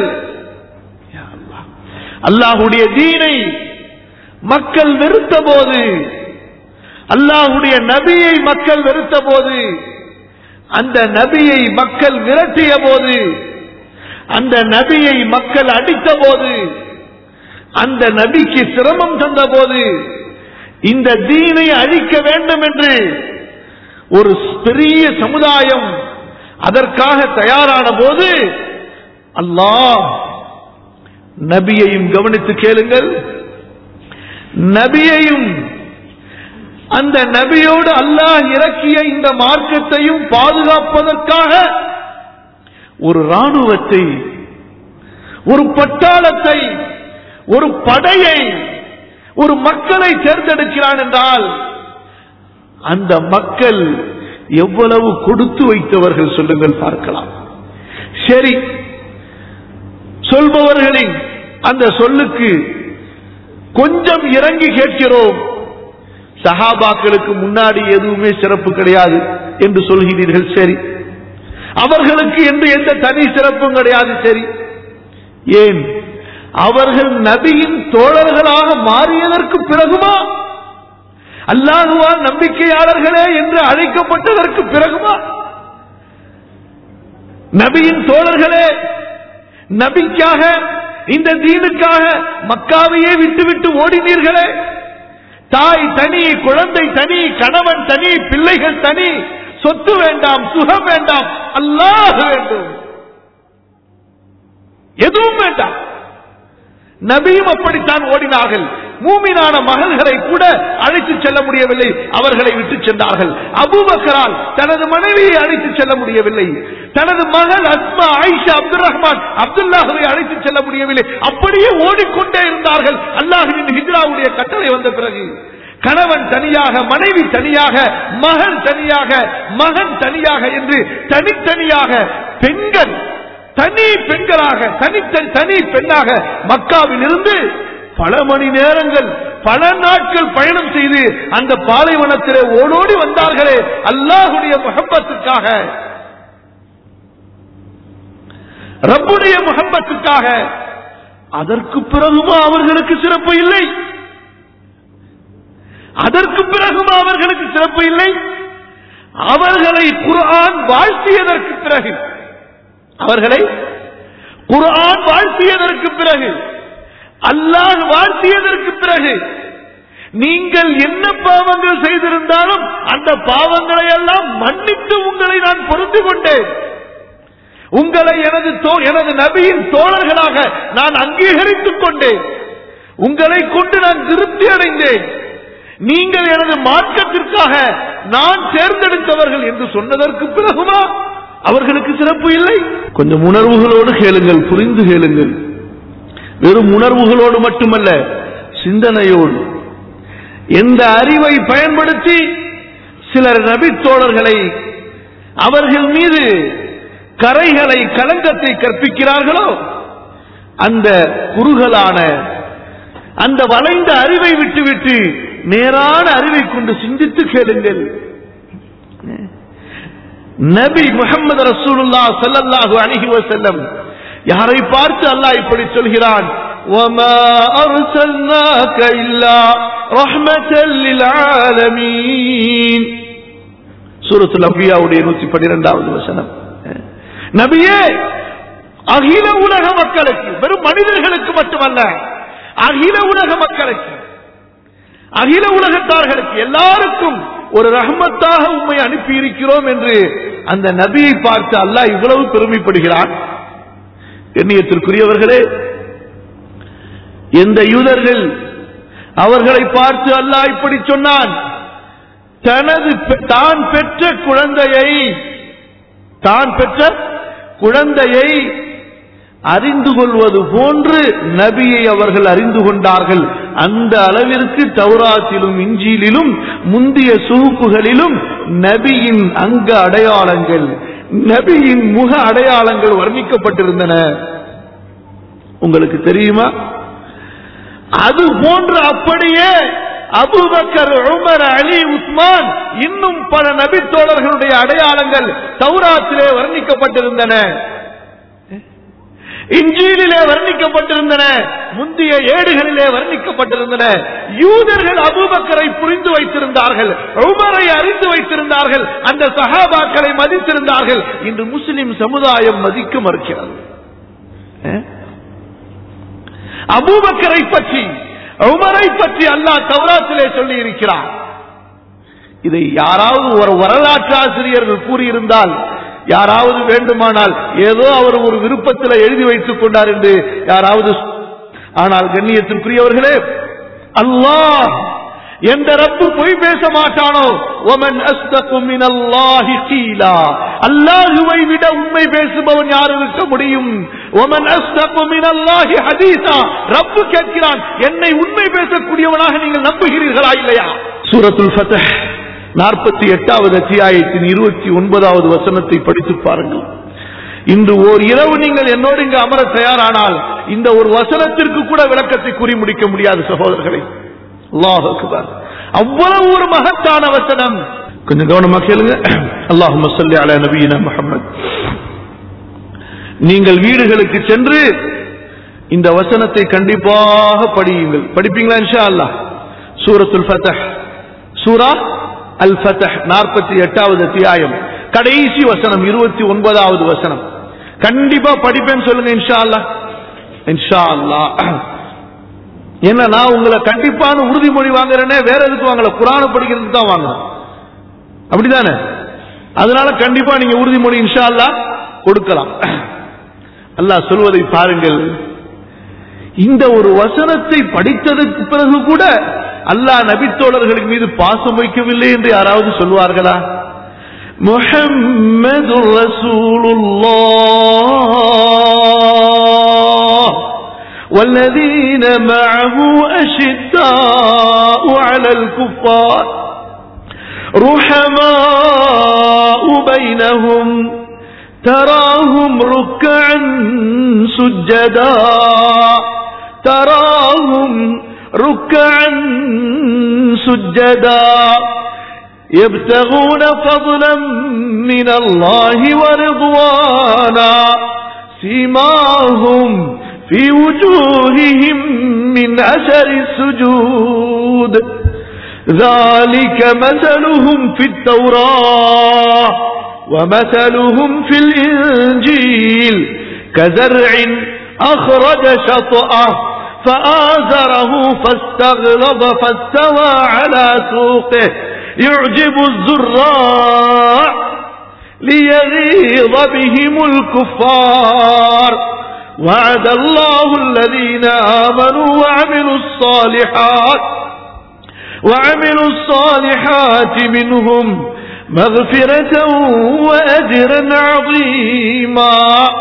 அல்லாஹுடைய தீனை மக்கள் வெறுத்த போது அல்லாஹுடைய நபியை மக்கள் வெறுத்த போது அந்த நபியை மக்கள் விரட்டிய போது அந்த நபியை மக்கள் அடித்த போது அந்த நபிக்கு சிரமம் தந்த போது இந்த தீனை அழிக்க வேண்டும் என்று ஒரு பெரிய சமுதாயம் அதற்காக தயாரான போது அல்லாஹ் நபியையும் கவனித்து கேளுங்கள் நபியையும் அந்த நபியோடு அல்லாஹ் இறக்கிய இந்த மார்க்கத்தையும் பாதுகாப்பதற்காக ஒரு ராணுவத்தை ஒரு பட்டாளத்தை ஒரு படையை ஒரு மக்களை தேர்ந்தெடுக்கிறான் என்றால் அந்த மக்கள் எவ்வளவு கொடுத்து வைத்தவர்கள் சொல்லுங்கள் பார்க்கலாம் சரி சொல்பவர்களின் அந்த சொல்லுக்கு கொஞ்சம் இறங்கி கேட்கிறோம் சஹாபாக்களுக்கு முன்னாடி எதுவுமே சிறப்பு கிடையாது என்று சொல்கிறீர்கள் சரி அவர்களுக்கு என்று எந்த தனி சிறப்பும் கிடையாது சரி ஏன் அவர்கள் நபியின் தோழர்களாக மாறியதற்கு பிறகுமா அல்லாஹுவால் நம்பிக்கையாளர்களே என்று அழைக்கப்பட்டதற்கு பிறகுமா நபியின் தோழர்களே நபிக்காக இந்த தீனுக்காக மக்காவையே விட்டுவிட்டு ஓடினீர்களே தாய் தனி குழந்தை தனி கணவன் தனி பிள்ளைகள் தனி சொத்து வேண்டாம் சுகம் வேண்டாம் அல்லாஹ் வேண்டும் எதுவும் வேண்டாம் நபியும் அப்படித்தான் ஓடினார்கள் மூமினான மகள்களை கூட அழைத்து செல்ல முடியவில்லை அவர்களை விட்டு சென்றார்கள் அபூபக்கரால் தனது மனைவியை அழைத்து செல்ல முடியவில்லை தனது மகள் அஸ்மா ஆயிஷா அப்துல் ரஹ்மான் அப்துல்லாஹுவை அழைத்து செல்ல முடியவில்லை அப்படியே ஓடிக்கொண்டே இருந்தார்கள் அல்லாஹுவின் ஹிஜ்ராவுடைய கட்டளை வந்த பிறகு கணவன் தனியாக மனைவி தனியாக மகன் தனியாக மகன் தனியாக என்று தனித்தனியாக பெண்கள் தனி பெண்களாக தனித்தனி தனி பெண்ணாக மக்காவில் இருந்து பல மணி நேரங்கள் பல நாட்கள் பயணம் செய்து அந்த பாலைவனத்திலே ஓடோடி வந்தார்களே அல்லாஹுடைய முகப்பத்துக்காக ரப்புடைய முகப்பத்துக்காக அதற்கு பிறகுமா அவர்களுக்கு சிறப்பு இல்லை அதற்கு பிறகுமா அவர்களுக்கு சிறப்பு இல்லை அவர்களை குர்ஆன் வாழ்த்தியதற்கு பிறகு அவர்களை குர்ஆன் வாழ்த்தியதற்கு பிறகு அல்லாஹ் வாழ்த்தியதற்கு பிறகு நீங்கள் என்ன பாவங்கள் செய்திருந்தாலும் அந்த பாவங்களை எல்லாம் மன்னித்து உங்களை நான் பொருந்து கொண்டேன் உங்களை எனது தோ- எனது நபியின் தோழர்களாக நான் அங்கீகரித்துக் கொண்டேன் உங்களை கொண்டு நான் திருப்தி அடைந்தேன் நீங்கள் எனது மார்க்கத்திற்காக நான் தேர்ந்தெடுத்தவர்கள் என்று சொன்னதற்கு பிறகுமா அவர்களுக்கு சிறப்பு இல்லை கொஞ்சம் உணர்வுகளோடு கேளுங்கள் புரிந்து கேளுங்கள் வெறும் உணர்வுகளோடு மட்டுமல்ல சிந்தனையோடு எந்த அறிவை பயன்படுத்தி சிலர் நபித்தோழர்களை அவர்கள் மீது கரைகளை களங்கத்தை கற்பிக்கிறார்களோ அந்த குறுகலான அந்த வளைந்த அறிவை விட்டுவிட்டு நேரான அறிவை கொண்டு சிந்தித்து கேளுங்கள் நபி முகமது ரசூலுல்லா ஸல்லல்லாஹு அலைஹி வஸல்லம் யாரை பார்த்து அல்லாஹ் இப்படி சொல்கிறான் وما أرسلناك إلا رحمة للعالمين சூரத்துல் அம்பியாவுடைய நூத்தி பன்னிரெண்டாவது வசனம் நபியே அகில உலக மக்களுக்கு வெறும் மனிதர்களுக்கு மட்டுமல்ல அகில உலக மக்களுக்கு அகில உலகத்தார்களுக்கு எல்லாருக்கும் ஒரு ரஹமத்தாக உண்மை அனுப்பி இருக்கிறோம் என்று அந்த நபியை பார்த்து அல்லாஹ் இவ்வளவு பெருமைப்படுகிறான் எண்ணியத்திற்குரியவர்களே எந்த யூதர்கள் அவர்களை பார்த்து அல்லாஹ் இப்படி சொன்னான் தனது பெ- தான் பெற்ற குழந்தையை தான் பெற்ற குழந்தையை அறிந்து கொள்வது போன்று நபியை அவர்கள் அறிந்து கொண்டார்கள் அந்த அளவிற்கு தௌராத்திலும் இஞ்சியிலும் முந்திய சுகுப்புகளிலும் நபியின் அங்க அடையாளங்கள் நபியின் முக அடையாளங்கள் வர்ணிக்கப்பட்டிருந்தன உங்களுக்கு தெரியுமா அது போன்று அப்படியே அபூபக்கர் உமர் அலி உஸ்மான் இன்னும் பல நபித்தோழர்களுடைய அடையாளங்கள் தௌராத்திலே வர்ணிக்கப்பட்டிருந்தன இஞ்சீலிலே வர்ணிக்கப்பட்டிருந்தன முந்தைய ஏடுகளிலே வர்ணிக்கப்பட்டிருந்தன யூதர்கள் அபூபக்கரை புரிந்து வைத்திருந்தார்கள் உமரை அறிந்து வைத்திருந்தார்கள் அந்த சஹாபாக்களை மதித்திருந்தார்கள் இன்று முஸ்லிம் சமுதாயம் மதிக்க மறுக்கிறது அஹ்? அபூபக்கரை பற்றி உமரை பற்றி அல்லாஹ் தௌராத்திலே சொல்லி இருக்கிறார் இதை யாராவது ஒரு வரலாற்று ஆசிரியர்கள் கூறியிருந்தால் யாராவது வேண்டுமானால் ஏதோ அவர் ஒரு விருப்பத்தில் எழுதி வைத்துக் கொண்டார் என்று யாராவது சொ- ஆனால் கண்ணியத்திற்குரியவர்களே அல்லாஹ் எந்த ரப்பு பொய் பேச மாட்டானோ ஒமன் அஸ்தகு மினல்லாஹி கீலா அல்லாஹுவை விட உண்மை பேசுபவன் யாரு இருக்க முடியும் ஒமன் அஸ்தகு மினல்லாஹி ஹதீஸா ரப்பு கேட்கிறான் என்னை உண்மை பேசக்கூடியவனாக நீங்கள் நம்புகிறீர்களா இல்லையா சூரத்துல் ஃபத்ஹ் நாற்பத்தி எட்டாவது அத்தியாயத்தின் இருபத்தி ஒன்பதாவது வசனத்தை படித்து பாருங்கள் இன்று ஓர் இரவு நீங்கள் என்னோடு இங்கு அமர தயாரானால் இந்த ஒரு வசனத்திற்கு கூட விளக்கத்தை கூறி முடிக்க முடியாது சகோதரர்களை அல்லாஹ் அக்பர் அவ்வளவு ஒரு மகத்தான வசனம் கொஞ்சம் கவனமா கேளுங்க அல்லாஹும்ம ஸல்லி அலா நபியினா முஹம்மத் நீங்கள் வீடுகளுக்கு சென்று இந்த வசனத்தை கண்டிப்பாக படியுங்கள் படிப்பீங்களா இன்ஷா அல்லாஹ் சூரத்துல் ஃபத்ஹ் சூரா அல் ஃபத்ஹ் நாற்பத்தி எட்டாவது அத்தியாயம் கடைசி வசனம் இருபத்தி ஒன்பதாவது வசனம் கண்டிப்பா படிப்பேன்னு சொல்லுங்க இன்ஷா அல்லாஹ் இன்ஷா அல்லாஹ் ஏன்னா நான் உங்களை கண்டிப்பான உறுதிமொழி வாங்குறேனே வேற எதுக்கு வாங்கல குரான படிக்கிறதுக்கு தான் வாங்குறேன் அப்படிதானே அதனால கண்டிப்பா நீங்க உறுதிமொழி இன்ஷா அல்லாஹ் கொடுக்கலாம் அல்லாஹ் சொல்வதை பாருங்கள் இந்த ஒரு வசனத்தை படித்ததற்கு பிறகு கூட அல்லாஹ் நபித்தோழர்களின் மீது பாசம் வைக்கவில்லை என்று யாராவது சொல்வார்களா முஹம்மது ரசூலுல்லாஹ் والذين معه أشداء على الكفار رحماء بينهم تراهم ركعا سجدا تراهم ركعا سجدا يبتغون فضلا من الله ورضوانا سيماهم في وجوههم من أثر السجود ذلك مثلهم في التوراة ومثلهم في الإنجيل كزرع أخرج شطأه فآزره فاستغلظ فاستوى على سوقه يعجب الزراع ليغيظ بهم الكفار وعد الله الذين آمنوا وعملوا الصالحات وعملوا الصالحات منهم مغفرة وأجرا عظيما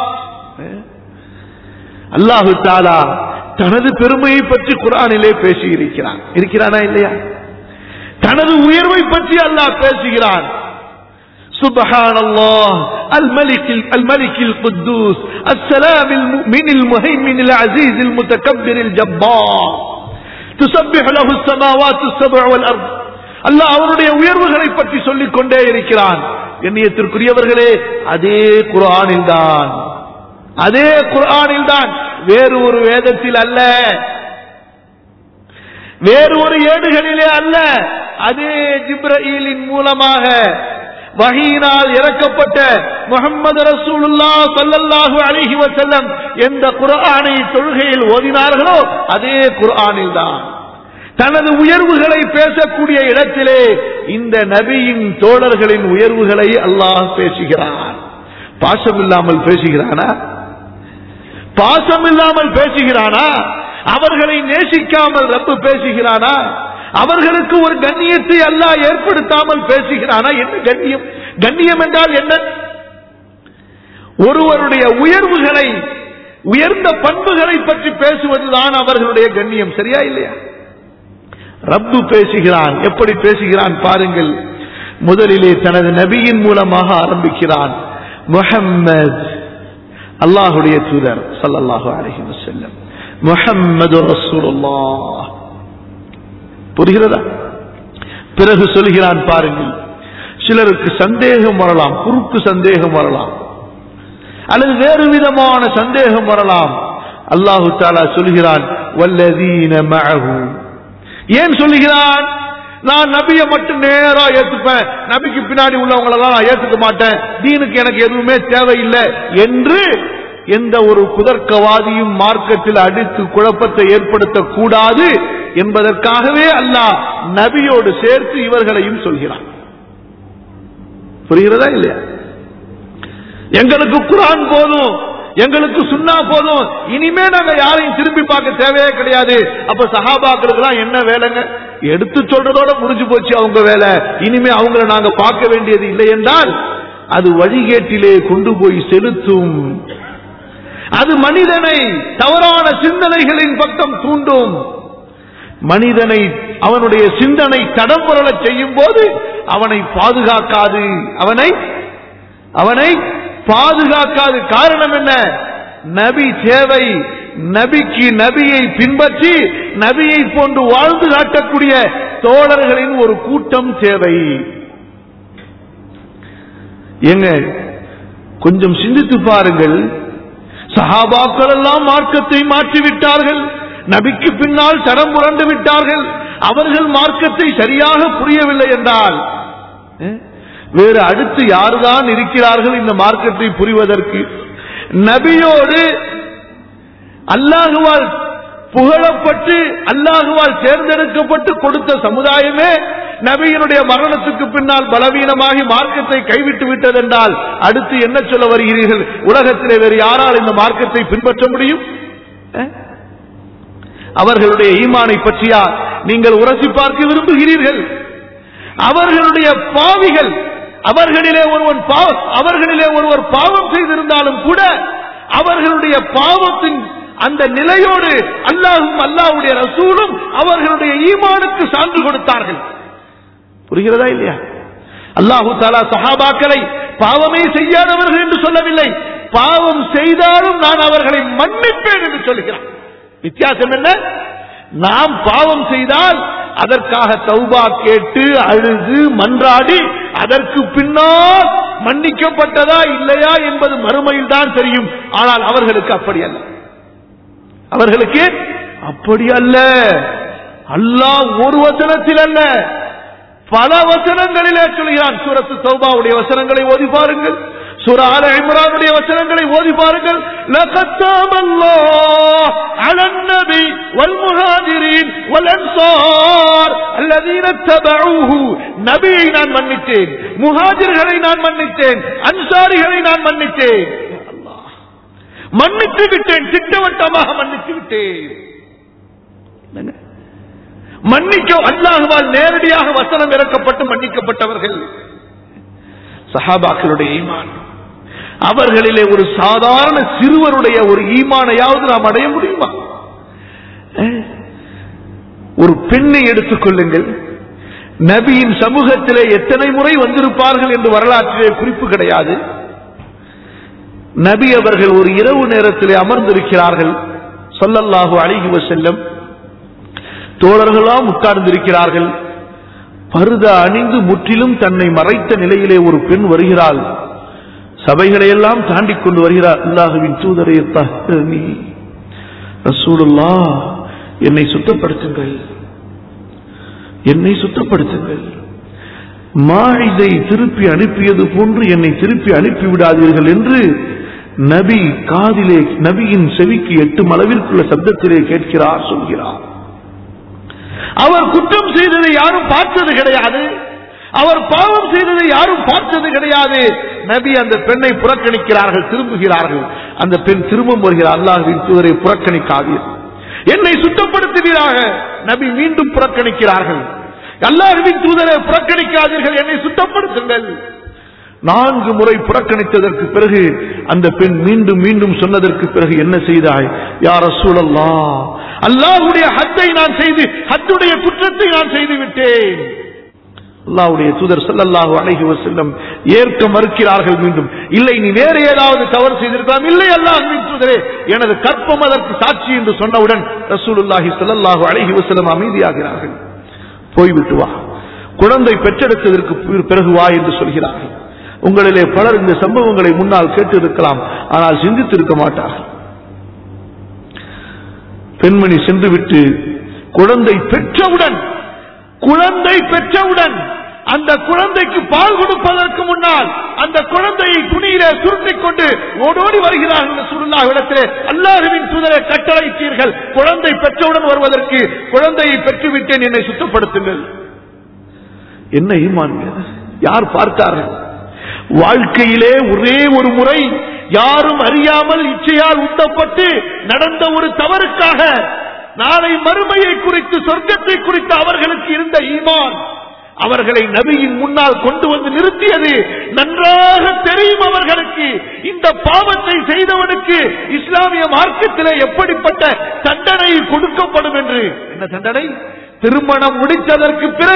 அல்லாஹு தாலா தனது பெருமையை பற்றி குரானிலே பேசி இருக்கிறான் இருக்கிறானா இல்லையா தனது உயர்வை பற்றி அல்லாஹ் பேசுகிறான் سبحان الله الملك الملك القدوس السلام المؤمن المهيمن العزيز المتكبر الجبار تسبح له السماوات السبع والارض அல்லாஹ் அவருடைய உயர்வுகளை பற்றி சொல்லிக் கொண்டே இருக்கிறான் எண்ணியத்திற்குரியவர்களே அதே குரானில் தான் அதே குரானில் தான் வேறு ஒரு வேதத்தில் அல்ல வேறு ஒரு ஏடுகளிலே அல்ல அதே ஜிப்ரஈலின் மூலமாக வகையினால் இறக்கப்பட்ட முகமது ரசூலுல்லா ஸல்லல்லாஹு அலைஹி வஸல்லம் எந்த குர்ஆனை தொழுகையில் ஓதினார்களோ அதே குர்ஆனில் தான் தனது உயர்வுகளை பேசக்கூடிய இடத்திலே இந்த நபியின் தோழர்களின் உயர்வுகளை அல்லாஹ் பேசுகிறான் பாசம் இல்லாமல் பேசுகிறானா பாசம் இல்லாமல் பேசுகிறானா அவர்களை நேசிக்காமல் ரப்பு பேசுகிறானா அவர்களுக்கு ஒரு கண்ணியத்தை அல்லாஹ் ஏற்படுத்தாமல் பேசுகிறானா என்ன கண்ணியம் கண்ணியம் என்றால் என்ன ஒருவருடைய உயர்வுகளை உயர்ந்த பண்புகளை பற்றி பேசுவதுதான் அவர்களுடைய கண்ணியம் சரியா இல்லையா ரப்பு பேசுகிறான் எப்படி பேசுகிறான் பாருங்கள் முதலிலே தனது நபியின் மூலமாக ஆரம்பிக்கிறான் முஹம்மது அல்லாஹுடைய தூதர் ஸல்லல்லாஹு அலைஹி வஸல்லம் முஹம்மது ரசூலுல்லாஹ் புரிகிறதா பிறகு சொல்கிறான் பாருங்கள் சிலருக்கு சந்தேகம் வரலாம் குறுக்கு சந்தேகம் வரலாம் அல்லது வேறு விதமான சந்தேகம் வரலாம் அல்லாஹு தாலா சொல்கிறான் வல்லதீன மஅஹு ஏன் சொல்லுகிறான் நான் நபியை மட்டும் நேரா ஏத்துப்பேன் நபிக்கு பின்னாடி உள்ளவங்களெல்லாம் நான் ஏத்துக்க மாட்டேன் தீனுக்கு எனக்கு எதுவுமே தேவையில்லை என்று எந்த ஒரு குதர்க்கவாதியும் மார்க்கத்தில் அடித்து குழப்பத்தை ஏற்படுத்தக் கூடாது என்பதற்காகவே அல்லாஹ் நபியோடு சேர்த்து இவர்களையும் சொல்கிறான் புரிகிறதா இல்லையா எங்களுக்கு குரான் போதும் எங்களுக்கு சுண்ணா போதும் இனிமே நாங்க யாரையும் திரும்பி பார்க்க தேவையே கிடையாது அப்ப சஹாபாக்களுக்கு எல்லாம் என்ன வேலைங்க எடுத்து சொல்றதோட முடிஞ்சு போச்சு அவங்க வேலை இனிமே அவங்கள நாங்க பார்க்க வேண்டியது இல்லை என்றால் அது வழிகேட்டிலே கொண்டு போய் செலுத்தும் அது மனிதனை தவறான சிந்தனைகளின் பக்கம் தூண்டும் மனிதனை அவனுடைய சிந்தனை தடம் புரளச் செய்யும் போது அவனை பாதுகாக்காது அவனை அவனை பாதுகாக்காது காரணம் என்ன நபி தேவை நபிக்கு நபியை பின்பற்றி நபியை போன்று வாழ்ந்து காட்டக்கூடிய தோழர்களின் ஒரு கூட்டம் தேவை எங்க கொஞ்சம் சிந்தித்து பாருங்கள் சஹாபாக்கள் எல்லாம் மார்க்கத்தை மாற்றிவிட்டார்கள் நபிக்கு பின்னால் தடம் புரண்டு விட்டார்கள் அவர்கள் மார்க்கத்தை சரியாக புரியவில்லை என்றால் அஹ், வேறு அடுத்து யாருதான் இருக்கிறார்கள் இந்த மார்க்கத்தை புரிவதற்கு நபியோடு அல்லாஹுவால் புகழப்பட்டு அல்லாஹுவால் தேர்ந்தெடுக்கப்பட்டு கொடுத்த சமுதாயமே நபியினுடைய மரணத்துக்கு பின்னால் பலவீனமாகி மார்க்கத்தை கைவிட்டு விட்டதென்றால் அடுத்து என்ன சொல்ல வருகிறீர்கள் உலகத்திலே வேறு யாரால் இந்த மார்க்கத்தை பின்பற்ற முடியும் அஹ்? அவர்களுடைய ஈமானை பற்றியா நீங்கள் உரசி பார்க்க விரும்புகிறீர்கள் அவர்களுடைய பாவிகள் அவர்களிலே ஒருவன் பாவ- அவர்களிலே ஒருவர் பாவம் செய்திருந்தாலும் கூட அவர்களுடைய பாவத்தின் அந்த நிலையோடு அல்லாஹும் அல்லாஹ்வுடைய ரசூலும் அவர்களுடைய ஈமானுக்கு சான்று கொடுத்தார்கள் புரிகிறதா இல்லையா அல்லாஹு தாலா சஹாபாக்களை பாவமே செய்யாதவர்கள் என்று சொல்லவில்லை பாவம் செய்தாலும் நான் அவர்களை மன்னிப்பேன் என்று சொல்கிறான் வித்தியாசம் என்ன நாம் பாவம் செய்தால் அதற்காக தௌபா கேட்டு அழுது மன்றாடி அதற்கு பின்னால் மன்னிக்கப்பட்டதா இல்லையா என்பது மறுமையில் தான் தெரியும் ஆனால் அவர்களுக்கு அப்படி அல்ல அவர்களுக்கு அப்படி அல்ல அல்லாஹ் ஒரு வசனத்தில் அல்ல பல வசனங்களிலே சொல்கிறான் சூரத்து தௌபாவுடைய வசனங்களை ஓதி பாருங்கள் சூரா ஆல இம்ரானுடைய வசனங்களை ஓதி பாருங்கள் லகத் தாபல்லாஹ் அலன் நபி வல் முஹாஜிரின் வல் அன்சார் அல்லதீன தபஊஹு நபியை நான் மன்னித்தேன் முஹாஜிர்களை நான் மன்னித்தேன் அன்சாரிகளை நான் மன்னித்தேன் யா அல்லாஹ். மன்னித்து விட்டேன் திட்டவட்டமாக மன்னித்து விட்டேன் என்னங்க? மன்னிக்க அல்லாஹுவால் நேரடியாக வசனம் இறக்கப்பட்டு மன்னிக்கப்பட்டவர்கள் சஹாபாக்களுடைய ஈமான் அவர்களிலே ஒரு சாதாரண சிறுவருடைய ஒரு ஈமானையாவது நாம் அடைய முடியுமா அஹ்? ஒரு பெண்ணை எடுத்துக் கொள்ளுங்கள் நபியின் சமூகத்திலே எத்தனை முறை வந்திருப்பார்கள் என்று வரலாற்றிலே குறிப்பு கிடையாது நபி அவர்கள் ஒரு இரவு நேரத்திலே அமர்ந்திருக்கிறார்கள் சொல்லல்லாஹு அழகி செல்லம் தோழர்களாம் உட்கார்ந்திருக்கிறார்கள் பருத அணிந்து முற்றிலும் தன்னை மறைத்த நிலையிலே ஒரு பெண் வருகிறாள் சபைகளை எல்லாம் தாண்டி கொண்டு வருகிறார் அல்லாஹுவின் தூதரை நீ ரசூலுல்லா என்னை சுத்தப்படுத்துங்கள் என்னை சுத்தப்படுத்துங்கள் மாழிதை திருப்பி அனுப்பியது போன்று என்னை திருப்பி அனுப்பி விடாதீர்கள் என்று நபி காதிலே நபியின் செவிக்கு எட்டும் அளவிற்குள்ள சப்தத்திலே கேட்கிறார் சொல்கிறார் அவர் குற்றம் செய்ததை யாரும் பார்த்தது கிடையாது அவர் பாவம் செய்ததை யாரும் பார்த்தது கிடையாது நபி அந்த பெண்ணை புறக்கணிக்கிறார்கள் திரும்புகிறார்கள் அந்த பெண் திரும்பும் வருகிறார் அல்லாஹ்வின் தூதரை புறக்கணிக்காதீர் என்னை சுத்தப்படுத்துவீராக நபி மீண்டும் புறக்கணிக்கிறார்கள் அல்லாஹ்வின் தூதரை புறக்கணிக்காதீர்கள் என்னை சுத்தப்படுத்துங்கள் நான்கு முறை புறக்கணித்ததற்கு பிறகு அந்த பெண் மீண்டும் மீண்டும் சொன்னதற்கு பிறகு என்ன செய்தாய் யார் சூழல்லா அல்லாஹ்வுடைய ஹத்தை நான் செய்து ஹத்துடைய குற்றத்தை நான் செய்து விட்டேன் அல்லாஹ்வுடைய தூதர் ஸல்லல்லாஹு அலைஹி வஸல்லம் ஏற்க மறுக்கிறார்கள் மீண்டும் இல்லை நீ வேற ஏதாவது தவறு செய்திருக்கலாம் இல்லை அல்லாஹ்வின் தூதரே எனது கற்பம் அதற்கு சாட்சி என்று சொன்னவுடன் ரசூலுல்லாஹி ஸல்லல்லாஹு அலைஹி வஸல்லம் அமைதியாகிறார்கள் போய்விட்டு வா குழந்தை பெற்றெடுத்ததற்கு பி- பிறகு வா என்று சொல்கிறார்கள் உங்களிலே பலர் இந்த சம்பவங்களை முன்னால் கேட்டு இருக்கலாம் ஆனால் சிந்தித்திருக்க மாட்டார்கள் பெண்மணி சென்றுவிட்டு குழந்தை பெற்றவுடன் குழந்தை பெற்றவுடன் அந்த குழந்தைக்கு பால் கொடுப்பதற்கு முன்னால் அந்த குழந்தையை துணியிலே சுருட்டிக் கொண்டு ஓடோடி வருகிறார்கள் சுருல்லா இடத்திலே அல்லாஹுவின் தூதரை கட்டளைத்தீர்கள் குழந்தை பெற்றவுடன் வருவதற்கு குழந்தையை பெற்றுவிட்டேன் என்னை சுத்தப்படுத்துங்கள் என்ன ஈமான் இது? யார் பார்த்தார்கள் வாழ்க்கையிலே ஒரே ஒரு முறை யாரும் அறியாமல் இச்சையால் உந்தப்பட்டு நடந்த ஒரு தவறுக்காக நாளை மறுமையை குறித்து சொர்க்கத்தை குறித்து அவர்களுக்கு இருந்த ஈமான் அவர்களை நபியின் முன்னால் கொண்டு வந்து நிறுத்தியது நன்றாக தெரியும் அவர்களுக்கு இந்த பாவத்தை செய்தவனுக்கு இஸ்லாமிய மார்க்கத்திலே எப்படிப்பட்ட தண்டனை கொடுக்கப்படும் என்று என்ன தண்டனை திருமணம் முடித்ததற்கு பிறகு